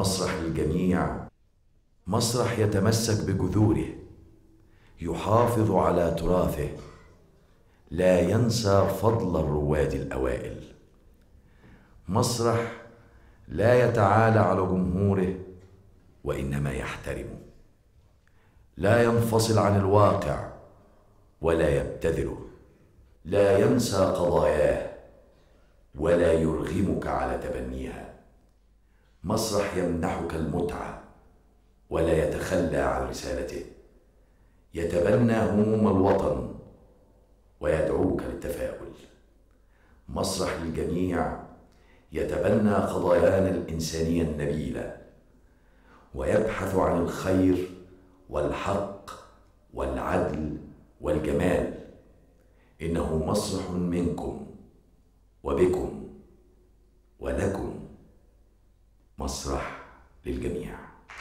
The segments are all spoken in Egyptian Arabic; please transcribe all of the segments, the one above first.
مسرح الجميع مسرح يتمسك بجذوره يحافظ على تراثه لا ينسى فضل الرواد الاوائل مسرح لا يتعالى على جمهوره وانما يحترمه لا ينفصل عن الواقع ولا يبتذله لا ينسى قضاياه ولا يرغمك على تبنيها مسرح يمنحك المتعه ولا يتخلى عن رسالته يتبنى هموم الوطن ويدعوك للتفاؤل مسرح الجميع يتبنى قضايانا الانسانيه النبيله ويبحث عن الخير والحق والعدل والجمال انه مسرح منكم وبكم ولكم مسرح للجميع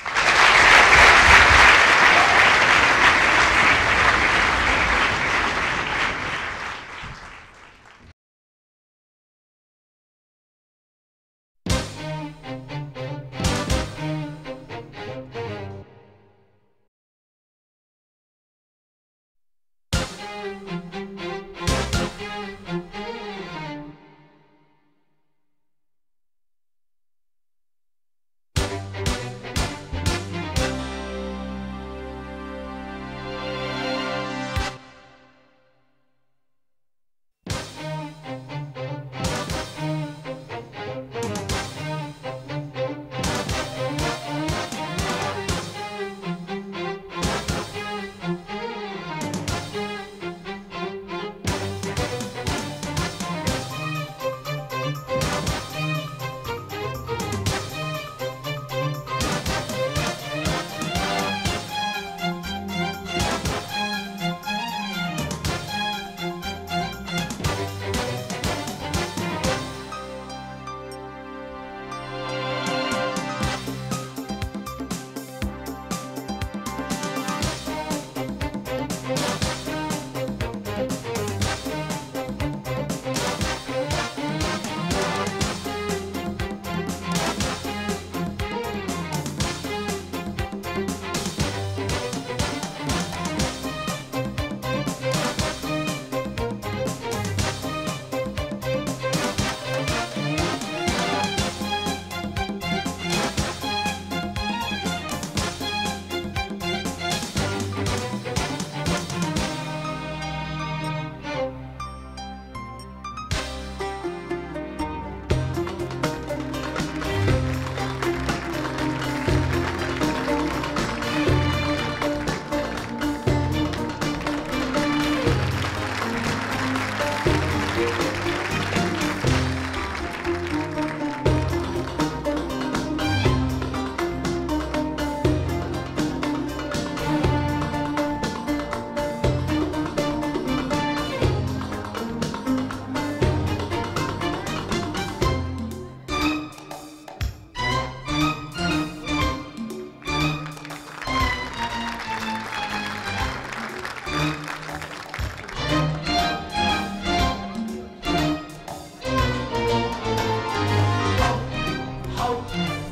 حب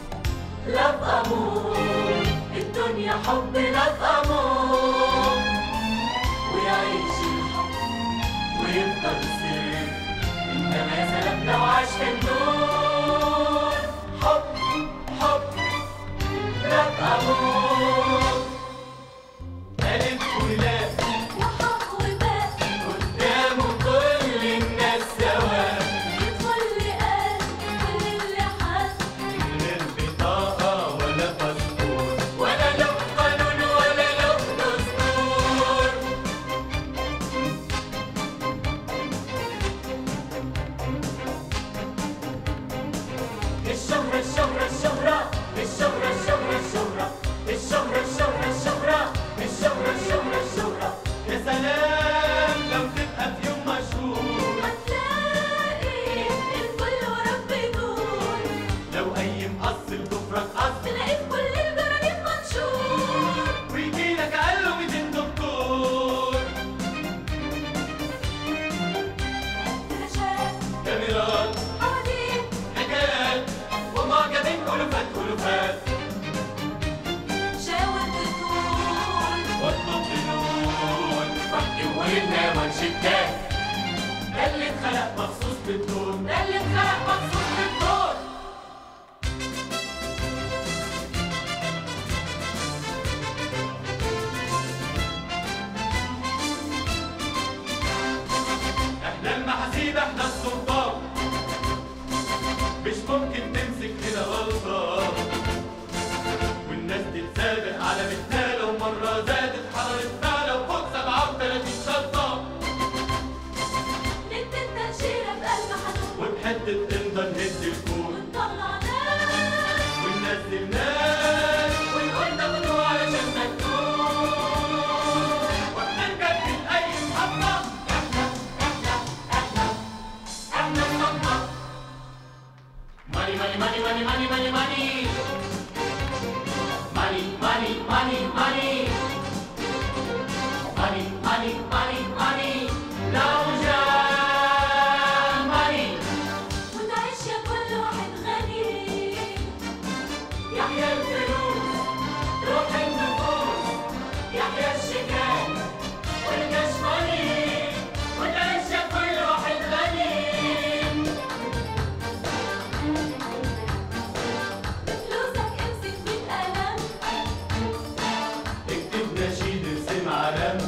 لف أمور الدنيا حب لف أمور ويعيش الحب ويفضل سر انت ما سلك لو عاش في النور حب حب لف أمور ألف ولام وحق وباء قدامه كل الناس سوا واللي قال واللي حس من البطاقة ولا باسبور ولا له قانون ولا له دستور شكاك ده اللي اتخلق مخصوص للدور ده اللي اتخلق مخصوص للدور احنا المحاسيب احنا السلطان مش ممكن تمسك هنا غلطان والناس تتسابق على مثال ومرة زادت حرارة فعلة وخد 37 شطة ندي التأشيرة بقلب حنون وبحتة امضى نهد الكون ونطلع ناس وننزل ناس ونقول تاخدوا علشان مكتوب وبنركب أي محطة احنا احنا احنا احنا الخطة ماني ماني ماني ماني ماني ماني ماني ماني ماني ماني ماني ماني ماني ماني ماني لو جاء ماني وتعيش يا كل واحد غني يحيى الفلوس روح النفوس يحيى الشكاك والكشماني وتعيش يا كل واحد غني بفلوسك امسك بالقلم اكتب نشيد ارسم علم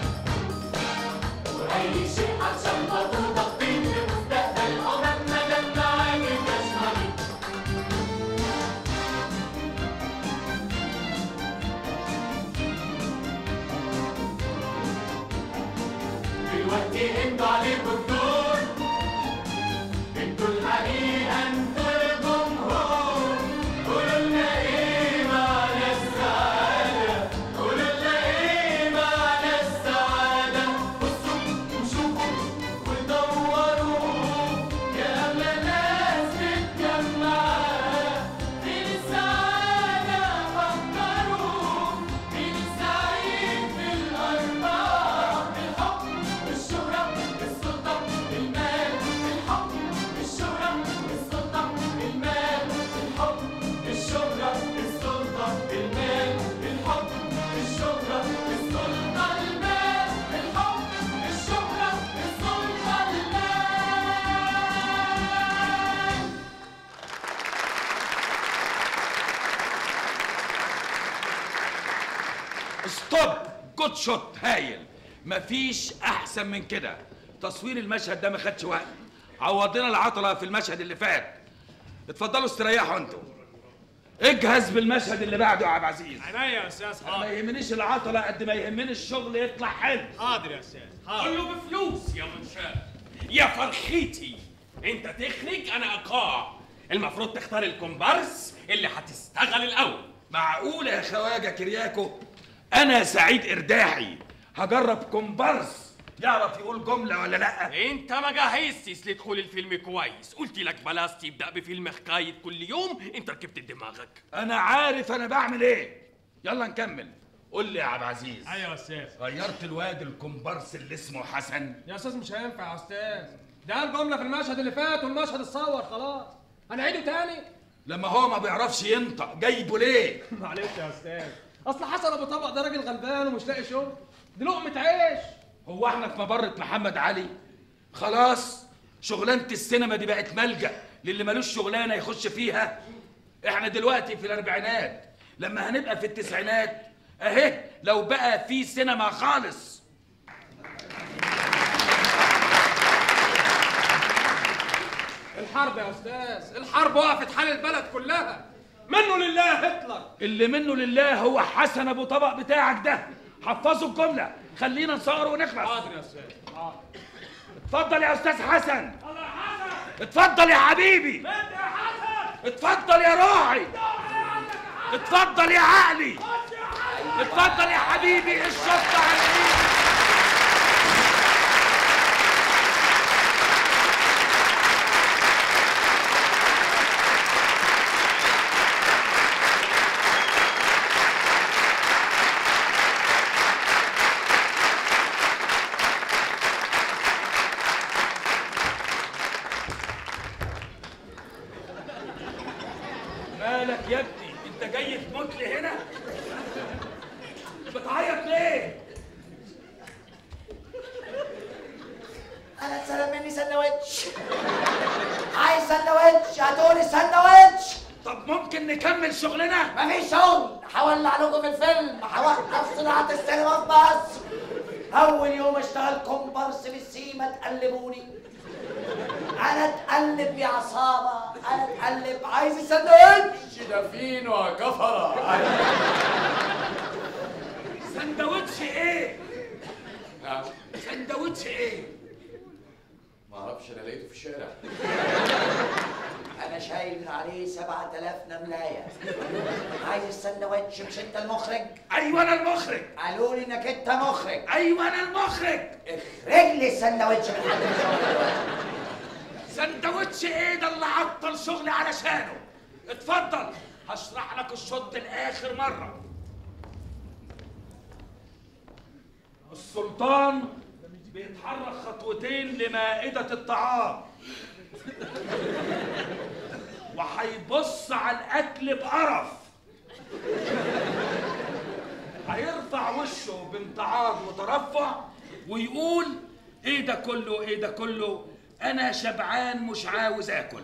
واي شيء عشان خاطر تخطيط لمستقبل الامم مدام معاك الكشماني دلوقتي انتوا عليكم الدور انتوا الحقيقة انتوا الجمهور قولوا لنا ايه معنى السعادة قولوا لنا ايه معنى السعادة بصوا وشوفوا ودوروا يا أغلى ناس متجمعة فين السعادة فكروا مين السعيد في الأربعة الحب الشهرة السلطة المال الحب الشهرة السلطة المال الحب الشهرة السلطة المال الحب الشهرة السلطة المال الحب الشهرة السلطة المال ستوب جود شوت هايل مفيش احسن من كده تصوير المشهد ده ما خدش وقت عوضنا العطله في المشهد اللي فات اتفضلوا استريحوا انتوا اجهز بالمشهد اللي بعده يا عبد العزيز عينيا يا استاذ ما حاضر يهمنيش العطله قد ما يهمني الشغل يطلع حلو حاضر يا استاذ حاضر كله بفلوس يا منشاء يا فرخيتي انت تخرج انا اقاع المفروض تختار الكومبارس اللي هتشتغل الاول معقول يا خواجه كرياكو انا سعيد ارداحي هجرب كومبارس يعرف يقول جمله ولا لا انت ما جهزتش لدخول الفيلم كويس قلت لك بلاش تبدا بفيلم حكايه كل يوم انت ركبت دماغك انا عارف انا بعمل ايه يلا نكمل قول لي يا عبد العزيز ايوه يا استاذ غيرت الواد الكومبارس اللي اسمه حسن يا استاذ مش هينفع يا استاذ ده قال جمله في المشهد اللي فات والمشهد اتصور خلاص هنعيده تاني لما هو ما بيعرفش ينطق جايبه ليه معلش يا استاذ اصل حسن ابو طبق ده راجل غلبان ومش لاقي شغل دي لقمه عيش هو احنا في مبرة محمد علي خلاص شغلانة السينما دي بقت ملجأ للي ملوش شغلانة يخش فيها احنا دلوقتي في الاربعينات لما هنبقى في التسعينات اهي لو بقى في سينما خالص الحرب يا استاذ الحرب وقفت حال البلد كلها منه لله هتلر اللي منه لله هو حسن ابو طبق بتاعك ده حفظوا الجملة خلينا نصور ونخلص حاضر يا استاذ حاضر اتفضل يا استاذ حسن اتفضل يا حبيبي اتفضل يا روحي اتفضل يا عقلي اتفضل يا حبيبي الشطة على ايدي مالك يا ابني انت جاي تموت لي هنا بتعيط ليه انا اتسرق مني سندوتش عايز سندوتش هاتولي سندوتش طب ممكن نكمل شغلنا مفيش شغل هولع لكم في الفيلم هوقف صناعة السينما في مصر أول يوم اشتغل كومبارس في السيما تقلبوني أنا اتقلب يا عصابة أنا اتقلب عايز السندوتش ده فينو يا كفرة سندوتش ايه نعم سندوتش ايه ما اعرفش انا لقيته في الشارع أنا شايل من عليه 7000 نملاية عايز السندوتش مش أنت المخرج ايوه انا المخرج قالوا لي إنك أنت مخرج ايوه انا المخرج اخرج لي السندوتش من حد من الشغل دلوقتي سندوتش ايه ده اللي عطل شغلي علشانه اتفضل هشرح لك الشوط لاخر مره السلطان بيتحرك خطوتين لمائدة الطعام وهيبص على الأكل بقرف هيرفع وشه بامتعاض وترفع ويقول ايه ده كله ايه ده كله انا شبعان مش عاوز اكل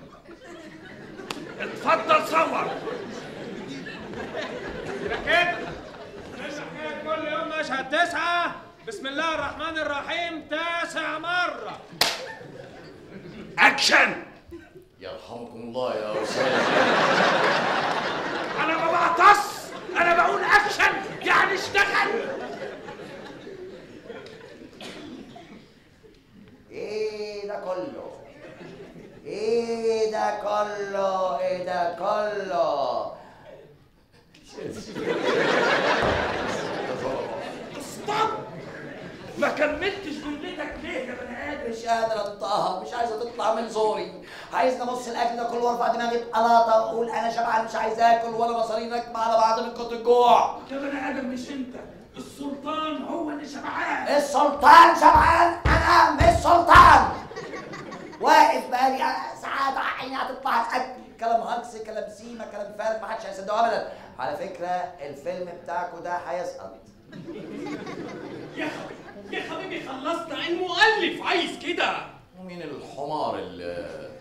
اتفضل صور كده لسه حكايه كل يوم مشهد تسعه بسم الله الرحمن الرحيم تاسع مره اكشن يرحمكم الله يا استاذ انا ما بعطس انا بقول اكشن يعني اشتغل ايه ده كله ايه ده كله ايه ده كله ستوب ما كملتش جملتك ليه يا بني ادم مش قادر انطقها مش عايزه تطلع من زوري عايز نبص الاكل ده كله وارفع دماغي بقلاطه واقول انا شبعان مش عايز اكل ولا مصاري راكبه على بعض من كتر الجوع يا بني ادم مش انت السلطان هو اللي شبعان السلطان شبعان انا مش سلطان واقف بقالي ساعات عيني هتطلع الاكل كلام هجص كلام سيما كلام فارغ ما حدش هيصدقه ابدا على فكره الفيلم بتاعكم ده هيسقط يا حبيبي يا حبيبي خلصنا المؤلف عايز كده مين الحمار اللي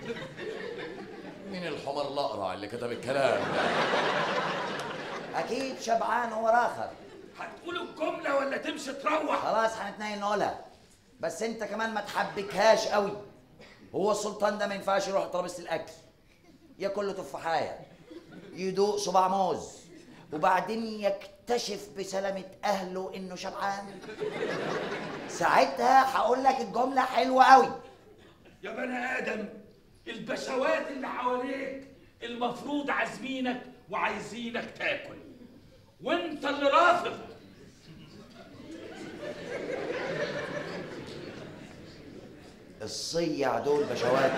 مين الحمار الاقرع اللي كتب الكلام ده اكيد شبعان هو راخر هتقول الجمله ولا تمشي تروح خلاص هنتنين نقولها بس انت كمان ما تحبكهاش قوي هو السلطان ده ما ينفعش يروح ترابيزه الاكل ياكل له تفاحيه يدوق صباع موز وبعدين يكتشف بسلامة أهله إنه شبعان ساعتها هقول لك الجملة حلوة قوي يا بني ادم البشوات اللي حواليك المفروض عازمينك وعايزينك تاكل وانت اللي رافض الصيع دول بشوات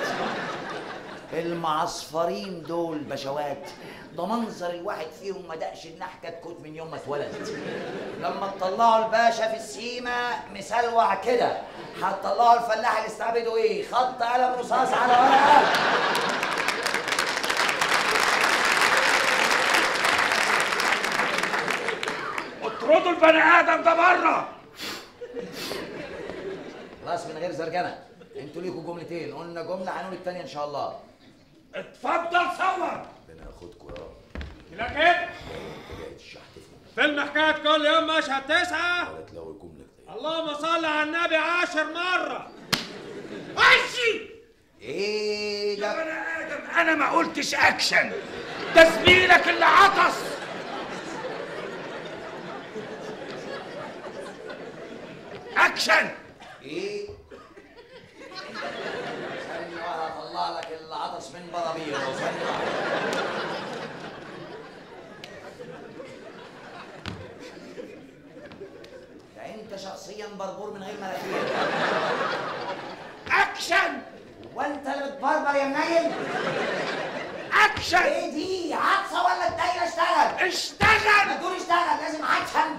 المعصفرين دول بشوات ده منظر الواحد فيهم ما دقش النحكة كتكوت من يوم ما اتولد لما تطلعوا الباشا في السيما مسلوع كده هتطلعوا الفلاح اللي استعبده ايه خط قلم رصاص على ورقه اطردوا البني ادم ده بره خلاص من غير زرجنه انتوا ليكوا جملتين قلنا جمله هنقول الثانيه ان شاء الله اتفضل صور ربنا ياخدكم يا رب كده كده انت جاي تشحتفنا فيلم حكايه كل يوم مشهد تسعه ولا تلاقوا جمله كتير اللهم صل على النبي عشر مره ماشي ايه يا ده بني ادم انا ما قلتش اكشن ده زميلك اللي عطس اكشن ايه ثانيه واحده هطلع لك العطس من براميل ثانيه واحده ده انت شخصيا بربور من غير مناخير اكشن وانت اللي بتبربر يا منيل اكشن ايه دي عطسه ولا الدايره اشتغل ما اشتغل تقول اشتغل لازم عطشن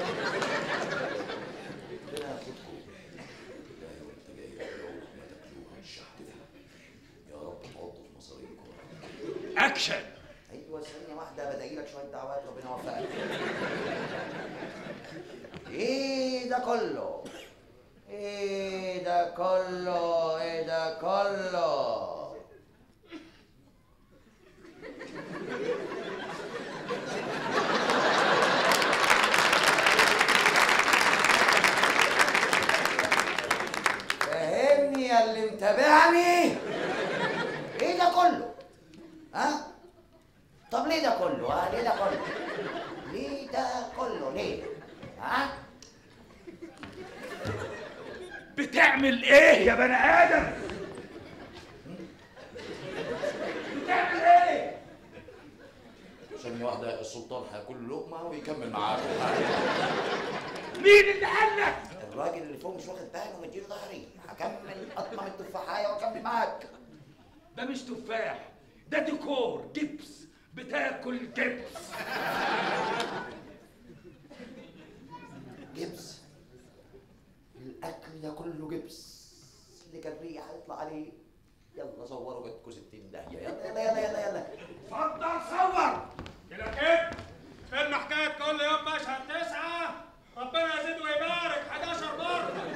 ربنا ياخدكم بالله وانت جاي تدعوا ما تاكلوها تشحتفنا يا رب تحطوا في مصاريكم اكشن ايوه ثانيه واحده بدعي لك شويه دعوات ربنا يوفقك ايه ده كله ايه ده كله ايه ده كله فهمني يا اللي متابعني ايه ده كله ها طب ليه ده كله ها ليه ده كله ليه ده كله ليه ها بتعمل ايه يا بني ادم بتعمل ايه ثانية واحدة السلطان هياكل لقمة ويكمل معاكم مين اللي قال لك الراجل اللي فوق مش واخد باله مديله ظهري هكمل اطمن التفاحية واكمل معاك ده مش تفاح ده ديكور جبس بتاكل جبس جبس الاكل ده كله جبس اللي كان ريح هيطلع عليه يلا صوروا جاتكوا 60 داهيه يلا يلا يلا يلا يلا اتفضل صور كده كده فيلم حكايه كل يوم مشهد تسعه ربنا يزيد ويبارك 11 مره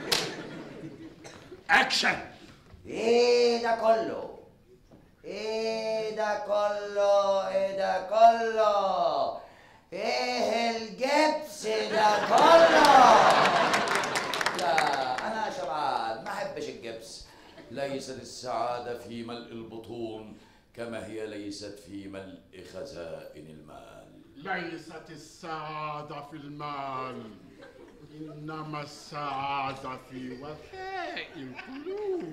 اكشن ايه ده كله ايه ده كله ايه ده كله ايه الجبس ده كله لا انا شبعان ما احبش الجبس ليست السعادة في ملء البطون كما هي ليست في ملء خزائن المال ليست السعادة في المال إنما السعادة في وفاء القلوب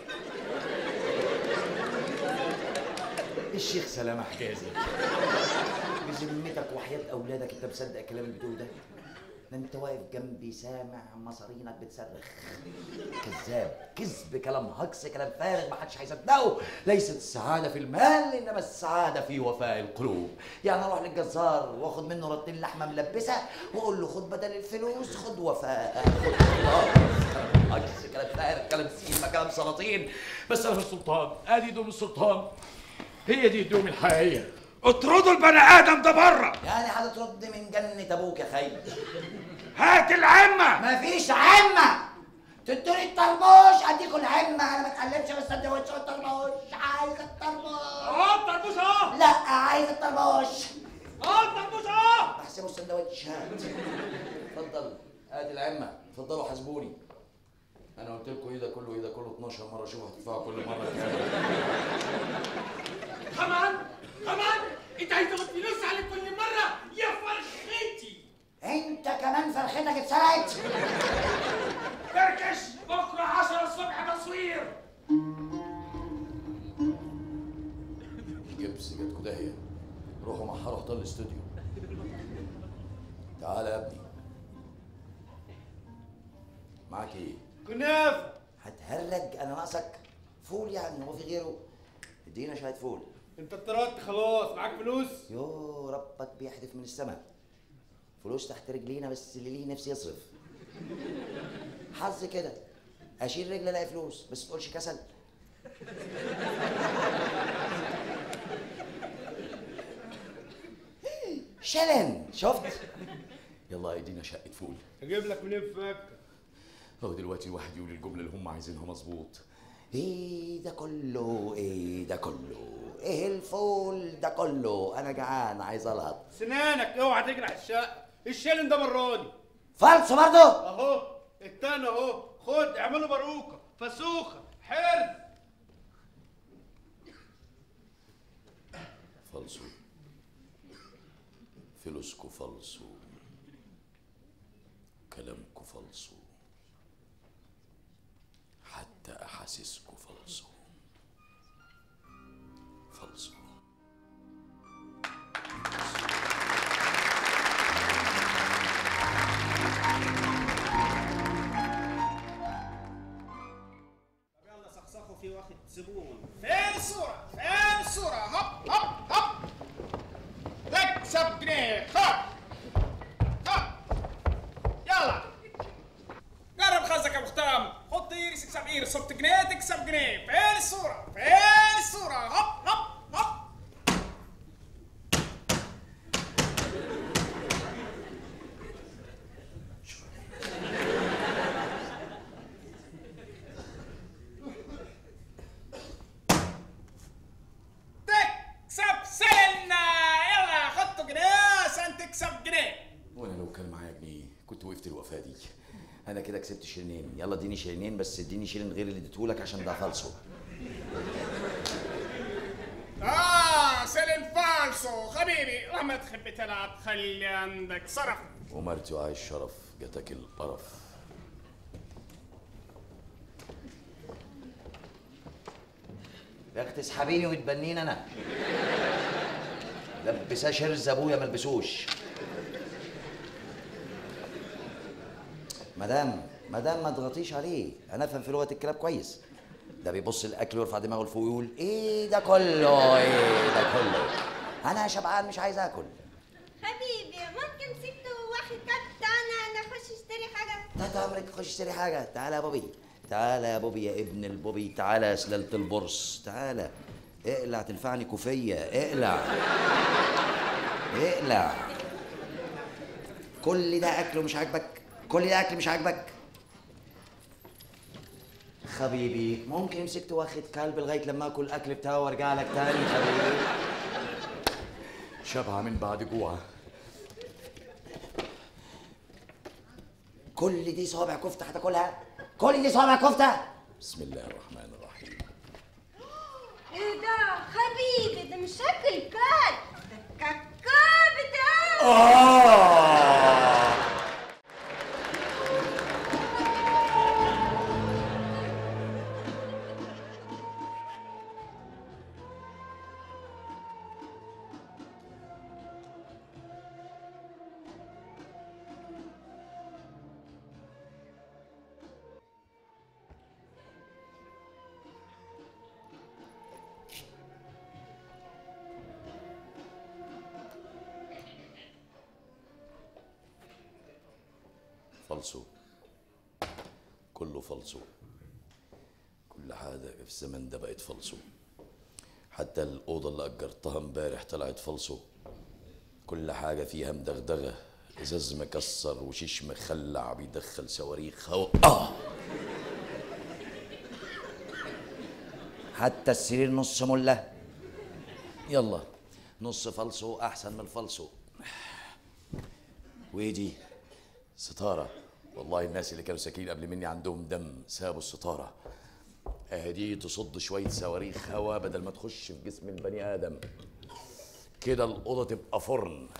الشيخ سلامة حجازي بذمتك وحياة أولادك أنت مصدق الكلام اللي بتقوله ده؟ ده أنت واقف جنبي سامع مصارينك بتصرخ كذاب كذب كلام هجص كلام فارغ ما حدش هيصدقه ليست السعادة في المال إنما السعادة في وفاء القلوب يعني أروح للجزار وآخد منه رطين لحمة ملبسة وأقول له خد بدل الفلوس خد وفاء خد خلاص كلام هجص كلام فارغ كلام سيما كلام سلاطين بس أنا مش السلطان أدي دوم السلطان هي دي هدوم الحقيقية اطردوا البني ادم ده بره يعني هتطرد من جنة أبوك يا خي هات العمه مفيش عمة تدوني الطربوش اديكوا العمة انا ما اتعلمش من السندوتش والطربوش عايز الطربوش اهو الطربوش اهو لا عايز الطربوش اهو الطربوش اهو بحسبه السندوتشات اتفضل ادي العمة اتفضلوا حاسبوني أنا قلت لكم إيه ده كله إيه ده كله 12 مرة شوفوا هتدفعوا كل مرة كام كمان كمان انت عايز تاخد فلوس على كل مره يا فرختي انت كمان فرختك اتسرقت فركش بكره 10 الصبح تصوير الجبس جاتكوا داهية روحوا محروا حيطان الاستوديو تعالى يا ابني معاك ايه؟ كنافه هتهرج انا ناقصك فول يعني هو في غيره ادينا شويه فول انت اتطردت خلاص معاك فلوس يو ربك بيحدف من السماء فلوس تحت رجلينا بس اللي ليه نفسي يصرف حظ كده اشيل رجل الاقي فلوس بس تقولش كسل شلن شفت يلا ادينا شقة فول اجيب لك منين فك هو دلوقتي الواحد يقول الجملة اللي هم عايزينها مظبوط ايه ده كله ايه ده كله ايه الفول ده كله انا جعان عايز الهط سنانك اوعى تجرح الشقه الشيلن ده مراني فالصو برضه اهو التاني اهو خد اعمله باروكه فسوخه حرز فلسو فلوسكو فلسو كلامكو فلسو حتى أحاسيسكو فلسو فلسو يلا صخصخوا في واخد زبون فين الصورة؟ فين الصورة؟ هب هب هب تكسب جنيه خد خد يلا جرب خزك يا مختام حط ايرس تكسب ايرس حط جنيه تكسب جنيه فين الصورة؟ فين الصورة؟ هب هب هب كنت وقفت الوفاه دي انا كده كسبت شيلينين يلا اديني شيلينين بس اديني شيلين غير اللي اديتهولك عشان ده فالصو اه سلم فالسو حبيبي لما تحب تلعب خلي عندك صرف ومرتي وعايش شرف جاتك القرف يا اختي اسحبيني وتبنيني انا لبسها شرز ابويا ما البسوش مدام مدام ما تضغطيش عليه انا افهم في لغه الكلاب كويس ده بيبص الاكل ويرفع دماغه لفوق ويقول ايه ده كله ايه ده كله انا شبعان مش عايز اكل حبيبي ممكن سبته واخد كاب بتاعنا نخش اشتري حاجة تحت امرك خش اشتري حاجه تعالى يا بوبي تعالى يا بوبي يا ابن البوبي تعالى يا سلالة البرص تعالى اقلع تنفعني كوفية اقلع اقلع كل ده اكل ومش عاجبك كل ده اكل مش عاجبك حبيبي ممكن مسكت واخد كلب لغايه لما اكل الاكل بتاعه وارجع لك تاني حبيبي شبعة من بعد جوع كل دي صوابع كفته هتاكلها كل دي صوابع كفته بسم الله الرحمن الرحيم ايه ده حبيبي ده مش شكل كات ده كاكا بتاعه آه فالصو كله فالصو كل حاجة في الزمن ده بقت فالصو حتى الأوضة اللي أجرتها امبارح طلعت فالصو كل حاجة فيها مدغدغة إزاز مكسر وشيش مخلع بيدخل صواريخ هوا آه حتى السرير نص مله يلا نص فالصو احسن من الفالصو وإيه دي؟ ستارة والله الناس اللي كانوا ساكنين قبل مني عندهم دم سابوا الستارة اهي دي تصد شوية صواريخ هوا بدل ما تخش في جسم البني آدم كده الأوضة تبقى فرن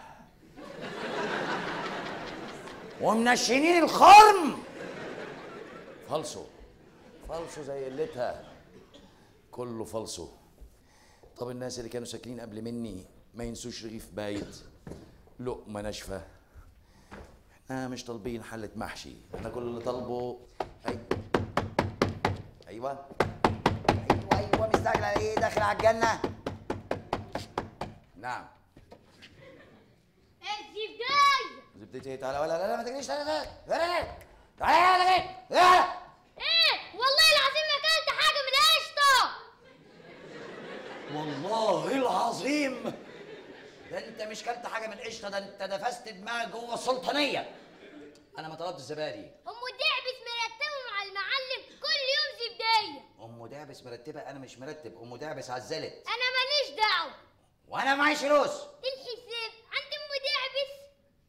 ومنشنين الخرم فالصو فالصو زي قلتها كله فالصو طب الناس اللي كانوا ساكنين قبل مني ما ينسوش رغيف بايت لقمة ناشفة احنا مش طالبين حلة محشي احنا كل اللي طالبه أي. ايوه ايوه ايوه مستعجل على ايه داخل على الجنه نعم الزبداية زبدتي تعالى ولا لا لا ما تجريش تعالى تعالى تعالى تعالى تعالى تعالى ايه والله العظيم ما اكلت حاجة من القشطة والله العظيم ده انت مش كلت حاجه من القشطه ده انت نفست دماغك جوه السلطانيه انا ما طلبت الزبادي ام دعبس مرتبه مع المعلم كل يوم زبدية ام دعبس مرتبه انا مش مرتب ام دعبس عزلت انا ماليش دعوة وانا معيش فلوس الحساب عند ام دعبس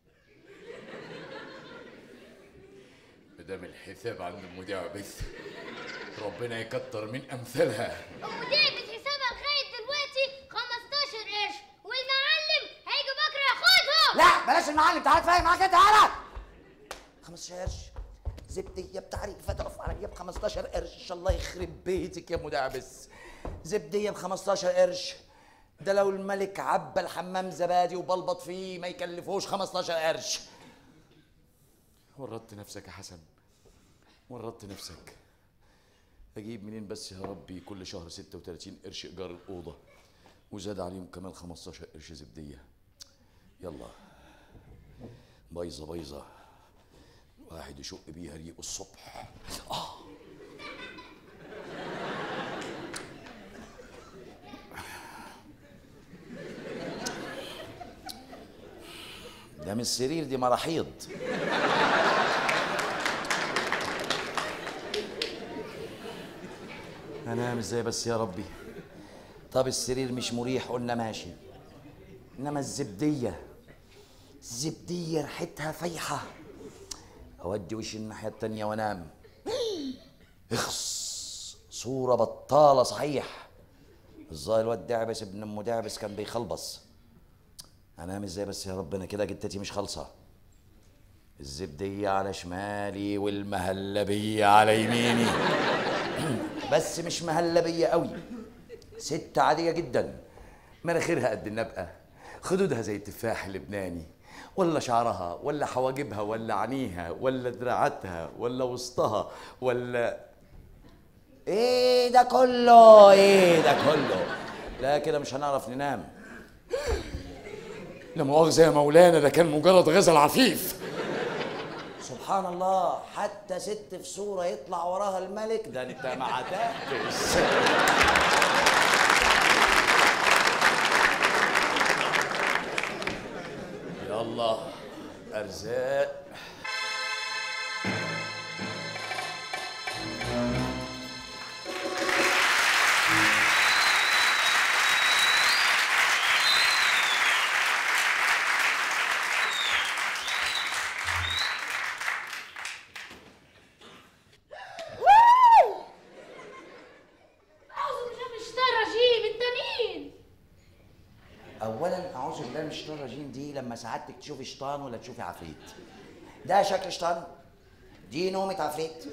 مدام الحساب عند المذيع بس ربنا يكتر من امثالها ام دعبس حسابها لغاية دلوقتي 15 قرش والمعلم هيجي بكرة ياخدهم لا بلاش المعلم تعال اتفاهم معاك انت تعالى 15 قرش زبديه بتعريفه تقف عليا ب 15 قرش الله يخرب بيتك يا مدعبس زبديه ب 15 قرش ده لو الملك عبى الحمام زبادي وبلبط فيه ما يكلفوش 15 قرش ورطت نفسك يا حسن ورطت نفسك اجيب منين بس يا ربي كل شهر 36 قرش ايجار الاوضه وزاد عليهم كمان 15 قرش زبديه يلا بايظه بايظه واحد يشق بيها ريقه الصبح اه ده مش سرير دي مراحيض انام ازاي بس يا ربي طب السرير مش مريح قلنا ماشي انما الزبديه الزبديه ريحتها فايحه اودي وشي الناحيه التانيه وانام اخص صوره بطاله صحيح الظاهر الواد دعبس ابن ام دعبس كان بيخلبص انام ازاي بس يا ربنا كده جتتي مش خالصه الزبديه على شمالي والمهلبيه على يميني بس مش مهلبيه قوي ست عاديه جدا مناخيرها قد النبقه خدودها زي التفاح اللبناني ولا شعرها ولا حواجبها ولا عينيها ولا دراعاتها ولا وسطها ولا ايه ده كله ايه ده كله لا كده مش هنعرف ننام لا مؤاخذة يا مولانا ده كان مجرد غزل عفيف سبحان الله حتى ست في صورة يطلع وراها الملك ده انت ما عتقتش يلا ارزاق أعوذ بالله من الشيطان الرجيم أنت مين؟ اولا اعوذ بالله من الشيطان الرجيم دي لما سعادتك تشوفي شيطان ولا تشوفي عفريت ده شكل شيطان دي نومة عفريت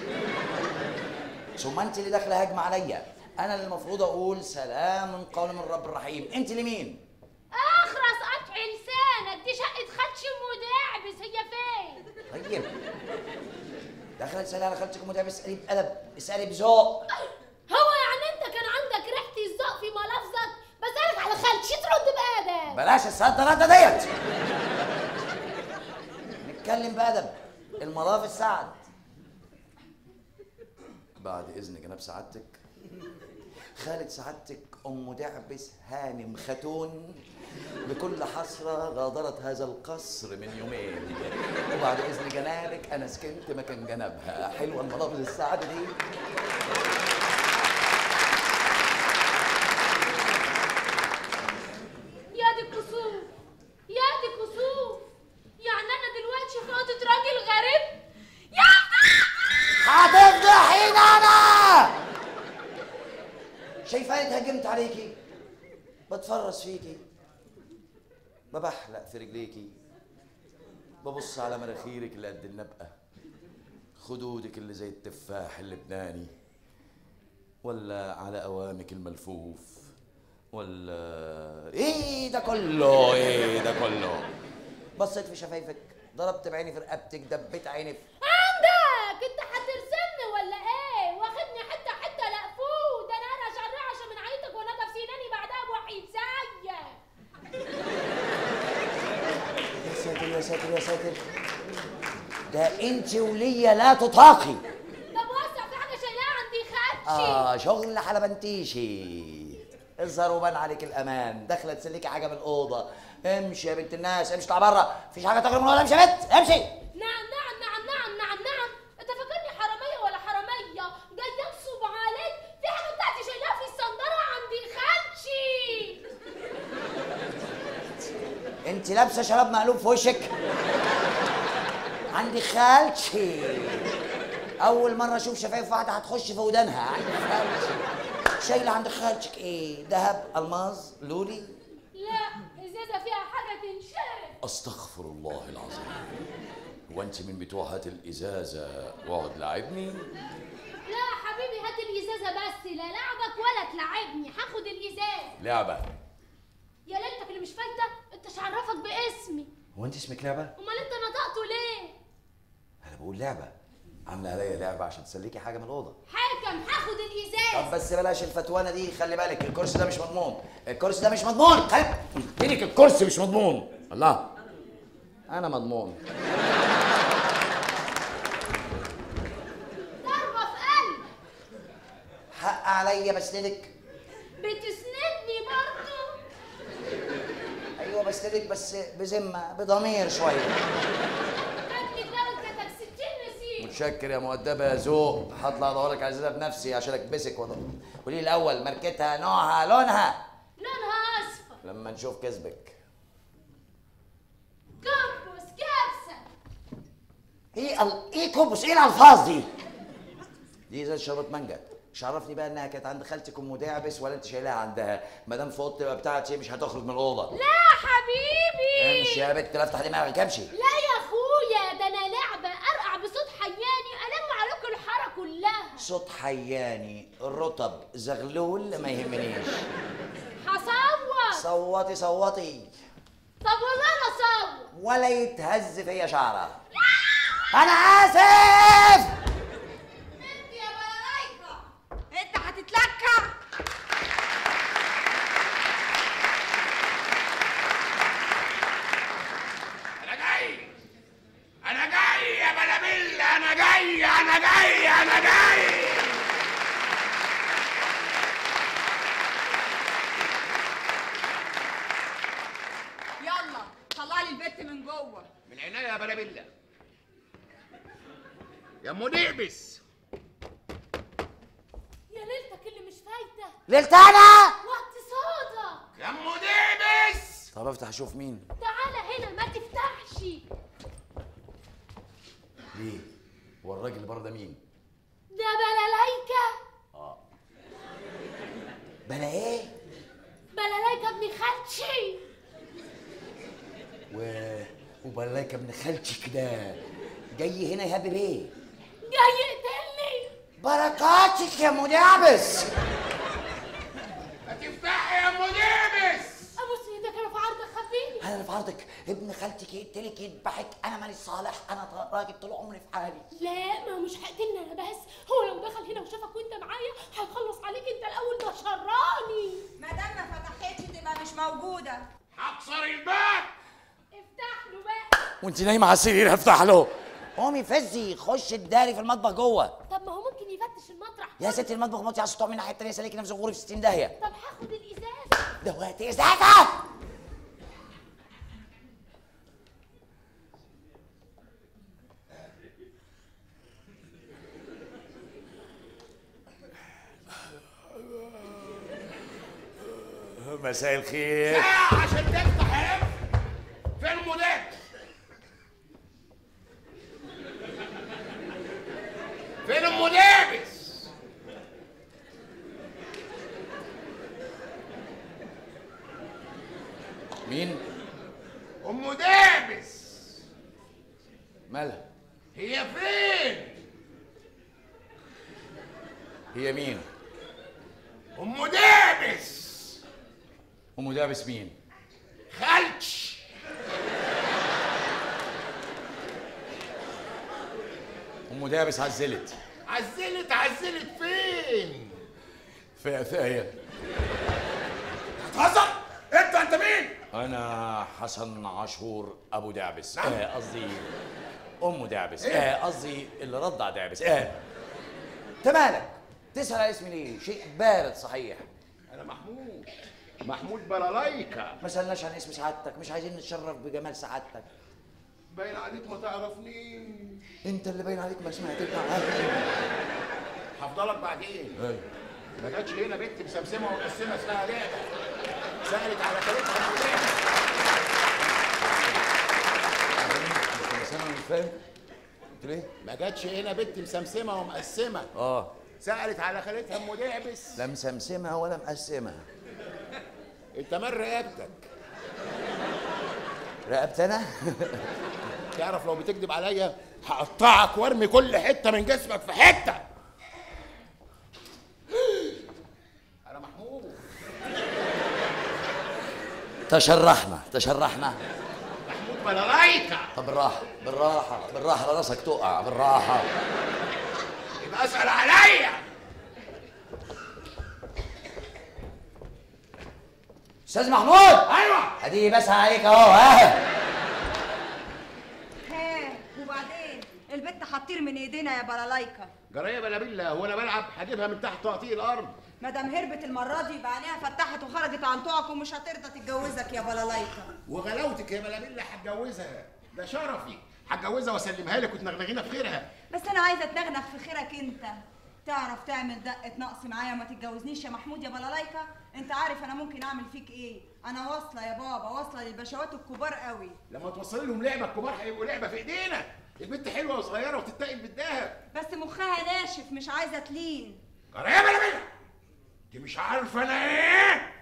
ثم انت اللي داخله هجمه عليا انا اللي المفروض اقول سلام قول من رب الرحيم انت اللي مين أخرس قطع لسانك دي شقة خدش مداعبس هي فين؟ طيب دخلت سألها على خالتك متعب اسالي بادب اسالي بذوق هو يعني أنت كان عندك ريحة الذوق في ملفظك بسألك على خالتي ترد بأدب بلاش الصدرات ديت نتكلم بادب المضاف السعد بعد اذنك انا بسعادتك خالد سعادتك ام دعبس هانم ختون بكل حسرة غادرت هذا القصر من يومين وبعد إذن جنابك أنا سكنت مكان جنبها حلوة الملافظ السعادة دي يا دي الكسوف يا دي الكسوف يعني أنا دلوقتي خاطت راجل غريب يا هتفضحيني أنا شايفاني اتهجمت عليكي بتفرس فيكي ببحلق في رجليكي ببص على مناخيرك اللي قد النبقة خدودك اللي زي التفاح اللبناني ولا على أوامك الملفوف ولا ايه ده كله ايه ده كله بصيت في شفايفك ضربت بعيني في رقبتك دبيت عيني في عندك انت هترسمني ولا ايه واخدني حته حته لقفوه ده انا انا شرعشه من عينتك ونجف سناني بعدها بوحيد زيك يا ساتر يا ساتر يا ساتر ده انت وليا لا تطاقي طب وسع في حاجه شايلاها عندي خدشي اه شغل حلبنتيشي اظهر وبان عليك الامان داخله تسلكي حاجه من الاوضه امشي يا بنت الناس امشي اطلع بره مفيش حاجه تغرب من الاوضه امشي يا بنت امشي نعم نعم نعم نعم نعم نعم انت فاكرني حراميه ولا حراميه جاي انصب عليك في حاجه بتاعتي شايلاها في الصندره عندي خدشي انت لابسه شراب مقلوب في وشك عندي خالتي اول مره اشوف شفايف واحده هتخش في ودانها عندي خالتي شايله عند خالتك ايه ذهب الماظ لولي لا ازازه فيها حاجه تنشرب استغفر الله العظيم وانت من بتوع هات الازازه واقعد لعبني لا حبيبي هات الازازه بس لا لعبك ولا تلعبني هاخد الازازه لعبه يا ليلتك اللي مش فايته انت مش عرفك باسمي هو انت اسمك لعبه امال انت نطقته ليه انا بقول لعبه عامله عليا لعبه عشان تسلكي حاجه من الاوضه حاكم هاخد طب الازازه بس بلاش الفتوانه دي خلي بالك الكرسي ده مش مضمون الكرسي ده مش مضمون خلي قلت لك الكرسي مش مضمون الله انا مضمون ضربه في قلب حق عليا بسندك بتسندني برضه ايوه بسندك بس بذمه بضمير شويه خدني درجتك 60 نسيت متشكر يا مؤدبه يا ذوق هطلع ادور لك عزيزه بنفسي عشان اكبسك وأضرب. قولي لي الاول ماركتها نوعها لونها لونها اصفر لما نشوف كذبك كامبوس كبسه ايه ال... ايه كوبس ايه الالفاظ دي دي زي شربت مانجا مش عرفني بقى انها كانت عند خالتك ام داعبس ولا انت شايلها عندها ما دام في اوضتي بتاعتي مش هتخرج من الاوضه لا حبيبي امشي يا بنت لا افتح دماغك امشي لا يا اخويا ده انا لعبه ارقع بصوت حياني الم عليكم الحاره كلها صوت حياني رطب زغلول ما يهمنيش هصوت صوتي صوتي طب والله انا صوت ولا يتهز فيا شعره انا اسف يا بلالايكا انت هتتلكع انا جاي انا جاي يا بلابيل انا جاي انا جاي انا جاي يلا طلع لي البت من جوه من عينيا يا بلابيلا يا ام ديبس يا ليلتك اللي مش فايته ليلت انا وطي صوتك يا ام ديبس طب افتح اشوف مين تعالى هنا ما تفتحش ليه هو الراجل اللي بره ده مين ده بلالايكا بلا ايه بلالايكا ابن خالتي و وبلاك ابن خالتك ده جاي هنا يهبب ايه جاي يقتلني بركاتك يا مدعبس هتفتحي يا ام ديبس ابوس ايدك انا في عرضك خبيني انا اللي في عرضك ابن خالتك يقتلك يذبحك انا مالي صالح انا راجل طول عمري في حالي لا ما هو مش هيقتلني انا بس هو لو دخل هنا وشافك وانت معايا هيخلص عليك انت الاول ده شراني ما دام ما فتحتش تبقى مش موجوده هكسر الباب افتح له بقى وانت نايمه على السرير هفتح له قومي فزي خش الداري في المطبخ جوه طب ما هو ممكن يفتش المطرح يا ستي المطبخ موتي عايز تقع من الناحيه التانيه سليكي نفسك غوري في 60 داهيه طب هاخد الازازه ده وقت ازازه مساء الخير ساعة عشان تفتح يا ابني فين المدير فين المدابس مين ام دابس مالها هي فين هي مين ام دابس ام دابس مين خالتش ام دابس عزلت عزلت عزلت فين في قفايا هتهزر انت انت مين انا حسن عاشور ابو دعبس نعم. آه، قصدي ام دعبس إيه؟ اه قصدي اللي رضع دعبس اه انت مالك تسال على اسمي ليه شيء بارد صحيح انا محمود محمود بلالايكا ما سالناش عن اسم سعادتك مش عايزين نتشرف بجمال سعادتك باين عليك ما تعرفنيش انت اللي باين عليك ما سمعت هفضلك بعدين ما جاتش هنا بنت مسمسمه ومقسمه اسمها لعبه سالت على خالتها المدير بس انا مش فاهم قلت ليه ما جاتش هنا بنت مسمسمه ومقسمه اه سالت على خالتها ام دعبس لا مسمسمها ولا مقسمها انت مال رقبتك رقبت انا تعرف لو بتكذب عليا هقطعك وارمي كل حته من جسمك في حته انا محمود تشرحنا تشرحنا محمود بلالايكا طب بالراحه بالراحه بالراحه راسك تقع بالراحه يبقى اسال عليا استاذ محمود ايوه ادي بس عليك اهو ها ها وبعدين البت هتطير من ايدينا يا بلالايكا جرايه بلابيلا هو انا بلعب هجيبها من تحت تقطيع الارض ما دام هربت المره دي يبقى عينيها فتحت وخرجت عن طوعك ومش هترضى تتجوزك يا بلالايكا وغلاوتك يا بلابيلا هتجوزها ده شرفي هتجوزها واسلمها لك وتنغنغينا في خيرها بس انا عايزه اتنغنغ في خيرك انت تعرف تعمل دقه نقص معايا وما تتجوزنيش يا محمود يا بلالايكا انت عارف انا ممكن اعمل فيك ايه انا واصله يا بابا واصله للبشوات الكبار قوي لما توصلي لهم لعبه الكبار هيبقوا لعبه في ايدينا البنت حلوه وصغيره وتتقل بالذهب بس مخها ناشف مش عايزه تلين جرى يا بلا بلا دي مش عارفه انا ايه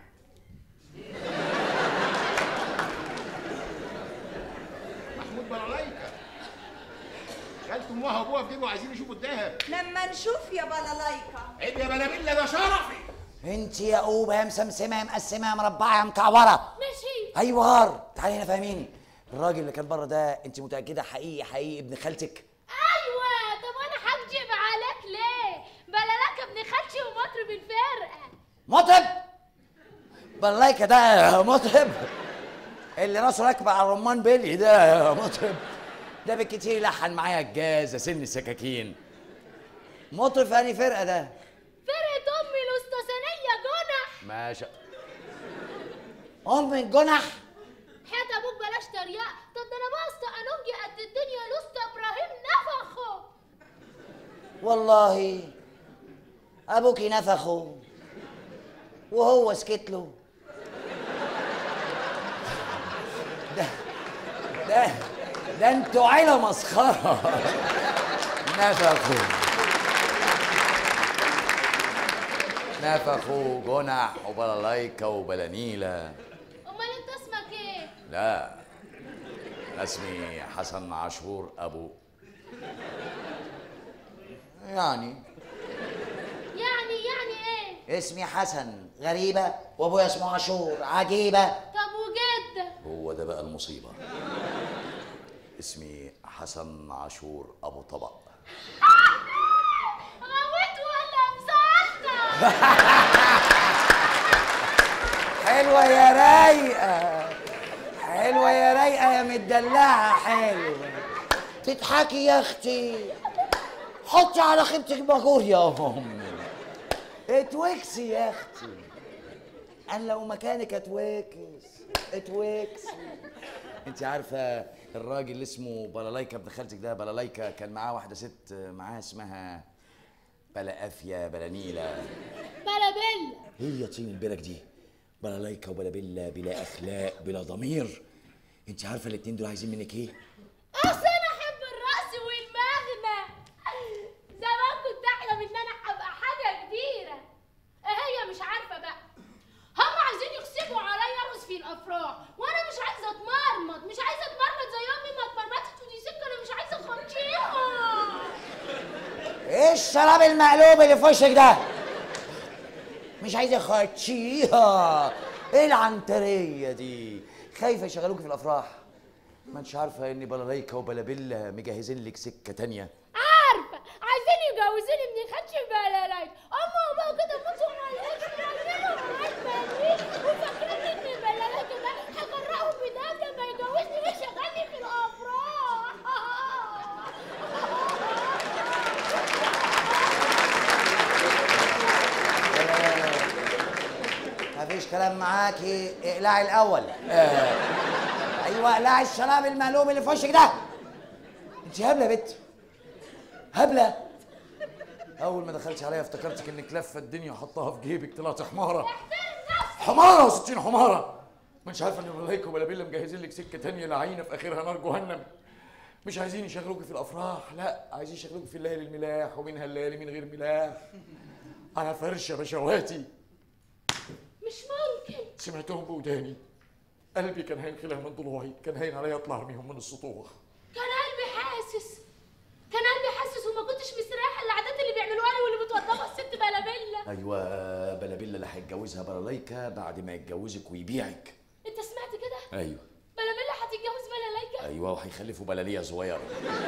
محمود بلالايكا خالته امها وابوها في جيبه عايزين يشوفوا الذهب لما نشوف يا بلالايكا عيب يا بلابيلا ده شرفي انت يا قوبه يا مسمسمه يا مقسمه يا مربعه يا مكعوره ماشي ايوه غار تعالي هنا فاهميني الراجل اللي كان بره ده انت متاكده حقيقي حقيقي ابن خالتك ايوه طب انا هكجب عليك ليه بلالك ابن خالتي ومطرب الفرقه مطرب بلايكه ده مطرب اللي راسه راكبه على الرمان بيلي ده مطرب ده بالكتير لحن معايا الجاز سن السكاكين مطرب في انهي فرقه ده فرقه امي الاستاذانيه جنح ماشي ام الجنح حياة ابوك بلاش تريقه طب ده انا بقى انونجي قد الدنيا لوستا ابراهيم نفخه والله ابوكي نفخه وهو سكت له ده ده ده انتوا عيله مسخره نفخوا نفخوا جنح وبلالايكا وبلانيلا امال انت اسمك ايه لا أنا اسمي حسن عاشور ابو يعني يعني يعني ايه اسمي حسن غريبة وابويا اسمه عاشور عجيبة طب وجدك هو ده بقى المصيبة اسمي حسن عاشور أبو طبق غويت ولا مسقطه حلوة يا رايقة حلوة يا رايقة يا مدلعة حلوة تضحكي يا اختي حطي على خيبتك باجور يا امي اتوكسي يا اختي انا لو مكانك اتوكس اتوكسي انت عارفه الراجل اللي اسمه بلالايكا ابن خالتك ده بلالايكا كان معاه واحده ست معاها اسمها بلا قافيه بلا نيله بلا بلا هي طين البرك دي بلا لايكا وبلا بلا بلا اخلاق بلا ضمير انت عارفه الاتنين دول عايزين منك ايه اصل انا احب الرقص والمغنى زمان كنت احلم ان انا ابقى حاجه كبيره هي مش عارفه بقى هم عايزين يغصبوا عليا ارقص في الافراح وانا مش عايزه اتمرمط مش عايزه اتمرمط زي امي ما اتمرمطت ودي سكه انا مش عايزه اخطيها ايه الشراب المقلوب اللي في وشك ده مش عايزه اخدشيها ايه العنتريه دي خايفه يشغلوكي في الافراح ما انتش عارفه ان بلالايكا وبلابيلا مجهزين لك سكه تانية عارفه عايزين يجوزوني ابن خدش بلالايك اما وبقى كده بصوا على وفاكرين ان بلالايك ده هغرقهم بدم لما يجوزني ويشغلني في الافراح مفيش كلام معاكي اقلعي الاول آه. ايوه اقلعي الشراب المقلوب اللي في وشك ده انت هبله يا بت هبله اول ما دخلتي عليا افتكرتك انك لفه الدنيا وحطها في جيبك طلعت حماره حماره وستين حماره ما انتش عارفه ان الملايكه وبلابيلا مجهزين لك سكه تانية لعينه في اخرها نار جهنم مش عايزين يشغلوكي في الافراح لا عايزين يشغلوكي في الليالي الملاح ومنها الليالي من غير ملاح على فرشه بشواتي مش ممكن سمعتهم بوداني قلبي كان هينخلع من ضلوعي كان هين عليا اطلع بيهم من السطوح كان قلبي حاسس كان قلبي حاسس وما كنتش مستريحه العادات اللي بيعملوها لي واللي بتوضبها الست بلابيلا أيوة بلابيلا اللي هيتجوزها بلالايكا بعد ما يتجوزك ويبيعك انت سمعت كده أيوة بلابيلا هتتجوز بلالايكا أيوة وهيخلفوا بلالية صغيرة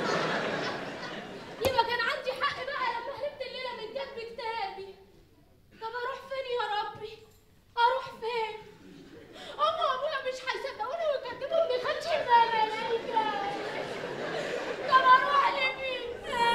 يبقى كان عندي حق بقى لما هربت الليله من كتب كتابي طب اروح فين يا ربي اروح فين امي وابويا مش هيصدقوني ويكتبوا ابن خدش بلالايكا طب اروح لمين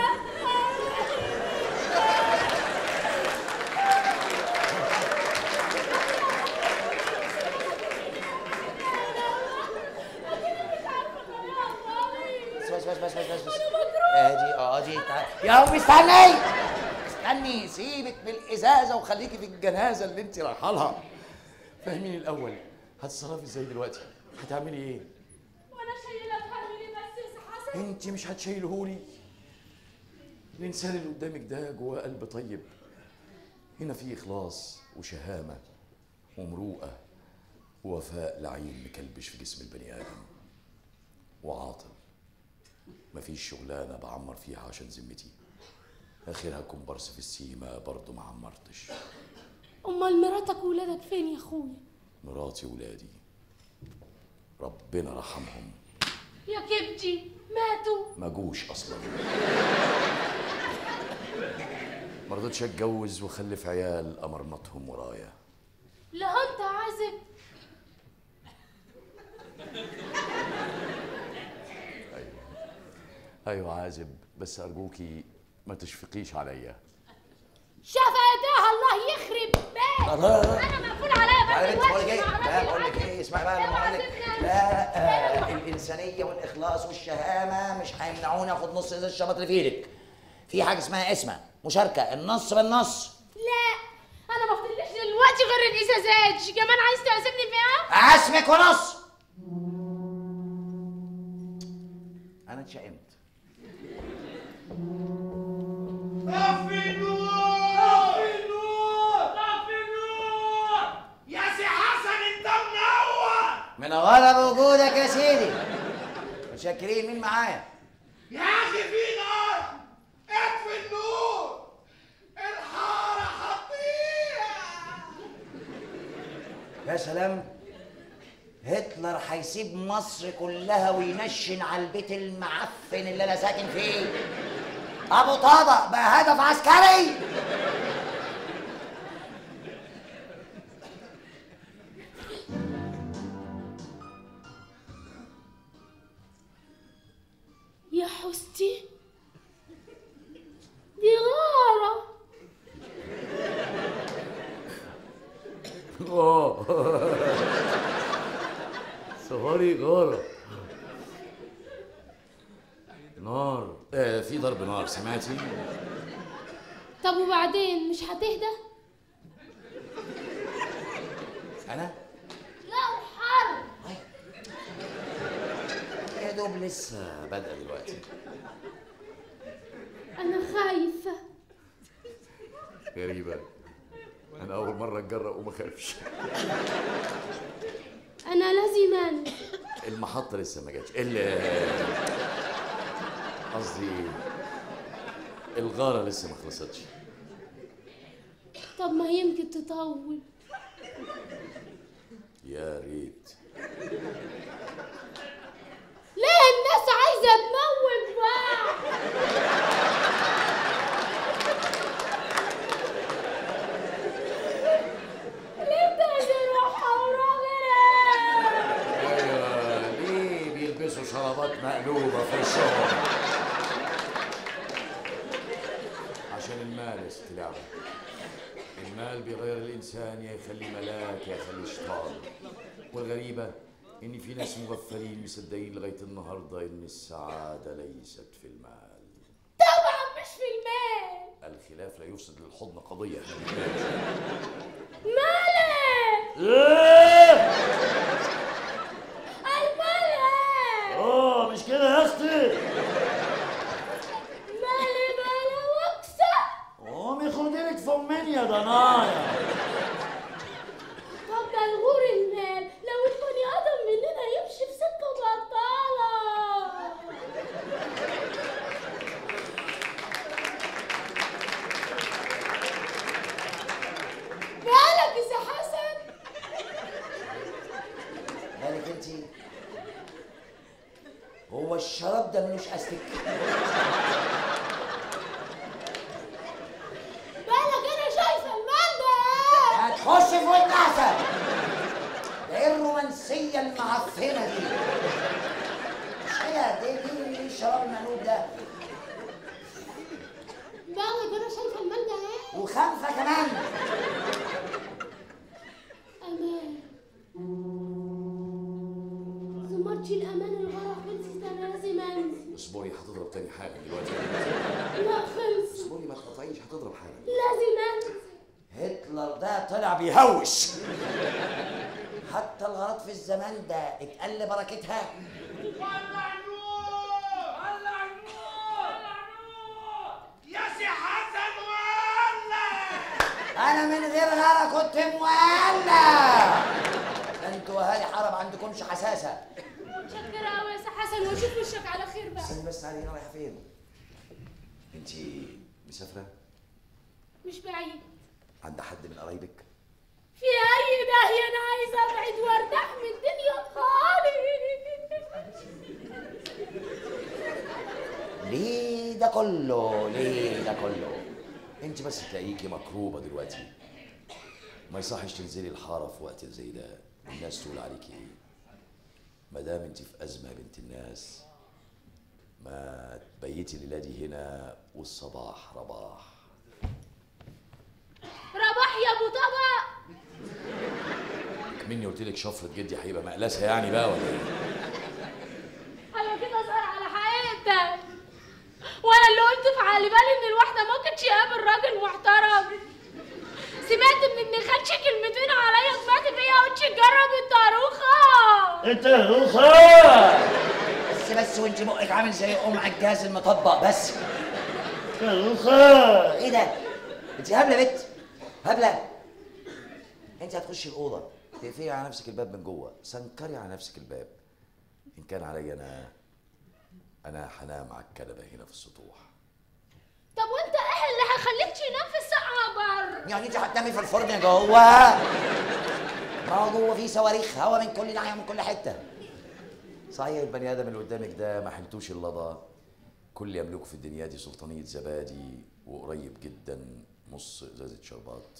بس بس بس بس بس بس بس ادي ادي تعال يا امي استني استني سيبك من الازازه وخليكي في الجنازه اللي انت رايحه لها فهميني الاول هتتصرفي ازاي دلوقتي هتعملي ايه وانا شايله بهمي ليه بس يا سي حسن انت مش هتشيلهولي الانسان اللي قدامك ده جواه قلب طيب هنا في اخلاص وشهامه ومروءه ووفاء لعين مكلبش في جسم البني ادم وعاطل مفيش شغلانه بعمر فيها عشان ذمتي اخرها كومبارس في السيما برضه ما عمرتش امال مراتك وولادك فين يا اخويا مراتي وولادي ربنا رحمهم يا كبدي ماتوا ما جوش اصلا ما رضيتش اتجوز واخلف عيال امرمطهم ورايا لا انت عازب ايوه عازب بس ارجوكي ما تشفقيش عليا شفايتها الله يخرب بيت انا مقفول عليا تعالى بقى بنت بقول لك دلوقتي ايه ما لا أعرفش بقول لك حاجة. ايه اسمع بقى لما اقول لك لا آه الانسانيه والاخلاص والشهامه مش هيمنعوني اخد نص ازاز الشبط اللي في ايدك في حاجه اسمها اسمه مشاركه النص بالنص لا انا ما فضلش دلوقتي غير الازازات كمان عايز تعزمني فيها اسمك ونص انا اتشائمت طفي النور طفي النور طفي النور يا سي حسن انت منور منوره بوجودك يا سيدي متشكرين مين معايا يا اخي في نار اطفي النور الحاره هتطير يا سلام هتلر هيسيب مصر كلها وينشن على البيت المعفن اللي انا ساكن فيه ابو طابق بقى هدف عسكري يا حستي دي غارة اه صهاري غارة نار آه في ضرب نار سمعتي طب وبعدين مش هتهدى؟ انا لا الحرب يا دوب لسه بادئه دلوقتي أنا خايفة غريبة أنا أول مرة أتجرأ وما خافش أنا لازم أنزل المحطة لسه ما جاتش ال- قصدي الغارة لسه ما خلصتش طب ما يمكن تطول يا ريت ليه الناس عايزة تموت بعض؟ ليه تهزروا حوراغرة؟ أيوة ليه بيلبسوا شرابات مقلوبة في الشغل عشان المال استلعبه المال بيغير الإنسان يا يخليه ملاك يا يخليه شيطان والغريبة إن في ناس مغفلين مصدقين لغاية النهاردة إن السعادة ليست في المال طبعا مش في المال الخلاف لا يفسد للحضن قضية مالك إيه؟ المالك آه مش كده يا أختي مالي مالي واكسب قومي خدي لك فمين يا ضنايا طب ده الغور المال لو البني ادم مننا يمشي في سكه بطاله مالك يا سي حسن بالك انت هو الشراب ده ملوش استك بالك انا شايفه المال ده هتخش في ودن احسن ده ايه الرومانسيه المعفنه دي مش كده دي دي دي الشراب المقلوب ده بالك انا شايفه المال ده ايه وخنفه كمان امان زمرتي الامان الغرق خلصت انا لازم انزل اصبري هتضرب تاني حاجة دلوقتي لا خلص اصبري ما تقطعيش هتضرب حاجة لازم انزل هتلر ده طلع بيهوش حتى الغلط في الزمان ده اتقل بركتها ولع النور ولع النور ولع النور يا سي حسن ولع انا من غير غيرك كنت مولع انتوا اهالي حرم عندكمش حساسه متشكرة قوي يا سي حسن واشوف وشك على خير بقى استني بس علينا رايحه فين انت مسافره مش بعيد عند حد من قرايبك في اي داهية انا عايزة ابعد وارتاح من الدنيا خالص ليه ده كله ليه ده كله انت بس تلاقيكي مكروبه دلوقتي ما يصحش تنزلي الحاره في وقت زي ده الناس تقول عليكي ايه ما دام انت في ازمه يا بنت الناس ما تبيتي الليله دي هنا والصباح رباح رباح يا ابو طبق مني قلت لك شفرة جدي هيبقى مقلسها يعني بقى ولا ايه؟ ايوه كده ظهر على حقيقتك وانا اللي قلت في على بالي ان الواحده ممكن تقابل راجل محترم سمعت من ابن خالتي كلمتين عليا سمعت فيا قلت تجرب الطاروخه الطاروخه بس بس وانت بقك عامل زي ام على الجهاز المطبق بس طاروخه ايه ده؟ انت هبله بت هبله انت هتخشي الاوضه تقفلي على نفسك الباب من جوه سنكري على نفسك الباب ان كان عليا انا انا هنام على الكنبه هنا في السطوح طب وانت ايه اللي هيخليك تنام في السقعه بره يعني انت هتنامي في الفرن جوه ما هو جوه في صواريخ هوا من كل ناحيه ومن كل حته صحيح البني ادم اللي قدامك ده ما حلتوش اللضا كل اللي يملكه في الدنيا دي سلطانيه زبادي وقريب جدا نص ازازه شربات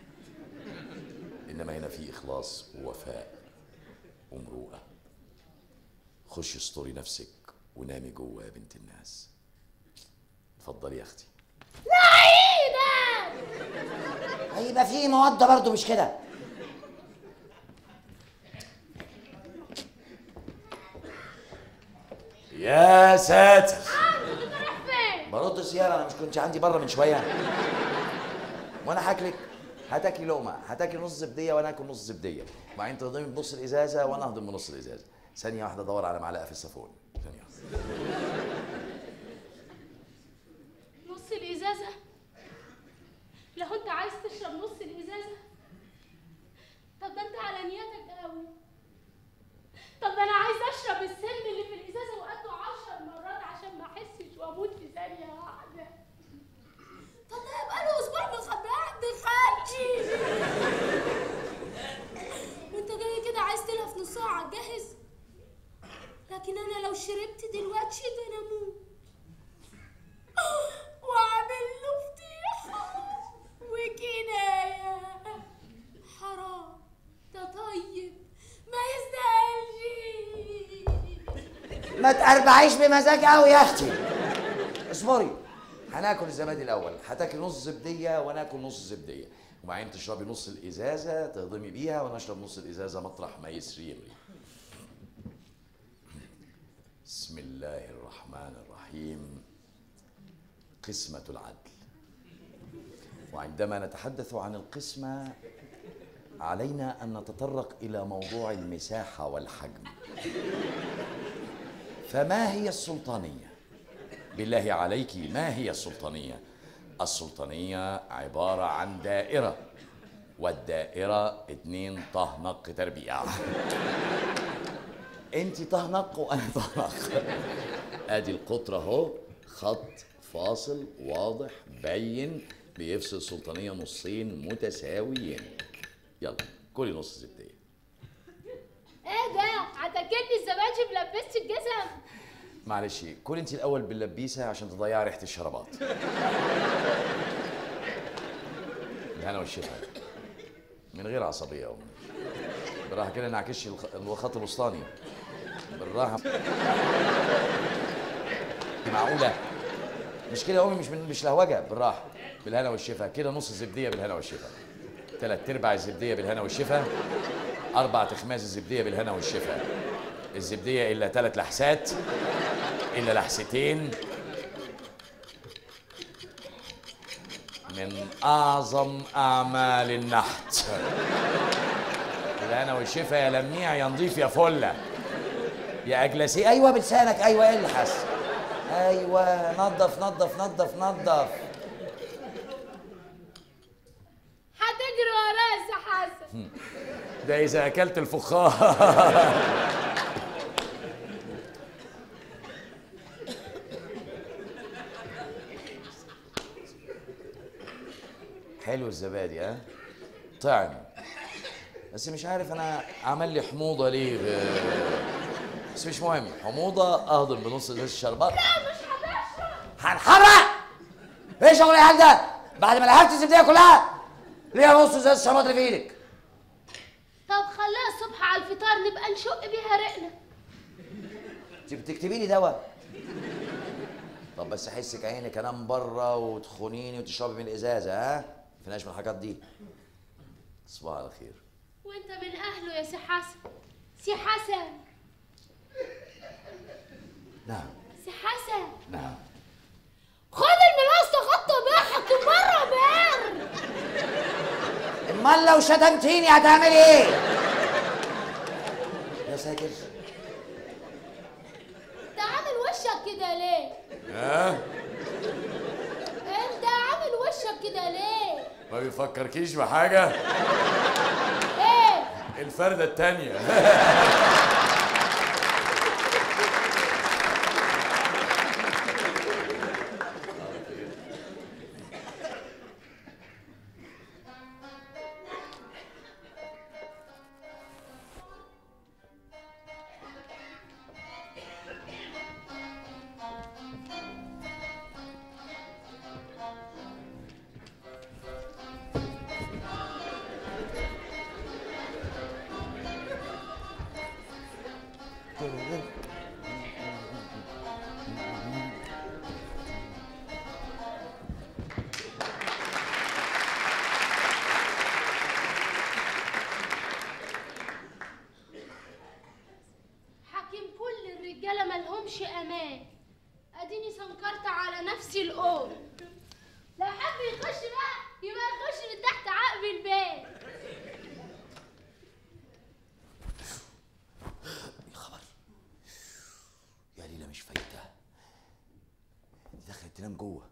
انما هنا في اخلاص ووفاء ومروءه خشي استوري نفسك ونامي جوه يا بنت الناس اتفضلي يا اختي لعيبه هيبقى في مواد برضه مش كده يا ساتر انت رايح فين برد السيارة أنا مش كنت عندي بره من شوية وأنا هاكلك هتاكلي لقمة هتاكلي نص زبدية وأنا آكل نص زبدية وبعدين تهضمي بنص الإزازة وأنا أهضم بنص الإزازة ثانية واحدة أدور على معلقة في الصافون ثانية واحدة نص الازازه لو انت عايز تشرب نص الازازه طب ده انت على نيتك قوي طب ده انا عايز اشرب السم اللي في الازازه وقده عشر مرات عشان ما احسش واموت في ثانيه واحده طب ده يبقى له اسبوع مخبيه عند خالتي وانت جاي كده عايز تلهف نص ساعه جاهز لكن انا لو شربت دلوقتي ده انا اموت واعمل له فضيحه وكنايه حرام ده طيب ما يستاهلش ما تقربعيش بمزاج قوي يا أختي اصبري هناكل الزبادي الأول هتاكل نص زبدية وأنا آكل نص زبدية وبعدين تشربي نص الإزازة تهضمي بيها وأنا أشرب نص الإزازة مطرح ما يسريني بسم الله الرحمن الرحيم قسمة العدل وعندما نتحدث عن القسمة علينا أن نتطرق إلى موضوع المساحة والحجم فما هي السلطانية؟ بالله عليك ما هي السلطانية؟ السلطانية عبارة عن دائرة والدائرة اتنين طهنق تربيع انت طهنق وانا طهنق ادي القطر اهو خط فاصل واضح بين بيفصل السلطانية نصين متساويين يلا كلي نص زبدية ايه ده هتاكلني الزبادي بلبست الجزم معلش كل انت الاول باللبيسه عشان تضيعي ريحه الشرابات الهنا والشفا من غير عصبيه يا امي بالراحه كده نعكش الخ- الخط الوسطاني بالراحه معقوله مش كده يا امي مش من مش لهوجه بالراحه بالهنا والشفا كده نص الزبديه بالهنا والشفا ثلاث ارباع الزبديه بالهنا والشفا اربع تخماس الزبديه بالهنا والشفا الزبديه الا ثلاث لحسات الا لحستين من اعظم اعمال النحت بالهنا والشفا يا لميع يا نضيف يا فله يا اجلسي ايوه بلسانك ايوه ايه اللي حصل ايوه نظف نظف نظف نظف هتجري ورايا يا سي حسن ده اذا اكلت الفخار حلو الزبادي ها طعم بس مش عارف انا عمل لي حموضه ليه ب- بس مش مهم حموضه اهضم بنص ازازه الشربات هنحرق ايه شغل العيال ده بعد ما لهفت الزبديه كلها ليه نص ازازه الشربات اللي في ايدك طب خليها الصبح على الفطار نبقى نشق بيها رقنا انت بتكتبي لي دواء طب بس احسك عينك انام بره وتخونيني وتشربي من الازازه ها فيناش من الحاجات دي صباح على خير وانت من اهله يا سي حسن سي حسن نعم سي حسن نعم خد الملاس تغطى بيحك بره بار امال لو شتمتيني هتعملي ايه يا ساتر انت عامل وشك كده ليه ها انت عامل وشك كده ليه ما بيفكركيش بحاجه ايه الفرده التانيه حاكم كل الرجاله ملهمش امان اديني سنكرت على نفسي الأول لو حب يخش بقى يبقى يخش من تحت عقب الباب يا خبر يا ليلى مش فايته دي دخلت تنام جوه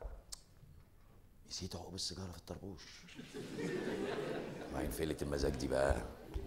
نسيت عقب السيجاره في الطربوش وبعدين فيلة المزاج دي بقى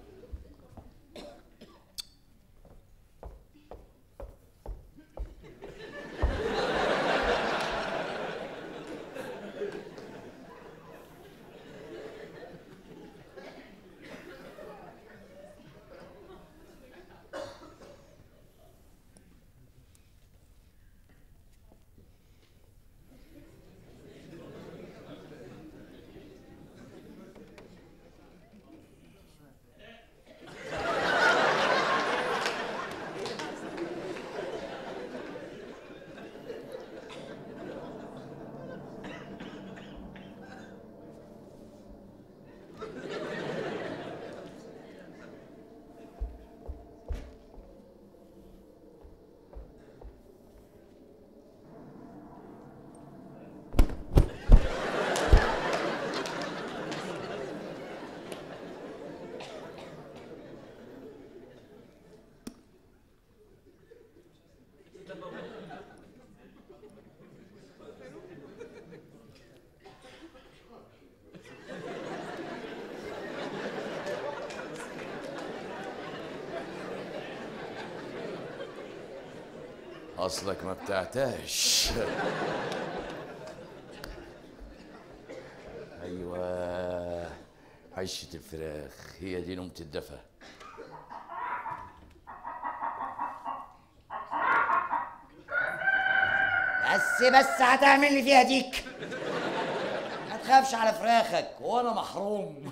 اصلك ما بتعتاش ايوه عشة الفراخ هي دي نومة الدفا بس بس هتعمل لي فيها ديك ما تخافش على فراخك وانا محروم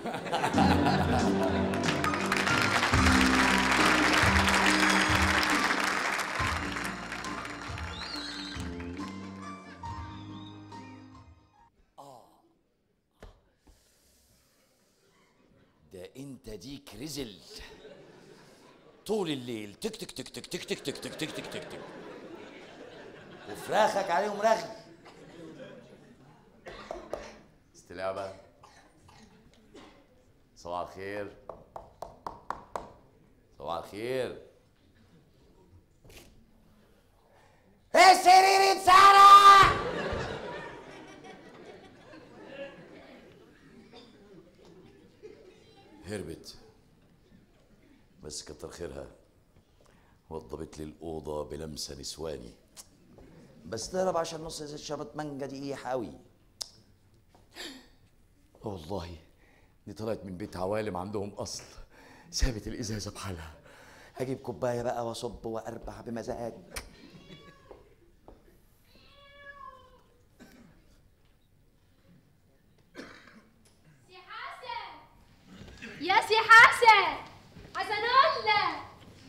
ده انت ديك رزل طول الليل تك تك تك تك تك تك تك تك تك تك تك تك وفراخك عليهم رغي استلعبة صباح الخير صباح الخير السرير اتسرق هربت بس كتر خيرها وضبت لي الأوضة بلمسة نسواني بس تهرب عشان نص ازازه شربت مانجا دي ايه قوي والله دي طلعت من بيت عوالم عندهم أصل سابت الإزازة بحالها هجيب كوبايه بقى واصب واربع بمزاج سي حسن يا سي حسن حسن الله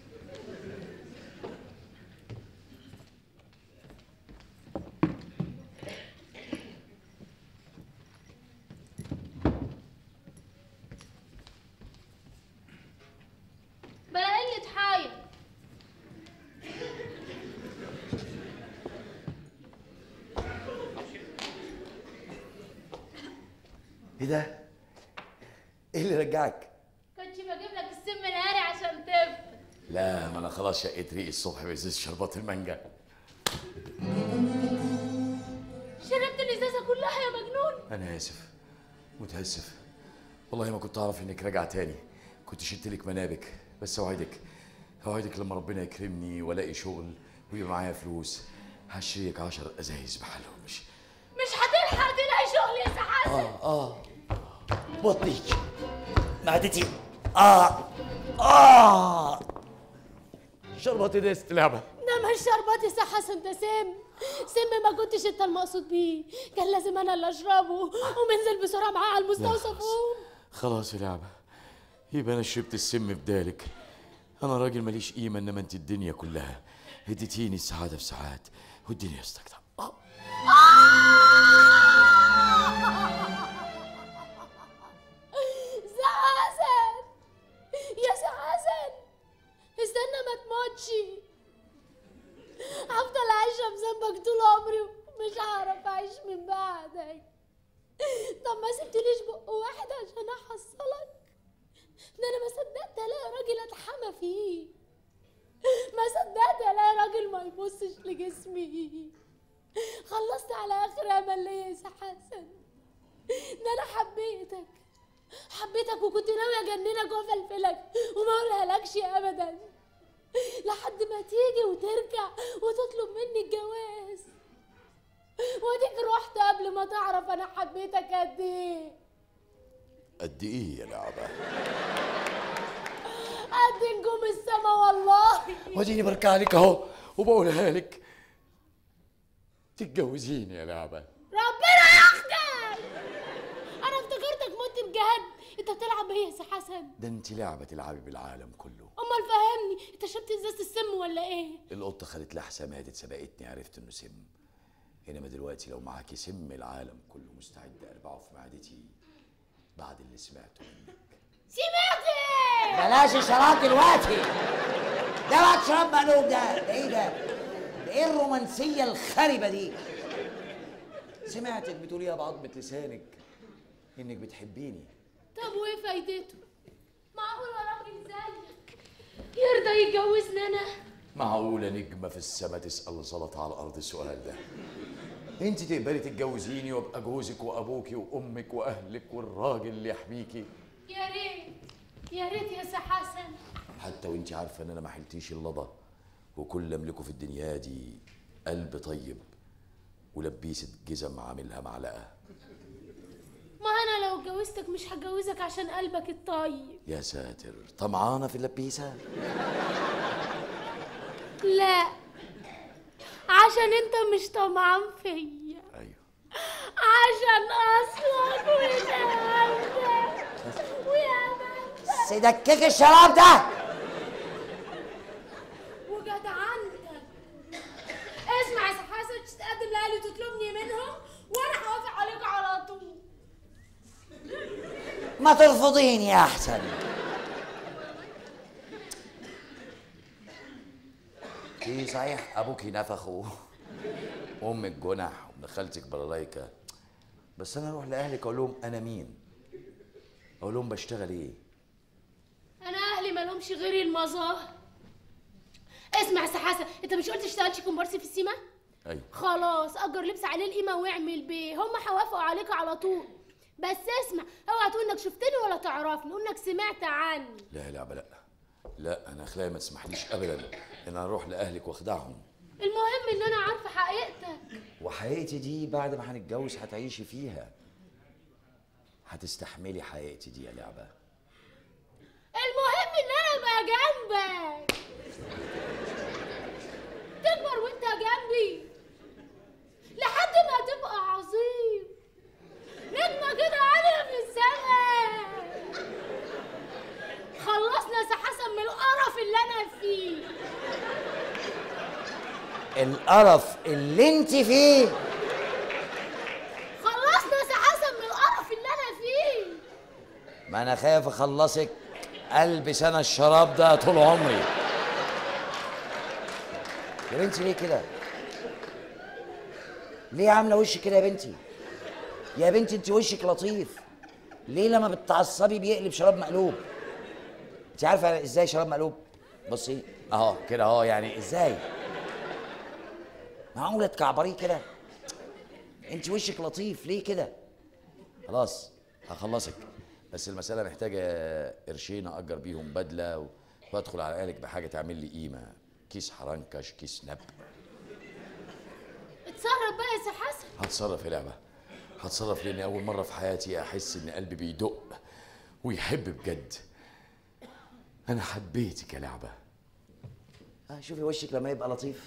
بلا قلة حايل ايه ده؟ ايه اللي رجعك؟ كنتش بجيب لك السم نهاري عشان تفطر لا ما أنا خلاص شقيت ريقي الصبح بإزازة شربات المانجا شربت الازازه كلها يا مجنون أنا آسف متأسف والله ما كنت أعرف إنك راجعة تاني كنت شلت لك منابك بس أوعدك أوعدك لما ربنا يكرمني وألاقي شغل ويبقى معايا فلوس هشتريك عشر أزايز بحالهم مش مش هتلحق تلاقي شغل يا سي حسن اه اه بطني معدتي اه اه شربات ديست لعبة ده مش شربات يا سي حسن ده سم سم ما كنتش انت المقصود بيه كان لازم انا اللي اشربه ومنزل بسرعه معاه على المستوصف قوم خلاص يا لعبة يبقى أنا شربت السم بدالك أنا راجل ماليش قيمة إنما أنت الدنيا كلها اديتيني السعادة في ساعات والدنيا استكتر سي حسن يا سي حسن استنى ما تموتش هفضل عايشة بذنبك طول عمري ومش هعرف أعيش من بعدك طب ما سبتليش بق واحد عشان أحصلك ده أنا ما صدقت ألاقي راجل أتحمى فيه ما صدقت ألاقي راجل ما يبصش لجسمي خلصت على آخر أمل ليا يا سي حسن ده أنا حبيتك حبيتك وكنت ناوي اجننك وافلفلك وما اقولهالكش ابدا لحد ما تيجي وترجع وتطلب مني الجواز واديك رحت قبل ما تعرف انا حبيتك قد ايه قد إيه يا لعبة قد نجوم السما والله واديني بركع لك أهو وبقولها لك تتجوزيني يا لعبة ربنا ياخدك انا افتكرتك مت بجد انت بتلعب ايه يا سي حسن ده أنت لعبة تلعبي بالعالم كله امال فهمني انت شربت ازازه السم ولا ايه القطة خدت لحسة ماتت سبقتني عرفت إنه سم إنما دلوقتي لو معاكي سم العالم كله مستعد أربعه في معدتي بعد اللي سمعته منك سمعتي بلاش الشراب دلوقتي ده بقى شراب مقلوب ده ده ايه ده؟ ده ايه الرومانسية الخربة دي؟ سمعتك بتقوليها بعضمة لسانك انك بتحبيني طب وايه فايدته معقول راجل زيك يرضى يتجوزني انا معقولة نجمة في السما تسأل زلط على الأرض السؤال ده انت تقبلي تتجوزيني وابقى جوزك وابوكي وامك واهلك والراجل اللي يحميكي يا ريت يا ريت يا سي حسن حتى وانت عارفه ان انا ما حلتيش اللضا وكل اللي املكه في الدنيا دي قلب طيب ولبيسه جزم عاملها معلقه ما انا لو اتجوزتك مش هتجوزك عشان قلبك الطيب يا ساتر طمعانه في اللبيسه لا عشان انت مش طمعان فيا ايوه عشان اصلك وشهامتك ويا سيدكك الشراب ده وجدعنتك اسمع يا سي حسن تتقدم لاهلي وتطلبني منهم وانا هوافق عليك على طول ما ترفضيني احسن ايه صحيح ابوكي نفخ و- وامك جنح وابن خالتك بلالايكا بس انا اروح لاهلك اقول لهم انا مين اقول لهم بشتغل ايه انا اهلي مالهمش افهمش غير المظاهر اسمع يا حسن انت مش قلت اشتغلتش كومبارس في السيما ايوه خلاص اجر لبس عليه القيمه واعمل بيه هم هيوافقوا عليك على طول بس اسمع اوعى تقول انك شفتني ولا تعرفني قول انك سمعت عني لا يا لعبه لا لا انا اخلاقي ما تسمحليش ابدا ان انا اروح لاهلك واخدعهم المهم ان انا عارفه حقيقتك وحقيقتي دي بعد ما هنتجوز هتعيشي فيها هتستحملي حقيقتي دي يا لعبه المهم ان انا ابقى جنبك تكبر وانت جنبي لحد ما تبقى عظيم نجمة كده عالية في السماء خلصنا يا سي حسن من القرف اللي انا فيه القرف اللي انت فيه خلصنا يا سي حسن من القرف اللي انا فيه ما انا خايف اخلصك البس انا الشراب ده طول عمري يا بنتي ليه كده ليه عامله وشك كده يا بنتي يا بنتي انت وشك لطيف ليه لما بتعصبي بيقلب شراب مقلوب انت عارفه ازاي شراب مقلوب بصي اهو كده اهو يعني ازاي معقوله تكعبريه كده انت وشك لطيف ليه كده خلاص هخلصك بس المسألة محتاجة قرشين أجر بيهم بدلة و- وأدخل على أهلك بحاجة تعمل لي قيمة كيس حرنكش كيس نب اتصرف بقى يا سي حسن هتصرف يا لعبة هتصرف لأني أول مرة في حياتي أحس إن قلبي بيدق ويحب بجد أنا حبيتك يا لعبة آه شوفي وشك لما يبقى لطيف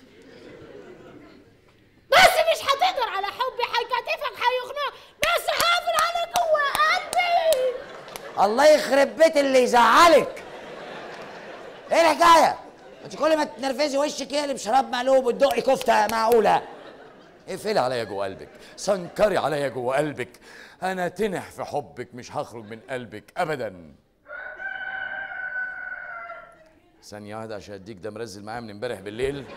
بس مش هتقدر على حبي هيكتفك هيخنق بس حافظ على جوه قلبي الله يخرب بيت اللي يزعلك ايه الحكايه انت كل ما تنرفزي وشك يقلب شراب مقلوب وتدقي كفته معقوله اقفلي عليا جوه قلبك سنكري عليا جوه قلبك انا تنح في حبك مش هخرج من قلبك ابدا ثانية واحدة عشان اديك ده مرزل معايا من امبارح بالليل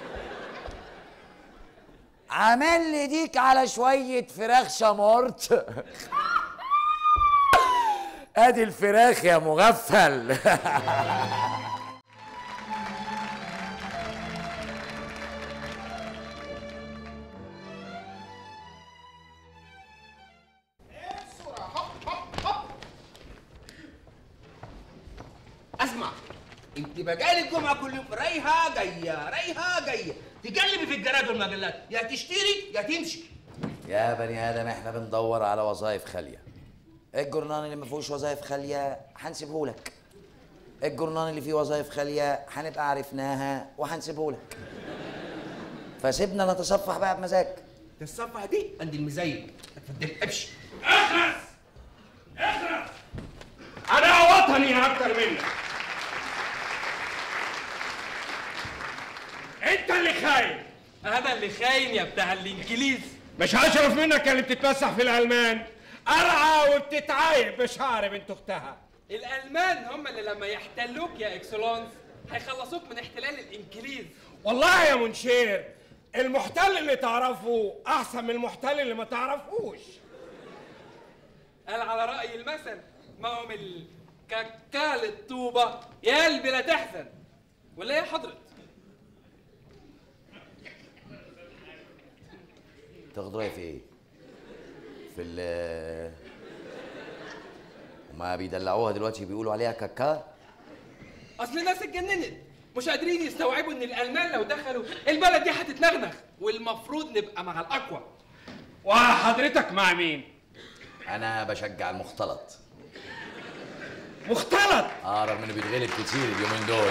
عامل لي ديك على شويه فراخ شمورت ادي الفراخ يا مغفل اسمع انت بقالي الجمعه كل يوم رايحه جايه رايحه جايه تقلبي في الجرائد والمجلات يا تشتري يا تمشي يا بني ادم احنا بندور على وظائف خاليه الجرنان اللي ما فيهوش وظائف خاليه هنسيبه لك الجرنان اللي فيه وظائف خاليه هنبقى عرفناها وهنسيبه لك فسيبنا نتصفح بقى بمزاج الصفحه دي عند المزين اتفضل امشي اخرس اخرس انا وطني اكتر منك انت اللي خاين انا اللي خاين يا بتاع الانجليز مش هشرف منك يا اللي بتتفسح في الالمان قرعه وبتتعايب بشعر بنت اختها الالمان هم اللي لما يحتلوك يا اكسلونس هيخلصوك من احتلال الانجليز والله يا منشير المحتل اللي تعرفه احسن من المحتل اللي ما تعرفوش قال على رأي المثل ما هو من الكاكال الطوبة يا قلبي لا تحزن ولا يا حضرت تاخد رايي في ايه؟ في ال هما بيدلعوها دلوقتي بيقولوا عليها كاكا اصل الناس اتجننت مش قادرين يستوعبوا ان الالمان لو دخلوا البلد دي هتتنغنغ والمفروض نبقى مع الاقوى وحضرتك مع مين؟ انا بشجع المختلط مختلط اه رغم انه بيتغلب كتير اليومين دول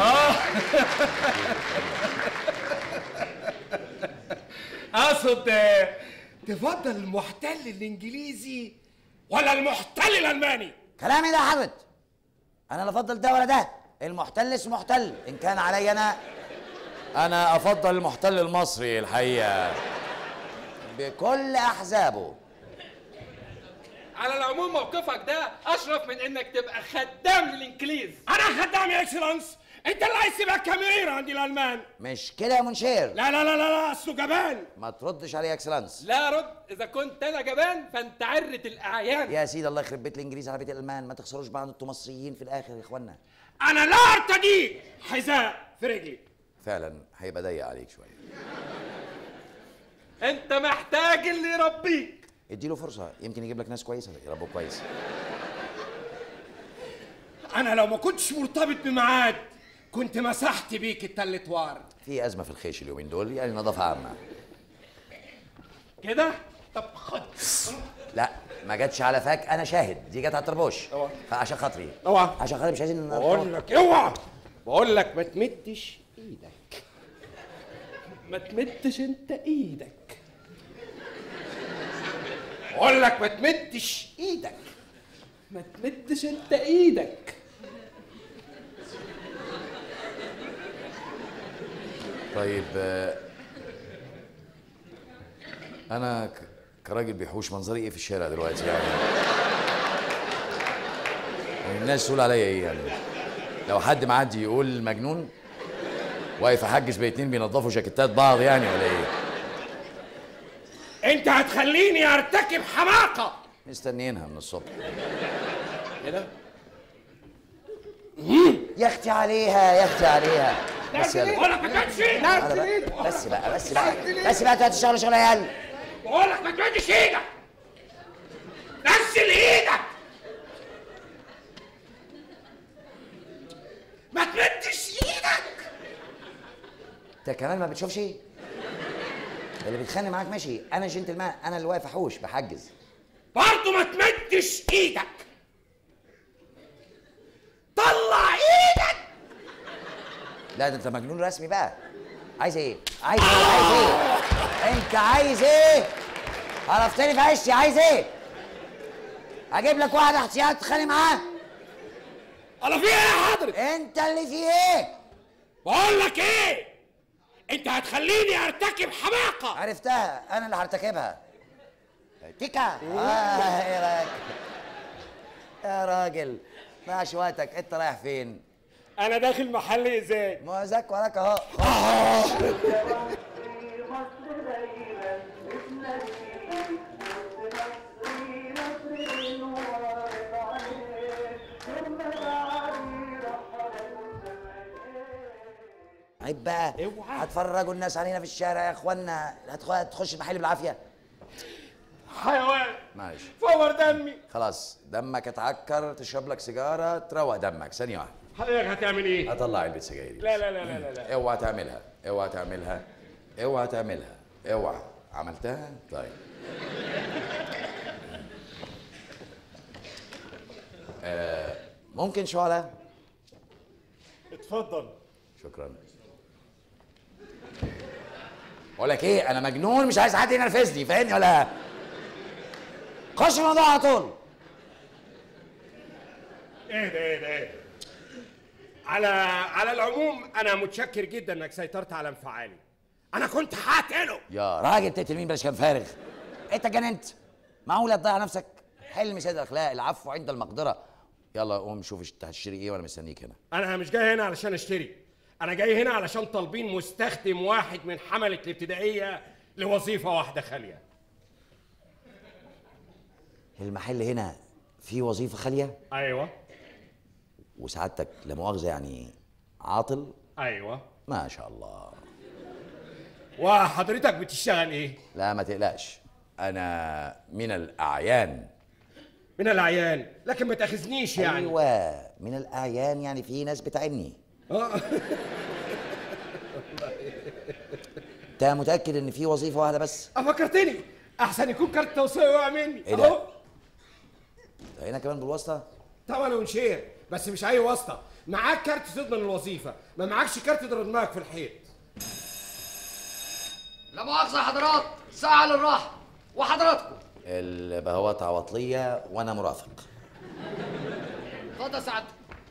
اقصد آه، تفضل المحتل الانجليزي ولا المحتل الالماني؟ كلامي ده حضرت انا لا افضل ده ولا ده المحتل اسمه محتل ان كان علي انا انا افضل المحتل المصري الحقيقه بكل احزابه على العموم موقفك ده اشرف من انك تبقى خدام للانجليز انا خدام يا اكسلانس انت اللي عايز تبقى كاميرير عند الالمان مش كده يا منشير لا لا لا لا لا اصله جبان ما تردش عليه يا اكسلانس لا رد اذا كنت انا جبان فانت عرة الاعيان يا سيدي الله يخرب بيت الانجليز على بيت الالمان ما تخسروش بعض انتوا مصريين في الاخر يا اخوانا انا لا ارتدي حذاء في رجلي فعلا هيبقى ضيق عليك شويه انت محتاج اللي يربيك اديله فرصه يمكن يجيب لك ناس كويسه يربوه كويس انا لو ما كنتش مرتبط بميعاد كنت مسحت بيك التل توار في ازمه في الخيش اليومين دول يعني نظافه عامه كده طب خد لا ما جاتش على فاك انا شاهد دي جت على الطربوش فعشان خاطري اوعى عشان خاطري مش عايزين بقول لك اوعى بقول لك ما تمدش ايدك ما تمدش انت ايدك بقول لك ما تمدش ايدك ما تمدش انت ايدك طيب آه، انا ك- كراجل بيحوش منظري ايه في الشارع دلوقتي يعني يعني الناس تقول عليا ايه يعني لو حد معدي يقول مجنون واقف احجز باتنين بينضفوا جاكيتات بعض يعني ولا ايه انت هتخليني ارتكب حماقه مستنيينها من الصبح كده يا اختي عليها يا اختي عليها بس بقول يلا لك ما تمدش أنا بقى- بس بقى بس بقى بس بقى انتوا هتشتغلوا شغل عيال بقول لك ما تمدش ايدك نزل ايدك ما تمدش ايدك انت كمان ما بتشوفش اللي بيتخانق معاك ماشي انا جنتلمان انا اللي واقف احوش بحجز برضه ما تمدش ايدك طلع ايدك لا ده انت مجنون رسمي بقى عايز ايه عايز ايه عايز ايه انت عايز ايه عرفتني في عشتي عايز ايه اجيب لك واحد احتياط تتخانق معاه انا في ايه يا حضرتك انت اللي في ايه بقول لك ايه انت هتخليني ارتكب حماقه عرفتها انا اللي هرتكبها تيكا آه ايه رايك يا راجل ضيعش وقتك انت رايح فين انا داخل محل ازاي موزك وراك اهو عيب بقى هتفرجوا الناس علينا في الشارع يا اخوانا هتخ- هتخش المحل بالعافيه حيوان معلش فور دمي خلاص دمك اتعكر تشرب لك سيجاره تروق دمك ثانيه واحده حضرتك هتعمل ايه اطلع علبه سجاير لا لا لا لا لا, لا. اوعى تعملها اوعى تعملها اوعى تعملها اوعى عملتها طيب آه ممكن شعلة اتفضل شكرا بقول لك ايه انا مجنون مش عايز حد ينرفزني فاهمني ولا خش في الموضوع على طول ايه ده ايه ده ايه ده؟ على على العموم انا متشكر جدا انك سيطرت على انفعالي انا كنت هقتله يا راجل تقتل مين بلاش كلام فارغ انت جننت معقوله تضيع نفسك حلم سيد الاخلاق العفو عند المقدره يلا قوم شوف انت هتشتري ايه وانا مستنيك هنا انا مش جاي هنا علشان اشتري انا جاي هنا علشان طالبين مستخدم واحد من حملة الابتدائية لوظيفة واحدة خالية المحل هنا فيه وظيفه خاليه ايوه وسعادتك لا مؤاخذه يعني عاطل ايوه ما شاء الله وحضرتك بتشتغل ايه لا ما تقلقش انا من الاعيان من العيان لكن ما تاخذنيش يعني ايوه من الاعيان يعني في ناس بتعني آه. انت متاكد ان في وظيفه واحده بس فكرتني احسن يكون كارت توصيل وقع مني إيه ده؟ اهو هنا كمان بالواسطه طبعا ونشير بس مش اي واسطه معاك كارت تضمن الوظيفه ما معكش كارت تضرب دماغك في الحيط لا مؤاخذة يا حضرات ساعة للراحة وحضراتكم البهوات عواطليه وانا مرافق اتفضل يا سعادتك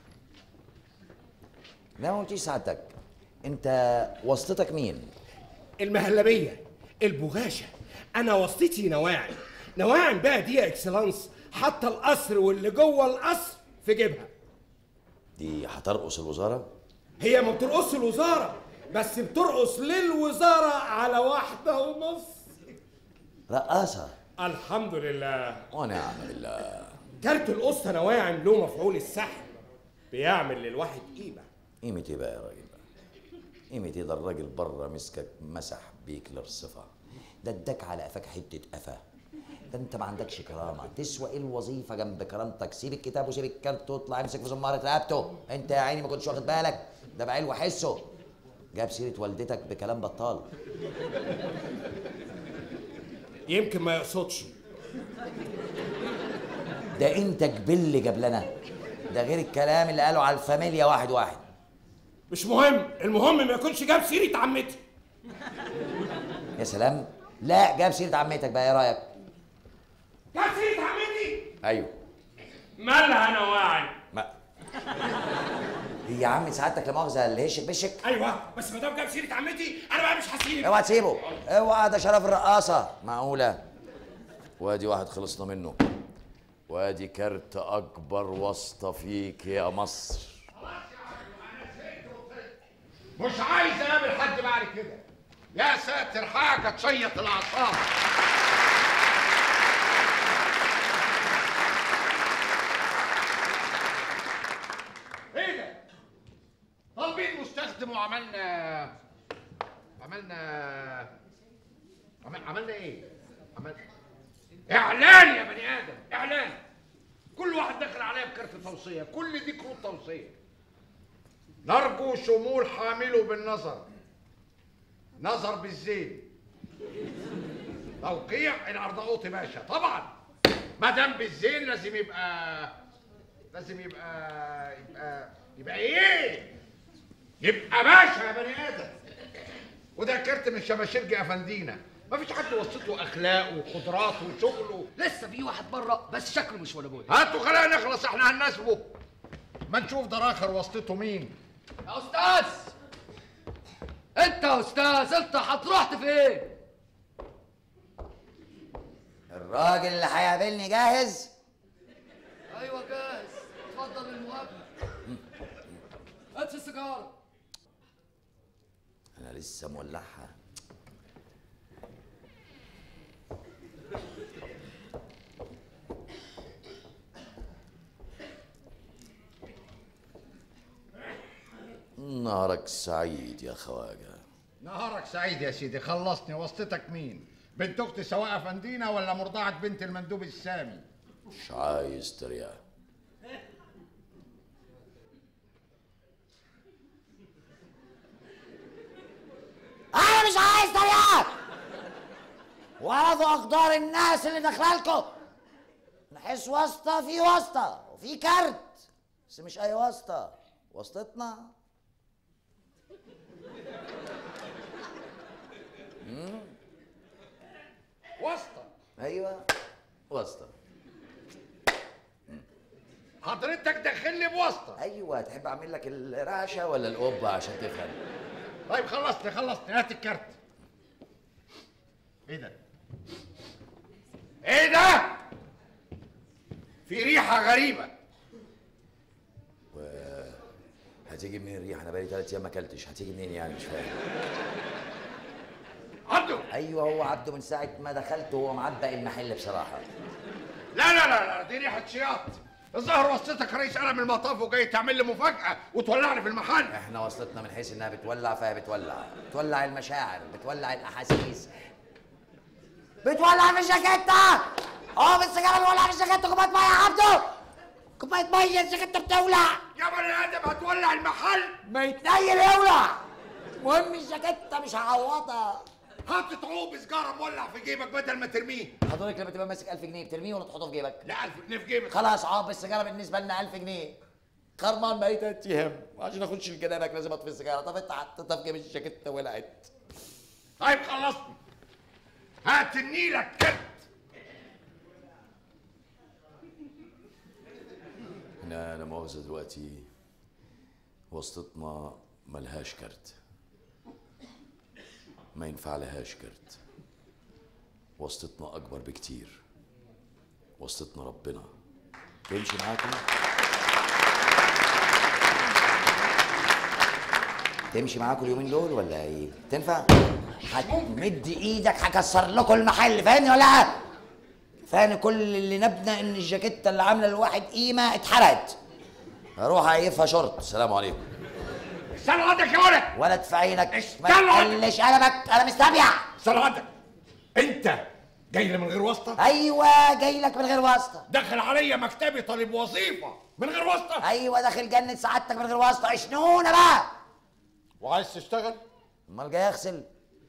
لا ما قلتيش سعادتك انت واسطتك مين المهلبيه البغاشه انا واسطتي نواعم نواعم بقى دي يا اكسلانس حتى القصر واللي جوه القصر في جيبها دي هترقص الوزاره هي ما بترقص الوزاره بس بترقص للوزاره على واحده ونص رقاصه الحمد لله ونعم بالله كارت القسطى نواعم له مفعول السحب بيعمل للواحد قيمه قيمة ايه بقى يا راجل بقى؟ قيمة ايه ده الراجل بره مسكك مسح بيك للصفة ده اداك على قفاك حتة قفا ده انت ما عندكش كرامة تسوى ايه الوظيفة جنب كرامتك سيب الكتاب وسيب الكارت واطلع امسك في زمارة رقبته انت يا عيني ما كنتش واخد بالك ده بعيل وحسه جاب سيرة والدتك بكلام بطال يمكن ما يقصدش ده انت جبل جاب لنا ده غير الكلام اللي قاله على الفاميليا واحد واحد مش مهم المهم ما يكونش جاب سيره عمتي يا سلام لا جاب سيرة عمتك بقى ايه رأيك جاب سيره عمتي ايوه مالها نواعي ما هي يا عم سعادتك لا مؤاخذة اللي هشك بشك ايوه بس ما دام جاب سيره عمتي انا بقى مش هسيب اوعى تسيبه اوعى ده شرف الرقاصة معقولة وادي واحد خلصنا منه وادي كارت اكبر واسطة فيك يا مصر مش عايز اقابل حد بعد كده يا ساتر حاجه تشيط الاعصاب ايه ده طالبين مستخدم وعملنا عملنا عمل... عملنا ايه عمل... اعلان يا بني ادم اعلان كل واحد داخل عليا بكارت توصيه كل دي كروت توصيه نرجو شمول حامله بالنظر نظر بالزين توقيع الارناؤوطي باشا طبعا ما دام بالزين لازم يبقى لازم يبقى يبقى يبقى ايه يبقى باشا يا بني ادم وده كارت من شباشرجي افندينا ما فيش حد وصيته اخلاقه وقدراته وشغله لسه في واحد بره بس شكله مش ولا بد هاتوا خلينا نخلص احنا هنناسبه ما نشوف ده اخر واسطته مين يا استاذ انت يا استاذ انت هتروح فين الراجل اللي هيقابلني جاهز ايوه جاهز اتفضل المقابله هات السيجاره انا لسه مولعها نهارك سعيد يا خواجه نهارك سعيد يا سيدي خلصني واسطتك مين بنت اختي سواء افندينا ولا مرضعه بنت المندوب السامي مش عايز تريقة انا مش عايز تريقة واخدوا اقدار الناس اللي داخله لكم نحس واسطة في واسطة وفي كارت بس مش اي واسطة واسطتنا مم. واسطه ايوه واسطة حضرتك داخلني بواسطه ايوه تحب اعمل لك الرعشه ولا القبه عشان تفهم طيب خلصني خلصني هات الكارت ايه ده ايه ده في ريحه غريبه هتيجي منين الريحه انا بقالي ثلاث ايام ما اكلتش هتيجي منين يعني مش فاهم عبده ايوه هو عبده من ساعة ما دخلت وهو معبق المحل بصراحة لا لا لا لا دي ريحه شياط الظاهر وصيتك رئيس قلم المطاف وجاي تعمل لي مفاجاه وتولعني في المحل احنا وصلتنا من حيث انها بتولع فهي بتولع بتولع المشاعر بتولع الاحاسيس بتولع في الجاكيتة اه بالسيجارة بتولع في الجاكيتة كوباية مية يا عبده كوباية مية الجاكيتة بتولع يا بني ادم هتولع المحل ما يتنيل يولع المهم الجاكيتة مش هعوضها هات طعوب سجاره مولع في جيبك بدل ما ترميه حضرتك لما تبقى ماسك 1000 جنيه بترميه ولا تحطه في جيبك؟ لا 1000 جنيه في جيبك خلاص عاب السيجاره بالنسبه لنا 1000 جنيه خرمان بقيت اتهم عشان اخش الجنابك لازم اطفي السيجاره طب انت حطيتها في جيب الجاكيته ولعت طيب خلصني هات النيلة كده احنا لا مؤاخذه دلوقتي واسطتنا ملهاش كارت ما ينفع لهاش كارت واسطتنا اكبر بكتير واسطتنا ربنا تمشي معاكم تمشي معاكم اليومين دول ولا ايه؟ تنفع؟ هتمد ايدك هكسر لكم المحل فاهمني ولا لا؟ فاهم كل اللي نبنى ان الجاكيته اللي عامله لواحد قيمه اتحرقت هروح اعيفها شرط السلام عليكم استنى عندك يا ولد ولد في عينك ما استنى عندك. تقلش قلمك انا مستبيع استنى عندك انت جاي لي من غير واسطه ايوه جاي لك من غير واسطه دخل عليا مكتبي طالب وظيفه من غير واسطه ايوه داخل جنة سعادتك من غير واسطه عشنونه بقى وعايز تشتغل امال جاي اغسل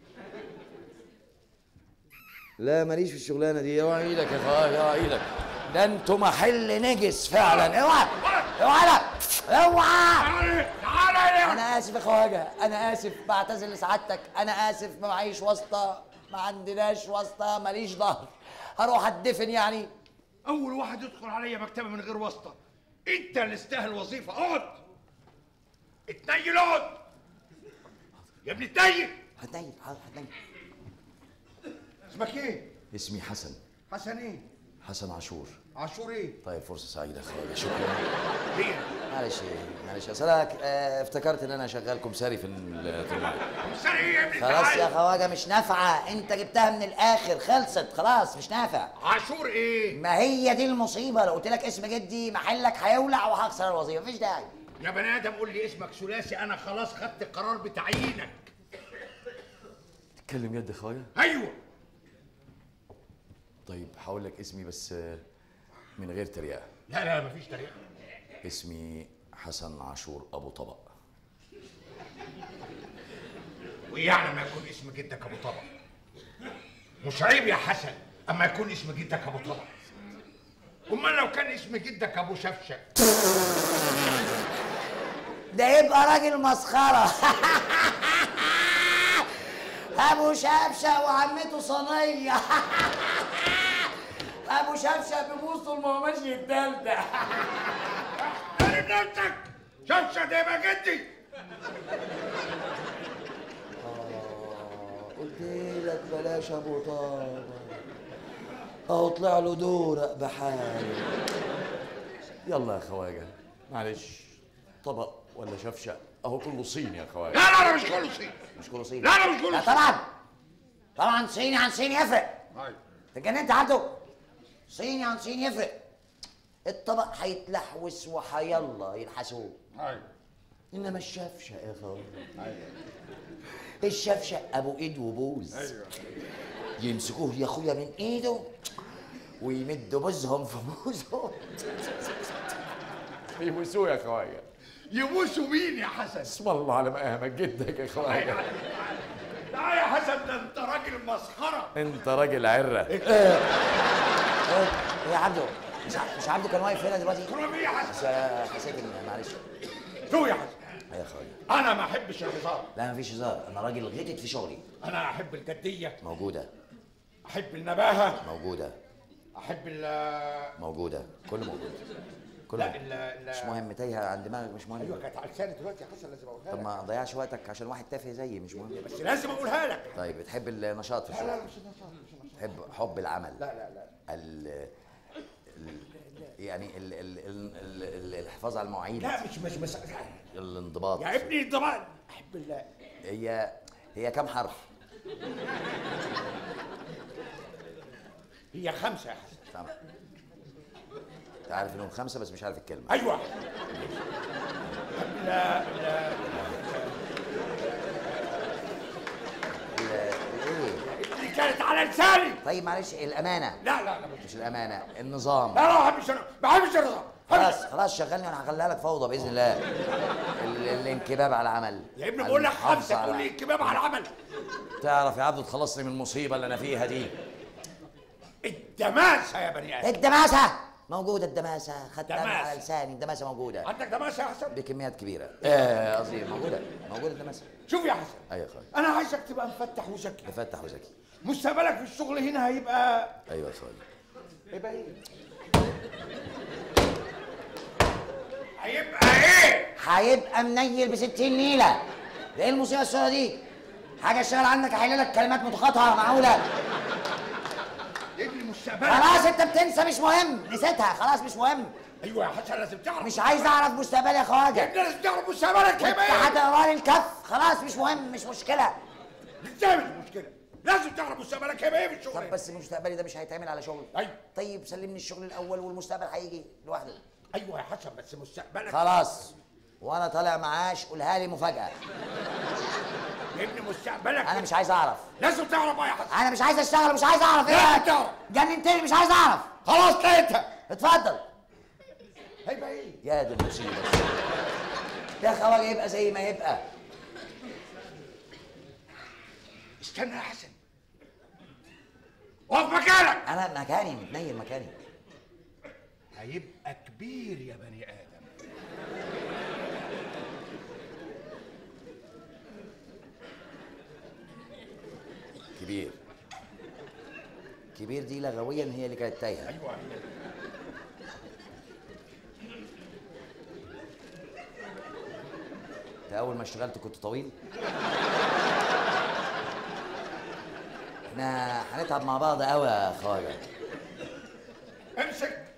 لا ماليش في الشغلانه دي اوعى ايدك يا خواجه اوعى ايدك ده انتوا محل نجس فعلا اوعى اوعى لا اوعى تعالى انا اسف يا خواجه انا اسف بعتذر لسعادتك انا اسف ما معيش واسطه ما عندناش واسطه ماليش ظهر هروح اتدفن يعني اول واحد يدخل عليا مكتبي من غير واسطه انت اللي استاهل وظيفه اقعد اتنيل اقعد يا ابني اتنيل هتنيل حاضر هتنيل اسمك ايه اسمي حسن حسن ايه حسن عاشور عاشور ايه طيب فرصه سعيده يا خواجه شكرا ليه معلش معلش اصل انا آه، افتكرت ان انا شغال كمساري في ال- في المعهد سري ايه يا ابني خلاص يا تعال. خواجه مش نافعه انت جبتها من الاخر خلصت خلاص مش نافع عاشور ايه ما هي دي المصيبه لو قلت لك اسم جدي محلك هيولع وهخسر الوظيفه مفيش داعي يا بني ادم قول لي اسمك ثلاثي انا خلاص خدت القرار بتعيينك تتكلم جد يا خواجه ايوه طيب هقول لك اسمي بس آه، من غير تريقه لا لا مفيش طريقه اسمي حسن عاشور ابو طبق وايه يعني ما يكون اسم جدك ابو طبق مش عيب يا حسن اما يكون اسم جدك ابو طبق امال لو كان اسم جدك ابو شفشق ده يبقى راجل مسخره ابو شبشب وعمته صينيه ابو شبشب بيبوظ طول ما هو ماشي الدلدة احترم نفسك شفشق ده يبقى جدي قلت لك بلاش ابو طارق اهو طلع له دورق بحاله يلا يا خواجه معلش طبق ولا شفشق اهو كله صيني يا خواجه لا لا لا مش كله صين مش كله صيني لا لا مش كله لا صين. طبعا طبعا صيني عن صيني يفرق أيوة. انت اتجننت عبده صيني عن صيني يفرق الطبق هيتلحوس وهيلا يلحسوه أيوة. انما الشفشق يا خواجه الشفشق ابو ايد وبوز أيوة. يمسكوه يا اخويا من ايده ويمدوا بوزهم في بوزهم يبوسوه يا خواجه يبوسوا مين يا حسن اسم الله على مقامك جدك يا خواجه لا يا حسن ده انت راجل مسخره انت راجل عره ايه يا عبده مش ع- مش عبده كان واقف هنا دلوقتي كان واقف إيه يا حسن؟ بس حسيت ان معلش شو يا حسن يا خواجه انا ما احبش الهزار لا مفيش هزار انا راجل غتت في شغلي انا احب الجديه موجوده احب النباهه موجوده احب ال موجوده كله موجود كله لا موجود. ال ال مش مهم تايهه عن دماغك مش مهم ايوه كانت على لساني دلوقتي يا حسن لازم اقولها طب لك ما تضيعش وقتك عشان واحد تافه زيي مش مهم بس لازم اقولها لك طيب بتحب النشاط في لا لا الشغل مش النشاط مش النشاط تحب حب العمل لا لا لا ال ال- يعني ال ال ال ال ال الحفاظ على المواعيد لا مش مش مش الانضباط يا ابني طبعا احب الله هي هي كام حرف؟ هي خمسه يا حسن سامع انت عارف انهم خمسه بس مش عارف الكلمه ايوه لا لا ال- ايه دي كانت على لساني طيب معلش الامانه لا لا لا مش الامانه النظام لا لا ما بحبش انا ما بحبش النظام خلاص خلاص شغلني وانا هخليها لك فوضى باذن الله ال- الانكباب على العمل يا ابني بقول لك الحفظ خمسه على- تقول لي الكباب على العمل تعرف يا عبد تخلصني من المصيبه اللي انا فيها دي الدماسه يا بني ادم الدماسه موجوده الدماسه خدتها من دماسة. على لساني الدماسه موجوده عندك دماسه يا حسن بكميات كبيره ايه قصدي موجوده موجوده الدماسه شوف يا حسن ايوه يا اخويا انا عايزك تبقى مفتح وذكي مفتح وذكي مستقبلك في الشغل هنا هيبقى ايوه يا اخويا هيبقى ايه هيبقى ايه هيبقى منيل ب 60 نيله ده ايه المصيبه السوداء دي حاجه اشتغل عندك احل لك كلمات متقاطعه معقوله ابني مستقبلك خلاص انت بتنسى مش مهم نسيتها خلاص مش مهم ايوه يا حسن لازم تعرف مش عايز اعرف مستقبلي يا خواجه ابني لازم تعرف مستقبلك انت هيبقى ايه هتقرا لي الكف خلاص مش مهم مش مشكله ازاي مش مشكله لازم تعرف مستقبلك هيبقى ايه في الشغل طب بس مستقبلي ده مش هيتعمل على شغل ايوه طيب سلمني الشغل الاول والمستقبل هيجي لوحده ايوه يا حسن بس مستقبلك خلاص وانا طالع معاش قولها لي مفاجاه يا ابني مستقبلك انا مش عايز اعرف لازم تعرف بقى يا حسن انا مش عايز اشتغل مش عايز اعرف لازم ايه تعرف جننتني مش عايز اعرف خلاص لقيتها اتفضل هيبقى ايه يا دي المصيبه يا خواجه يبقى زي ما يبقى استنى يا حسن اقف مكانك انا مكاني متنيل مكاني هيبقى كبير يا بني ادم كبير كبير دي لغويا هي اللي كانت تايهه ايوه انت اول ما اشتغلت كنت طويل احنا هنتعب مع بعض قوي يا خواجه امسك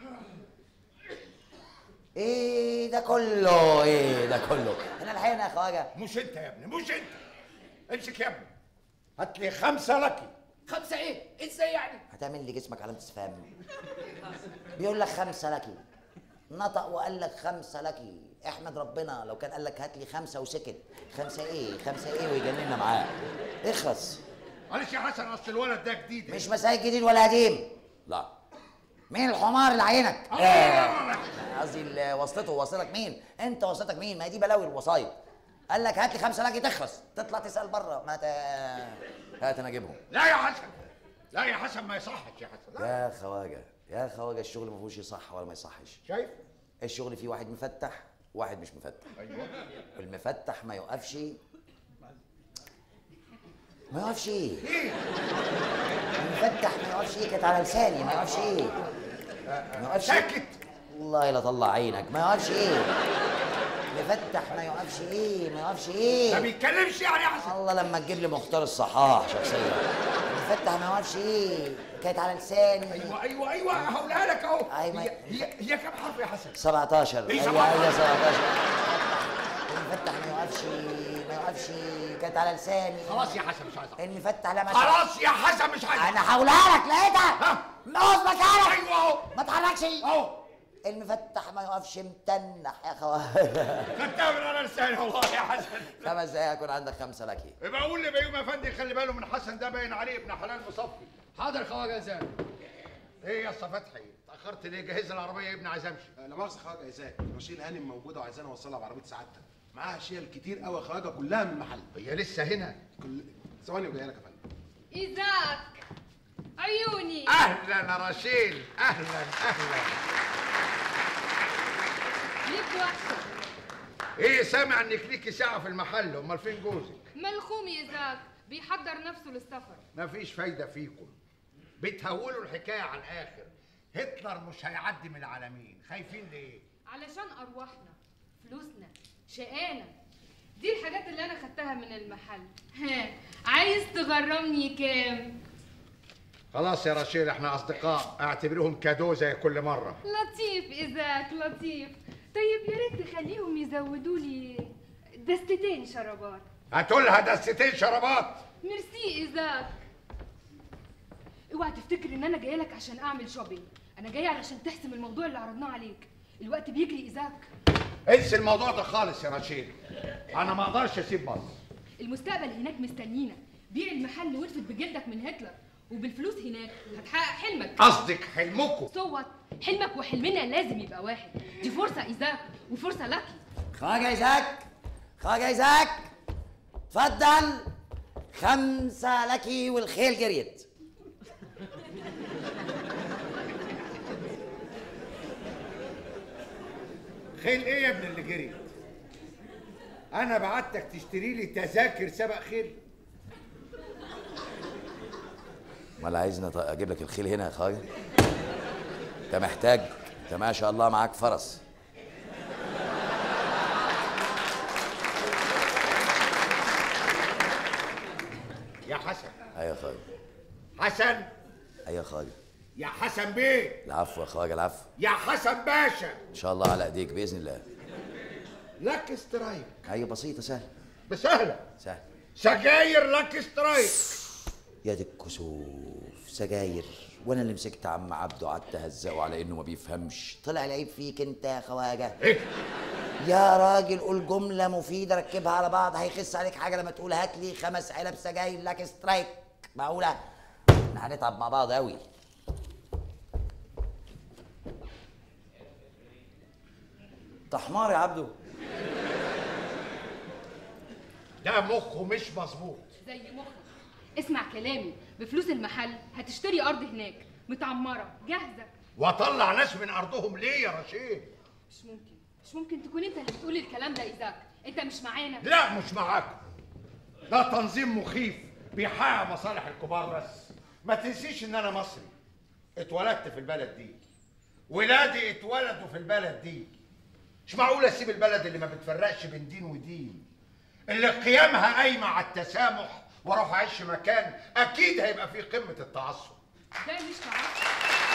ايه ده كله ايه ده كله انا الحقيقه يا خواجه مش انت يا ابني مش انت امسك يا ابني هات لي خمسه لكي خمسة ايه؟ ازاي يعني؟ هتعمل لي جسمك علامه استفهام بيقول لك خمسه لكي نطق وقال لك خمسه لكي احمد ربنا لو كان قال لك هات لي خمسه وسكت خمسه ايه خمسه ايه ويجننا معاه اخلص معلش يا حسن اصل الولد ده جديد مش مسائل جديد ولا قديم لا مين الحمار اللي عينك؟ لا، لا، لا، قصدي اللي وصلته وصلك مين؟ انت وصلتك مين؟ ما هي دي بلاوي الوسايط قال لك هات لي خمسه لاجي تخلص تطلع تسال بره ما ت... هات انا اجيبهم لا يا حسن لا يا حسن ما يصحش يا حسن لا. يا خواجه يا خواجه الشغل ما فيهوش يصح ولا ما يصحش شايف الشغل فيه واحد مفتح واحد مش مفتح ايوه والمفتح ما يوقفش ما يوقفش ايه؟ المفتح ما يوقفش ايه كانت على لساني ما يوقفش ايه؟ ما يوقفش ساكت والله لا طلع عينك ما يوقفش ايه؟ مفتح ما يوقفش ايه؟ ما يوقفش ايه؟ ما بيتكلمش يعني يا حسن الله لما تجيب لي مختار الصحاح شخصيا مفتح ما يوقفش ايه؟ كانت على لساني ايوه ايوه ايوه هقولها لك اهو أي ما- هي هي هي كام حرف يا حسن 17 إيه ايوه 17? ايوه 17 المفتح ما يوقفش ما يوقفش كانت على لساني خلاص يا حسن مش عايز أعرف. المفتح لا مش خلاص يا حسن مش عايز انا هقولها لك لقيتها ها اقف مكانك ايوه اهو ما تحركش اهو المفتح ما يقفش متنح يا خواجه خدتها من على لساني والله يا حسن خمس دقايق يكون عندك خمسه لكي يبقى قول لي بيوم افندي خلي باله من حسن ده باين عليه ابن حلال مصفي حاضر خواجه زين ايه يا اسطى فتحي اتاخرت ليه جهز العربيه يا ابني عايز امشي لا مؤاخذة خواجة ازاي رشيل هانم موجودة وعايزانا اوصلها بعربية سعادتك معاها شيل كتير قوي يا خواجة كلها من المحل هي لسه هنا كل ثواني وجايه لك يا فندم إيزاك عيوني اهلا يا رشيل اهلا اهلا ليك وحشة ايه سامع انك ليكي ساعه في المحل امال فين جوزك ملخوم إيزاك بيحضر نفسه للسفر مفيش فايده فيكم بتهولوا الحكايه على الاخر هتلر مش هيعدي من العالمين خايفين ليه علشان أرواحنا فلوسنا شقانا دي الحاجات اللي أنا خدتها من المحل ها عايز تغرمني كام؟ خلاص يا رشيل احنا اصدقاء اعتبرهم كادو زي كل مره لطيف إيزاك لطيف طيب يا ريت تخليهم يزودوا لي دستتين شرابات هاتولها دستتين شرابات ميرسي إيزاك اوعى تفتكر ان انا جايه لك عشان اعمل شوبينج انا جايه علشان تحسم الموضوع اللي عرضناه عليك الوقت بيجري ايزاك انسي الموضوع ده خالص يا رشيل انا ما اقدرش اسيب مصر المستقبل هناك مستنينا بيع المحل وادفت بجلدك من هتلر وبالفلوس هناك هتحقق حلمك قصدك حلمكم صوت حلمك وحلمنا لازم يبقى واحد دي فرصه ايزاك وفرصه لك خواجه ايزاك خواجه ايزاك اتفضل خمسه لكي والخيل جريت خيل ايه يا ابن اللي جري انا بعتك تشتري لي تذاكر سبق خيل امال عايزني أط- اجيب لك الخيل هنا يا خواجه انت محتاج انت ما شاء الله معاك فرس يا حسن ايوه يا خواجه حسن ايوه يا خواجه يا حسن بيه العفو يا خواجه العفو يا حسن باشا ان شاء الله على ايديك باذن الله لك سترايك ايوه بسيطه سهله بسهله سهله سجاير لك سترايك يا دي الكسوف سجاير وانا اللي مسكت عم عبده قعدت اهزقه على انه ما بيفهمش طلع العيب فيك انت يا خواجه ايه يا راجل قول جمله مفيده ركبها على بعض هيخس عليك حاجه لما تقول هات لي خمس علب سجاير لك سترايك معقوله احنا هنتعب مع بعض قوي انت حمار يا عبده ده مخه مش مظبوط زي مخك اسمع كلامي بفلوس المحل هتشتري ارض هناك متعمره جاهزه واطلع ناس من ارضهم ليه يا رشيد مش ممكن مش ممكن تكون انت اللي بتقول الكلام ده ايزاك انت مش معانا لا مش معاكم ده تنظيم مخيف بيحقق مصالح الكبار بس ما تنسيش ان انا مصري اتولدت في البلد دي ولادي اتولدوا في البلد دي مش معقول اسيب البلد اللي ما بتفرقش بين دين ودين اللي قيامها قايمه على التسامح واروح اعيش في مكان اكيد هيبقى فيه قمه التعصب ده مش تعصب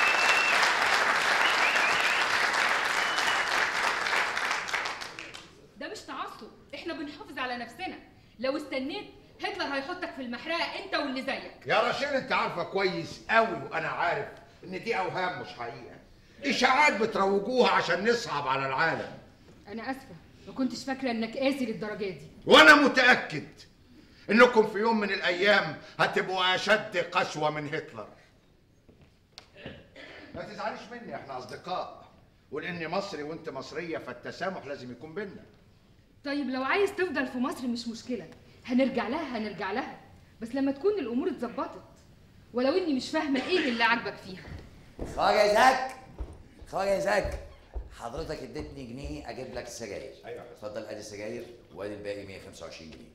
ده مش تعصب احنا بنحافظ على نفسنا لو استنيت هتلر هيحطك في المحرقه انت واللي زيك يا رشيد انت عارفه كويس قوي وانا عارف ان دي اوهام مش حقيقه اشاعات بتروجوها عشان نصعب على العالم انا اسفه ما كنتش فاكره انك قاسي للدرجه دي وانا متاكد انكم في يوم من الايام هتبقوا اشد قسوه من هتلر ما تزعليش مني احنا اصدقاء ولاني مصري وانت مصريه فالتسامح لازم يكون بينا طيب لو عايز تفضل في مصر مش مشكله هنرجع لها هنرجع لها بس لما تكون الامور اتظبطت ولو اني مش فاهمه ايه اللي عاجبك فيها خواجه ايزاك خواجه ايزاك حضرتك اديتني جنيه اجيب لك السجاير ايوه اتفضل ادي السجاير وادي الباقي 125 جنيه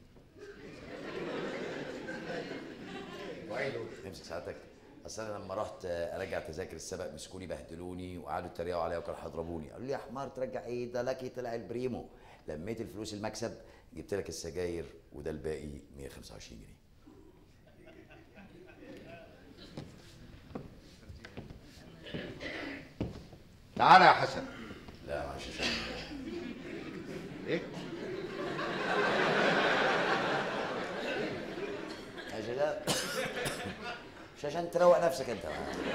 وعيدوا امسك ساعتك اصل انا لما رحت ارجع تذاكر السبق مسكوني بهدلوني وقعدوا يتريقوا عليا وكانوا هيضربوني قالوا لي يا حمار ترجع ايه ده لكي طلع البريمو لميت الفلوس المكسب جبت لك السجاير وده الباقي 125 جنيه تعالى يا حسن لا معلش عشان ايه عشان لا مش عشان تروق نفسك انت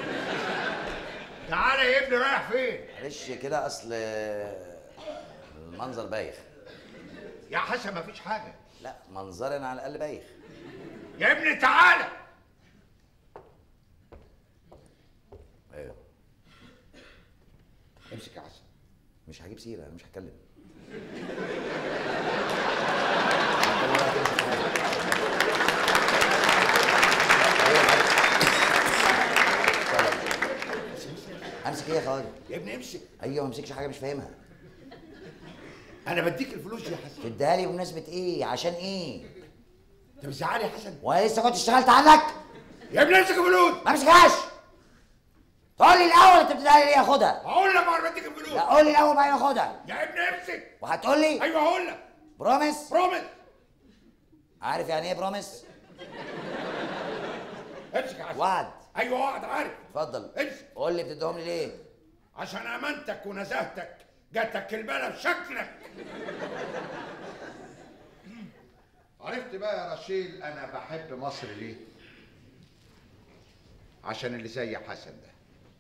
تعالى يا ابني رايح فين معلش كده اصل المنظر بايخ يا حسن مفيش حاجه لا منظري انا على الاقل بايخ يا ابني تعالى ايوه امسك يا حسن مش هجيب سيره انا مش هتكلم امسك ايه يا خواجه؟ يا ابني امسك ايوه ما امسكش حاجه مش فاهمها انا بديك الفلوس يا حسن تديها لي بمناسبه ايه؟ عشان ايه؟ انت بتزعلي يا حسن وانا لسه كنت اشتغلت عنك؟ يا ابني امسك الفلوس ما امسكهاش تقول لي الاول انت بتديها لي ليه اخدها هقول لك وانا بديك الفلوس لا قول لي الاول بعدين اخدها يا ابني امسك وهتقول لي ايوه هقول لك بروميس بروميس عارف يعني ايه بروميس امسك يا حسن وعد ايوه وعد عارف اتفضل امسك قول لي بتديهم لي ليه عشان امانتك ونزاهتك جاتك البلا بشكلك عرفت بقى يا رشيل انا بحب مصر ليه عشان اللي زي حسن ده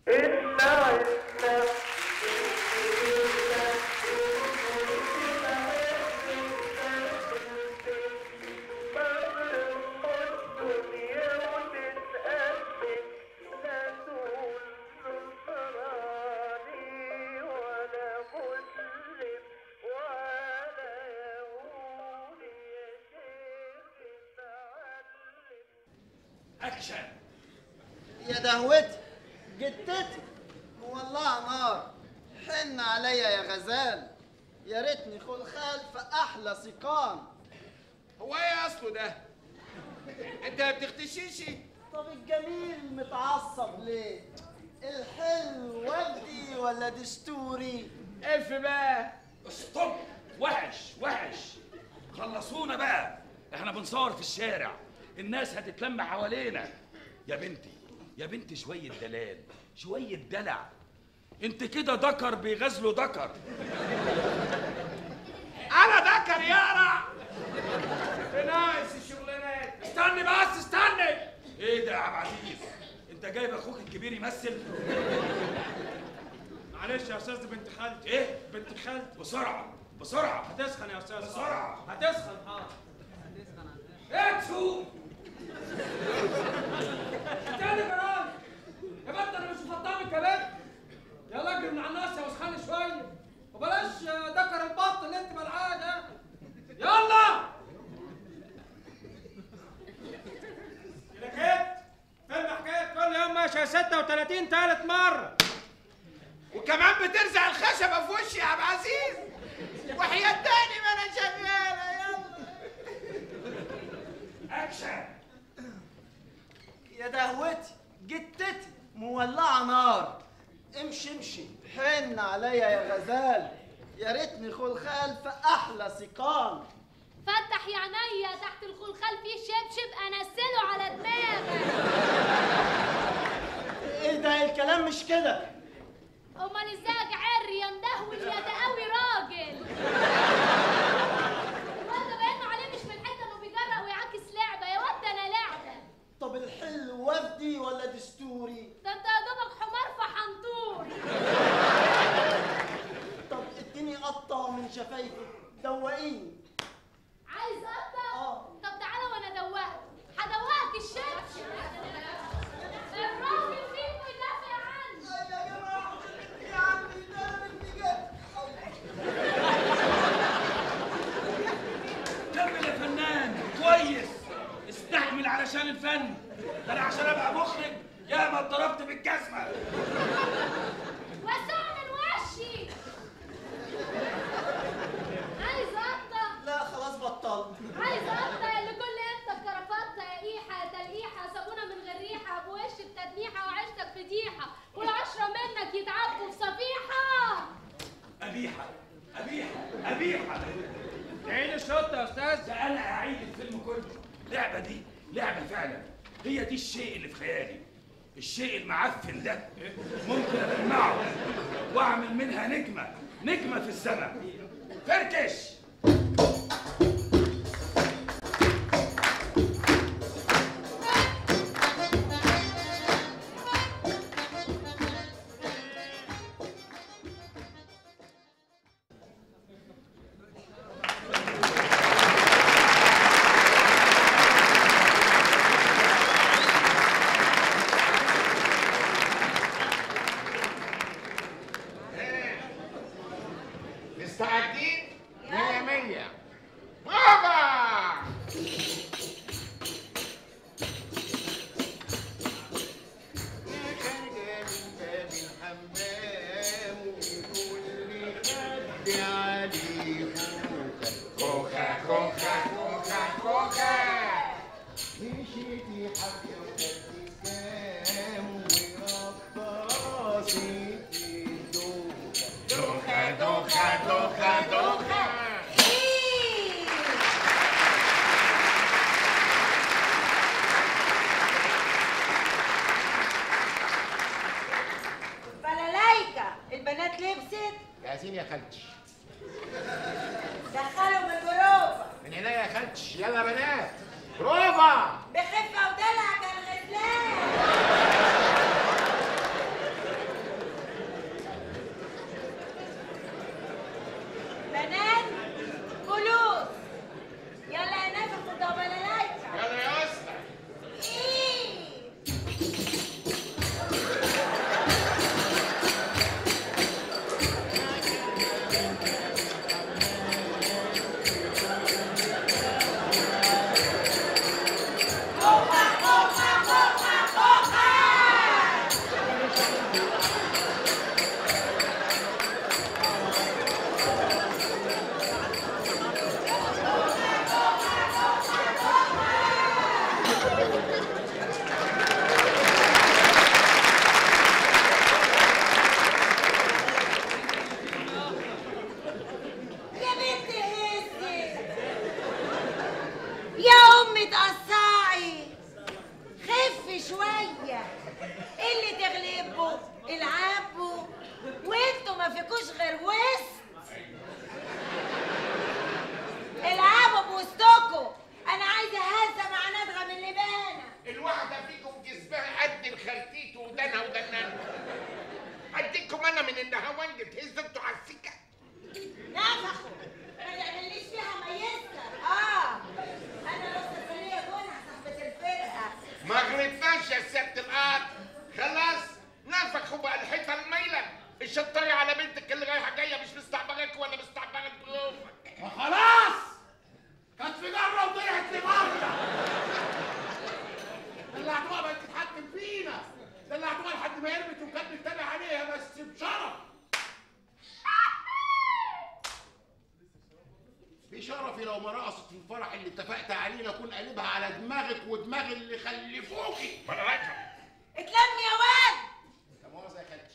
اكشن يا دهوتي جتتي والله نار حن عليا يا غزال يا ريتني خلخال في احلى سيقان هو ايه اصله ده؟ انت ما بتختشيش طب الجميل متعصب ليه الحلو وردي ولا دستوري اف بقى ستوب وحش وحش خلصونا بقى احنا بنصور في الشارع الناس هتتلم حوالينا يا بنتي يا بنتي شوية دلال شوية دلع انت كده دكر بيغزلوا دكر انا دكر يارا ناقص الشغلانات استني بس استني ايه عبد العزيز انت جايب اخوك الكبير يمثل معلش يا استاذ دي بنت خالتي ايه بنت خالتي بسرعه بسرعه هتسخن يا استاذ بسرعة. هتسخن حاضر اتسو تاني يا راجل يا بنت انا مش مفضلك يا بنت يلا اجري من على الناس يا وسخاني شويه وبلاش دكر البط اللي انت ملعاه ده يلا كده كده فيلم حكايه كل يوم ماشي 36 تالت مره وكمان بترزع الخشبه في وشي يا عبد العزيز وحياة تاني ما انا شغاله يلا اكشن يا دهوتي جتتي مولعه نار امشي امشي حن عليا يا غزال يا ريتني خلخال في احلى سيقان فتح يا عينيا تحت الخلخال فيه شبشب انزله على دماغك ايه ده الكلام مش كده امال ازاي عري يا مدهول يا ده قوي راجل الواد ده باين عليه مش من حته انه بيجرأ ويعاكس لعبه يا واد ده انا لعبه طب الحلو وفدي ولا دستوري ده انت يا دوبك حمار في حنطوري طب اديني قطه من شفايفك دوقيني عايز قطه طب تعالى وانا ادوقك هدوقك الشبشب الراجل فيكم يدافع عني يا جماعه يا عمي ده انا بدي جد كمل يا فنان كويس استحمل علشان الفن ده انا عشان ابقى مخرج يا ما اتضربت بالجزمه وسع من وشي عايز قطه لا خلاص بطلت عايز قطه اللي كل انت بكرافته يا قيحه يا تلقيحه صابونه من غير ريحه بوش بتدميحه وعيشتك فضيحه والعشره منك يتعبوا في صفيحه قبيحه قبيحه قبيحه عين الشطه يا استاذ ده انا اعيد الفيلم كله اللعبه دي لعبه فعلا هي دي الشيء اللي في خيالي الشيء المعفن ده ممكن اجمعه واعمل منها نجمه نجمه في السماء فركش مستعدين؟ مية مية بابا خارجة من باب الحمام وكل حد عليه خوخة خوخة خوخة خوخة مشيتي حاجة وخدتي كام ورقصتي دوخة دوخة دوخة دوخة بلالايكا البنات لبست جاهزين يا خالتي دخلهم البروفة من هنا يا خالتي يلا يا بنات بروفا بخفة ودلع كان غزلان بنات جلوس يلا يا نافخ وده بلالايكا يلا يا اسطى إيه. يا بنت هزي يا امي تقصعي خفي شويه اللي تغلبوا العبوا وانتوا ما فيكوش غير وسط العبوا بوسطكوا انا عايزه هزه مع ندغه من لبانه الواحدة فيكم وخرتيته ودنا ودنان اديكم انا من النهاوند تهز انتوا على السكه نفخوا ما تعمليش فيها ميزة اه انا لسه ثانية جونها صاحبة الفرقة ما غلطناش يا سياده الارض خلاص نفخوا بقى الحيطه المايله الشطايه على بنتك اللي رايحه جايه مش مستعبغك ولا مستعبغك بروفك خلاص كانت في جره وطلعت لبره دلعتوها بقت تتحكم فينا دلعتوها لحد ما هربت وكانت بتتابع عليها بس بشرف بشرفي لو ما رقصت في الفرح اللي اتفقت عليه لاكون قلبها على دماغك ودماغ اللي خلفوكي اتلم يا واد لا مؤاخذة يا خالتش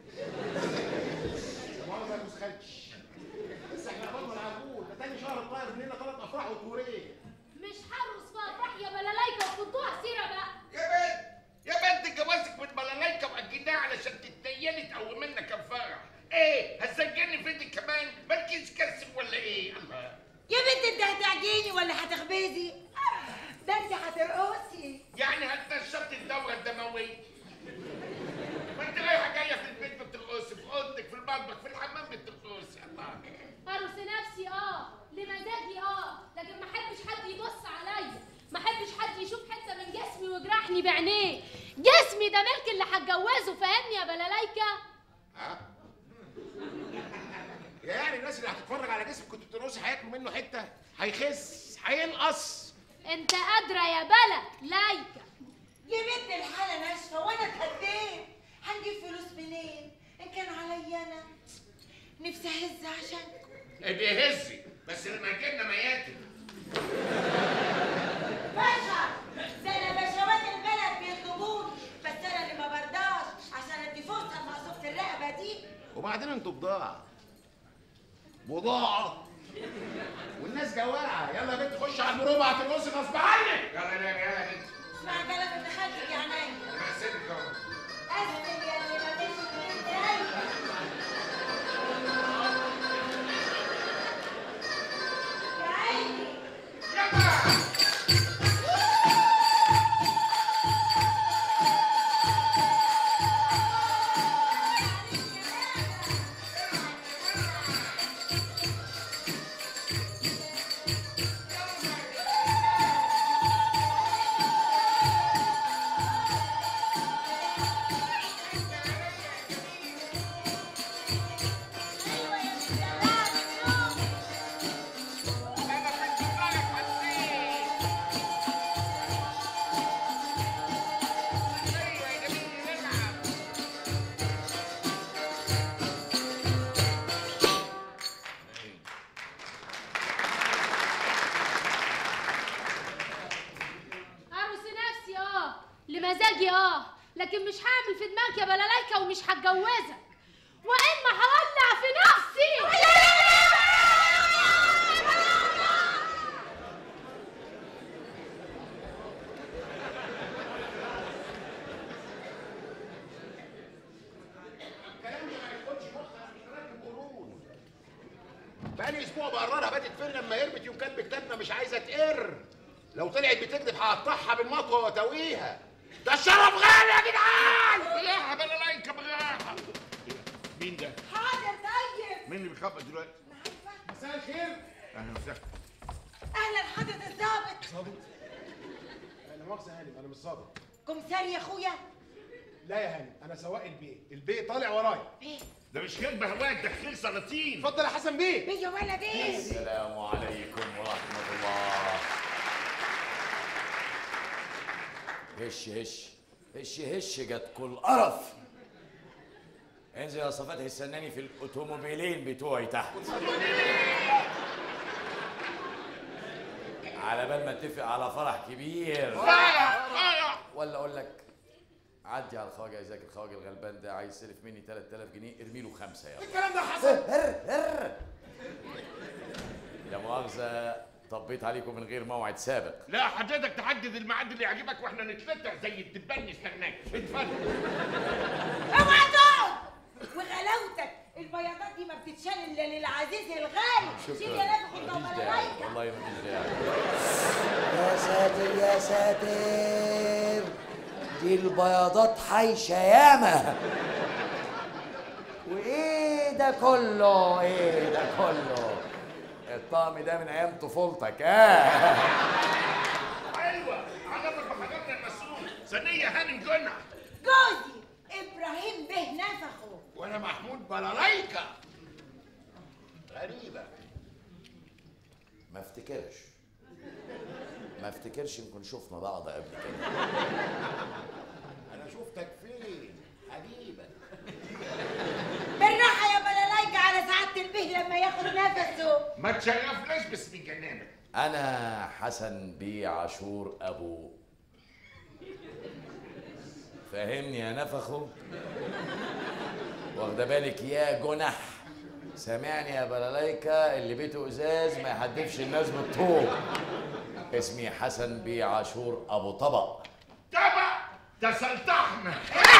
لا مؤاخذة يا جوز خالتش بس احنا قبلنا العجول ده تاني شهر الطاير لنا ثلاث افراح وتوريه مش هرقص في افراح يا بلالايكا وخدوها سيره بقى يا بنت يا بنت جوازك من بلالايكا واجلناها علشان تتنيلي تقوم لنا كام فرح ايه هتسجلني في ايدك كمان مالكيش كسب ولا ايه الله يا بنت انت هتعجيني ولا هتخبزي ده انت هترقصي يعني هتنشطي الدورة الدموية ما انت رايحة جاية في البيت بترقصي في اوضتك في المطبخ في الحمام بترقصي الله هرقص نفسي اه لمزاجي اه لكن ما احبش حد يبص عليا ما احبش حد يشوف حته من جسمي ويجرحني بعينيه جسمي ده ملك اللي هتجوزه فاهمني يا بلالايكا ها يعني الناس اللي هتتفرج على جسمك كنت بترقصي هياكلوا منه حته هيخس هينقص انت قادره يا بلا لايكا يا بنت الحالة ناشفة وانا اتهديت هنجيب فلوس منين ان كان عليا انا نفسي اهز عشانكم ابقي هزي بس لما جبنا مياتم باشا ده انا بشوات البلد بيطلبوني بس انا اللي ما برضاش عشان ادي فرصة لمقصوفة الرقبة دي وبعدين انتوا بضاعه بضاعه والناس جواعه يلا يا بنت خش على المروبه هترقصي غصب عنك يلا يلا يلا بنت اسمع كلام ابن خالتك يا عينيا انا هسيبك اهو اسلم يا اللي ما فيش من دايما يا عيني هرقص نفسي اه لمزاجي اه لكن مش هعمل في دماغك يا بلالايكا ومش هتجوزك واما هولع في نفسي الكلام ده ما يدخلش مخها مش راكب قرون بقالي اسبوع بقررها باتت فين لما هربت يوم كانت بكتابنا مش عايزه تقر لو طلعت بتكذب هقطعها بالمطوه واتويها ده الشرف غالي يا جدعان بالراحة بلالايكا بالراحة مين ده؟ حاضر طيب مين اللي بيخبط دلوقتي؟ مساء الخير اهلا وسهلا اهلا حضرة الظابط ظابط لا مؤاخذه يا هانم انا مش ظابط كمسار يا اخويا لا يا هانم انا سواق البيه البيه طالع ورايا ده مش كلب هواك ده خير سلاطين اتفضل يا حسن بيه بيه ولا بيه السلام عليكم ورحمة الله هش هش هش هش جت كل قرف انزل يا صفات استناني في الاوتوموبيلين بتوعي تحت على بال ما اتفق على فرح كبير ولا اقول لك عدي على الخواجه اذاك الخواجه الغلبان ده عايز يسلف مني 3000 جنيه ارمي له خمسه يلا الكلام ده حصل هر هر لا مؤاخذه طبيت عليكم من غير موعد سابق لا حضرتك تحدد الميعاد اللي يعجبك واحنا نتفتح زي الدبان نستناك اتفضل اوعى تقعد وغلاوتك البياضات دي ما بتتشال الا للعزيز الغالي شيل يا نافخ انت مفيش ولا داعي رايكه والله مفيش داعي يا ساتر يا ساتر دي البياضات حايشه ياما وايه ده كله ايه ده كله الطقم ده من ايام طفولتك اه ايوه عجبك بحضرنا المسؤول ثانيه هانم جنة جوزي ابراهيم به نفخه وانا محمود بلالايكا غريبه ما افتكرش ما افتكرش يمكن شفنا بعض قبل كده انا شفتك فين عجيبه بالراحه يا بلالايكا على سعاده البه لما ياخد نفسه ما تشرفناش باسم جنانك انا حسن بيه عاشور ابو فاهمني يا نفخو واخده بالك يا جنح سامعني يا بلالايكا اللي بيته ازاز ما يحدفش الناس بالطوب اسمي حسن بيه عاشور ابو طبق طبق تسلطحنا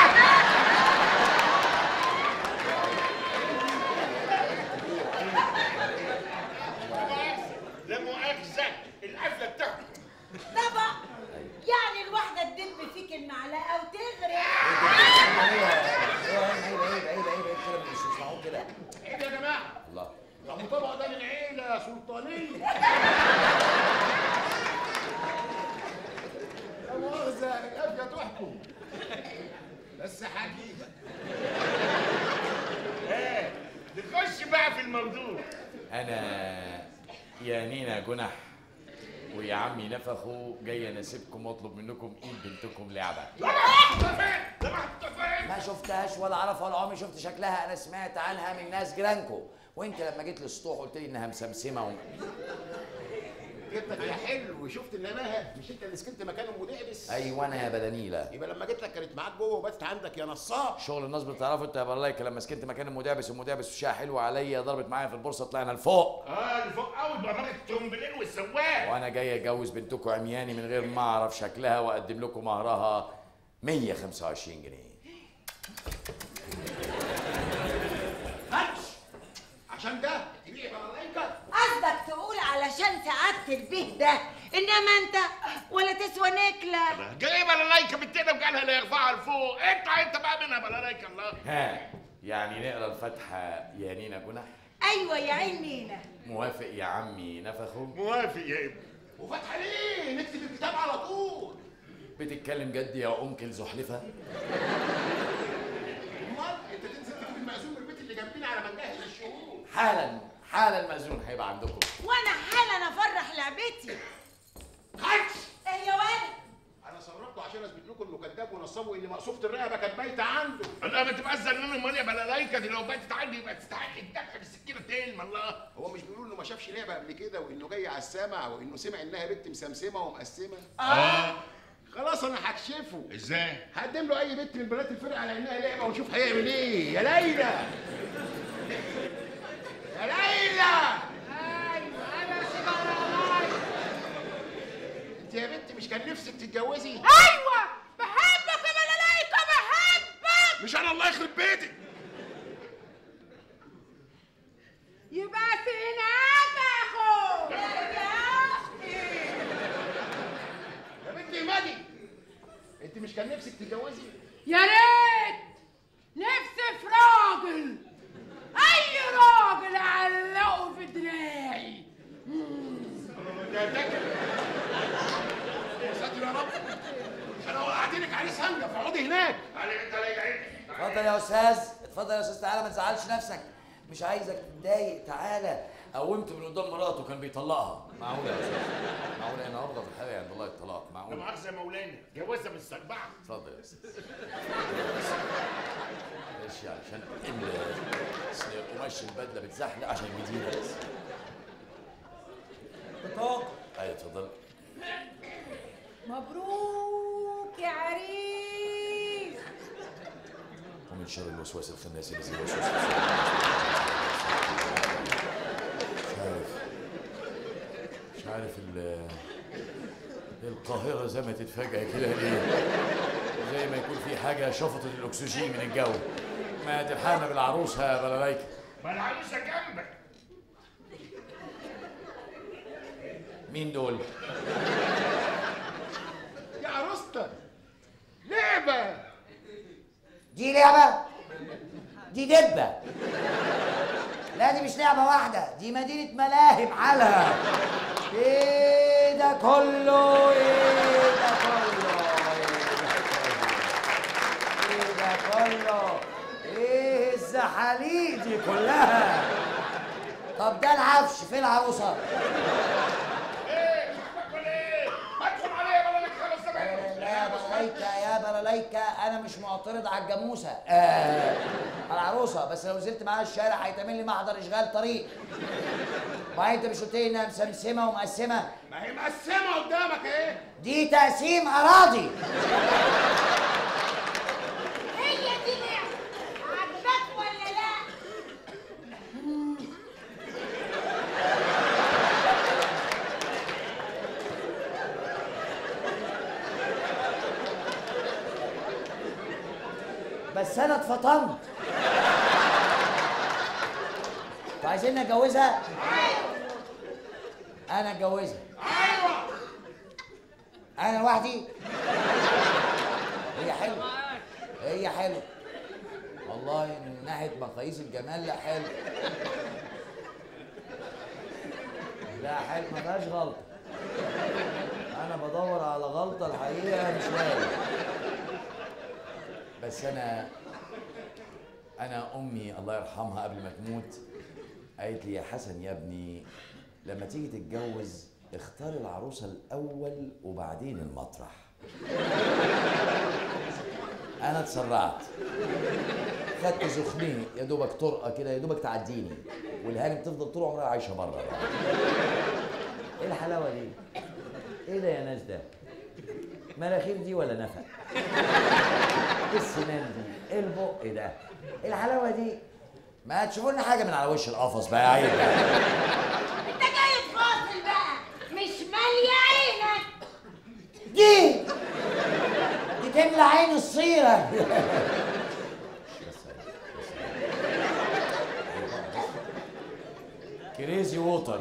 لا مؤاخذة القفلة بتاعتك طبق يعني الواحده تدب فيك المعلقه وتغرق عيب عيب عيب عيب عيب كده مش تسمعوه كده ايه ده يا جماعة؟ الله ابو طبق ده من عيلة سلطانية لا مؤاخذة القفلة تحكم بس حقيقة ايه نخش بقى في الموضوع انا يا نينا جنح ويا عمي نفخو جاي اناسبكم واطلب منكم ايد بنتكم لعبه ما شفتهاش ولا اعرفها ولا عمري شفت شكلها انا سمعت عنها من ناس جيرانكو وانت لما جيت للسطوح قلت لي انها مسمسمه و... جيت لك يا حلو وشفت ان انا مش انت اللي سكنت مكان ام دعبس ايوه انا يا بدنيله يبقى لما جيت لك كانت معاك جوه وباتت عندك يا نصاب شغل الناس بتعرفه انت يا بلايكا لما سكنت مكان المدابس والمدابس وشها حلوه عليا ضربت معايا في البورصه طلعنا لفوق اه الفوق قوي بأمارة تومبلين والسواق وانا جاي اتجوز بنتكم عمياني من غير ما اعرف شكلها واقدم لكم مهرها 125 جنيه هاتش عشان ده تبيع بلايكا قصدك تقول علشان سعاده البه ده انما انت ولا تسوى نكله جايبه بلايكا بالتاني وقالها لا يرفعها لفوق اطلع انت بقى منها بلايكا الله ها يعني نقرا الفاتحه يا نينا جنح ايوه يا عين نينا موافق يا عمي نفخو موافق يا ابني وفاتحه ليه نكتب الكتاب على طول بتتكلم جد يا انكل زحلفه امال انت تنزل تجيب المأذون من البيت اللي جنبينا على ما نجهز الشهور حالا حالا المأذون هيبقى عندكم وانا حالا افرح لعبتي هاتش ايه يا ولد انا صرفته عشان اثبت لكم انه كذاب ونصاب وان مقصوفه الرقبه كانت بايته عنده انا ما تبقى زنان امال يا بلالايكا دي لو باتت عندي يبقى تستحق الذبح بالسكينه تلم الله هو مش بيقول انه ما شافش لعبه قبل كده وانه جاي على السمع وانه سمع انها بنت مسمسمه ومقسمه اه خلاص انا هكشفه ازاي؟ هقدم له اي بنت من بنات الفرقه على انها لعبه ونشوف هيعمل ايه يا ليلى يا ليلى انت يا بنت مش كان نفسك تتجوزي ايوه بحبك يا بلالايكا بحبك مش انا الله يخرب بيتك يبقى سينات اخو يا بنت مادي انت مش كان نفسك تتجوزي يا ريت نفسي في راجل اي راجل اعلقه في دراعي يا تاكل يا ساتر يا رب انا وقعت لك عريس هنجف اقعدي هناك عليك انت لا يعينك اتفضل يا استاذ اتفضل يا استاذ تعالى ما تزعلش نفسك مش عايزك تتضايق تعالى قومت من قدام مراته كان بيطلقها معقوله يا استاذ معقوله انا ارضى بالحياه عند الله الطلاق لا معقوله مؤاخذه يا مولانا جوازها من السبعه اتفضل يا استاذ ماشي علشان ال- أصل قماش البدله بتزحلق عشان جديده بس بطاقة ايوه اتفضل مبروك يا عريس ومن شر الوسواس الخناس الذي يوسوس مش عارف مش عارف ال القاهرة زمتت فجأة كده ليه؟ زي ما يكون في حاجة شفطت الأكسجين من الجو ما تلحقنا بالعروسة يا بلالايكا ما العروسه جنبك مين دول؟ يا عروستك ليه دي لعبة دي دبة لا دي مش لعبة واحدة دي مدينة ملاهي بحالها ايه ده كله ايه ده كله ايه ده كله ايه الزحاليق دي كلها طب ده العفش فين العروسة؟ يا بلايكا يا بلايكا انا مش معترض على الجاموسه آه على العروسه بس لو نزلت معاها الشارع هيتعمل لي محضر اشغال طريق وبعدين انت مش قلت لي انها مسمسمه ومقسمه ما هي مقسمه قدامك ايه دي تقسيم اراضي هي دي لعبة عجبك ولا لا؟ بس انا اتفطمت انتوا عايزين اتجوزها؟ انا اتجوزها ايوه انا لوحدي هي حلوه هي حلوه والله من ناحيه مقاييس الجمال لا حلو لا حلو ما فيهاش غلطه انا بدور على غلطه الحقيقه مش لاقي بس انا انا امي الله يرحمها قبل ما تموت قالت لي يا حسن يا ابني لما تيجي تتجوز اختار العروسه الاول وبعدين المطرح انا اتسرعت خدت زخمين يا دوبك طرقه كده يا دوبك تعديني والهانم تفضل طول عمرها عايشه بره ايه الحلاوه دي ايه ده يا ناس ده مناخير دي ولا نفق ايه السنان دي ايه البق ده ايه الحلاوه دي ما تشوفوا لنا حاجه من على وش القفص بقى عيب بقى. انت جاي تفاصل بقى مش مالية عينك دي دي تملى عين الصيره كريزي ووتر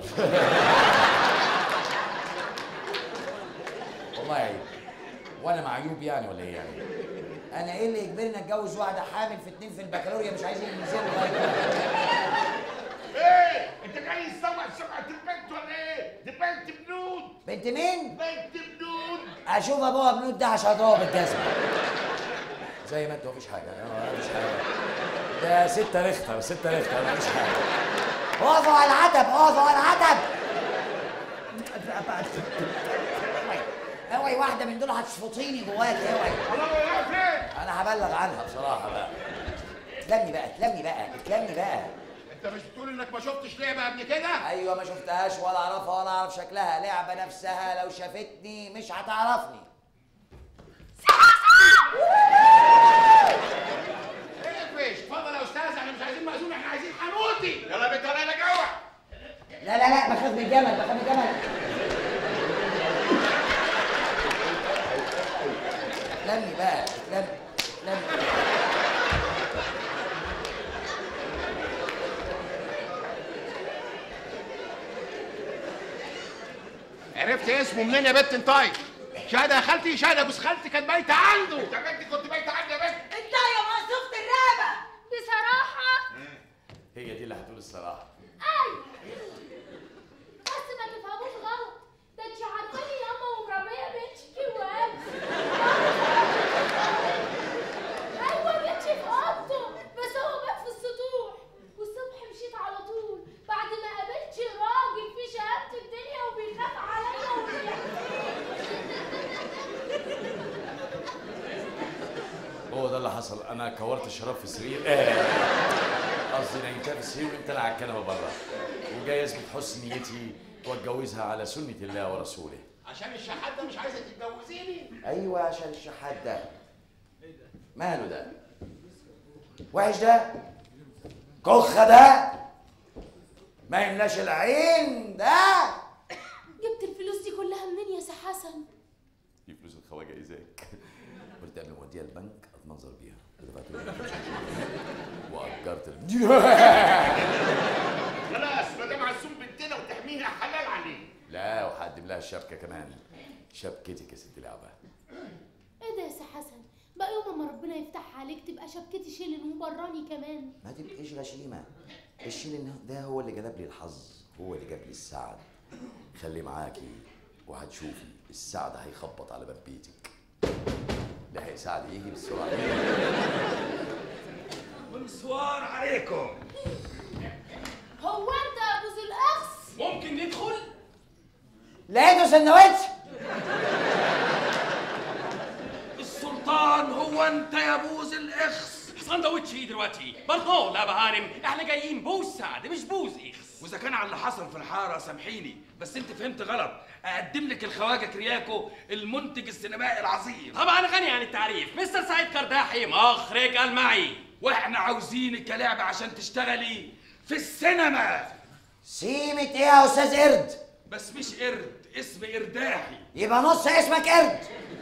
والله عيب وانا معيوب يعني ولا ايه يعني انا ايه اللي يجبرني اتجوز واحده حامل في اتنين في البكالوريا مش عايزين ينزلوا ايه انت جاي تسوق سمعه البنت ولا ايه دي بنت بنود بنت مين بنت بنود اشوف ابوها بنود ده عشان اضربها بالجزمه زي ما انت مفيش حاجه أنا مفيش حاجه ده ستة ريختر ستة ريختر مفيش حاجه اقفوا على العتب اقفوا على العتب اوعي واحده من دول هتشفطيني جواك اوعي انا هبلغ عنها بصراحه بقى اتلمي بقى اتلمي بقى اتلمي بقى انت مش بتقول انك ما شفتش لعبه قبل كده ايوه ما شفتهاش ولا اعرفها ولا اعرف شكلها لعبه نفسها لو شافتني مش هتعرفني اقفش اتفضل يا استاذ احنا مش عايزين مأذون احنا عايزين حنوتي يلا يا بنت انا جوع لا لا لا بخاف من الجمل بخاف من الجمل اتلمي بقى اتلمي اتلمي عرفت اسمه منين يا بنت انطاي شهاده يا خالتي شهاده بس خالتي كانت بايته عنده يا بنتي كنت بايته عندي يا بنت انت يا مقصوفة الرقبة بصراحة هي دي اللي هتقول الصراحه أيوة بس ما تفهموش غلط ده انت عارفاني ياما ومربية بنتي وقلبي أيوة بنتي في أوضته بس هو مات في السطوح والصبح مشيت على طول بعد ما قابلت راجل في شهادة الدنيا وبيخاف عليا وبيحميني هو ده اللي حصل انا كورت الشراب في السرير آه. قصدي نيمتها في السرير وانت انا على الكنبه بره وجاي اثبت حسن نيتي واتجوزها على سنه الله ورسوله عشان الشحات ده مش عايزه تتجوزيني ايوه عشان الشحات ده ماله ده وحش ده كخه ده ما يملاش العين ده جبت الفلوس دي كلها منين يا سي حسن؟ دي فلوس الخواجه ازاك قلت قبل ما اوديها البنك اتمنظر بيها دفعت له واجرت ال- خلاص ما دام عزوم بنتنا وتحميها حلال عليه لا وهقدم لها الشبكه كمان شبكتك يا ست لعبه ايه ده يا سي حسن؟ بقى يوم ما ربنا يفتح عليك تبقى تبقى شبكتي شيلن وبراني كمان ما تبقيش غشيمه الشيل ده هو اللي جلب لي الحظ هو اللي جاب لي السعد خلي معاكي وهتشوفي السعد هيخبط على باب بيتك لحق سعد يجي بالسرعه بونسوار عليكم هو انت يا ابو ذي الاخس ممكن ندخل لقيته سندوتش السلطان هو انت يا بوز الاخس ساندوتش ايه دلوقتي برضو لا بهانم احنا جايين بوز سعد مش بوز اخس واذا كان على اللي حصل في الحاره سامحيني بس انت فهمت غلط اقدم لك الخواجه كرياكو المنتج السينمائي العظيم طبعا غني عن التعريف مستر سعيد كرداحي مخرج المعي واحنا عاوزينك كلعبه عشان تشتغلي في السينما سيمة ايه يا استاذ قرد بس مش قرد اسم قرداحي يبقى نص اسمك قرد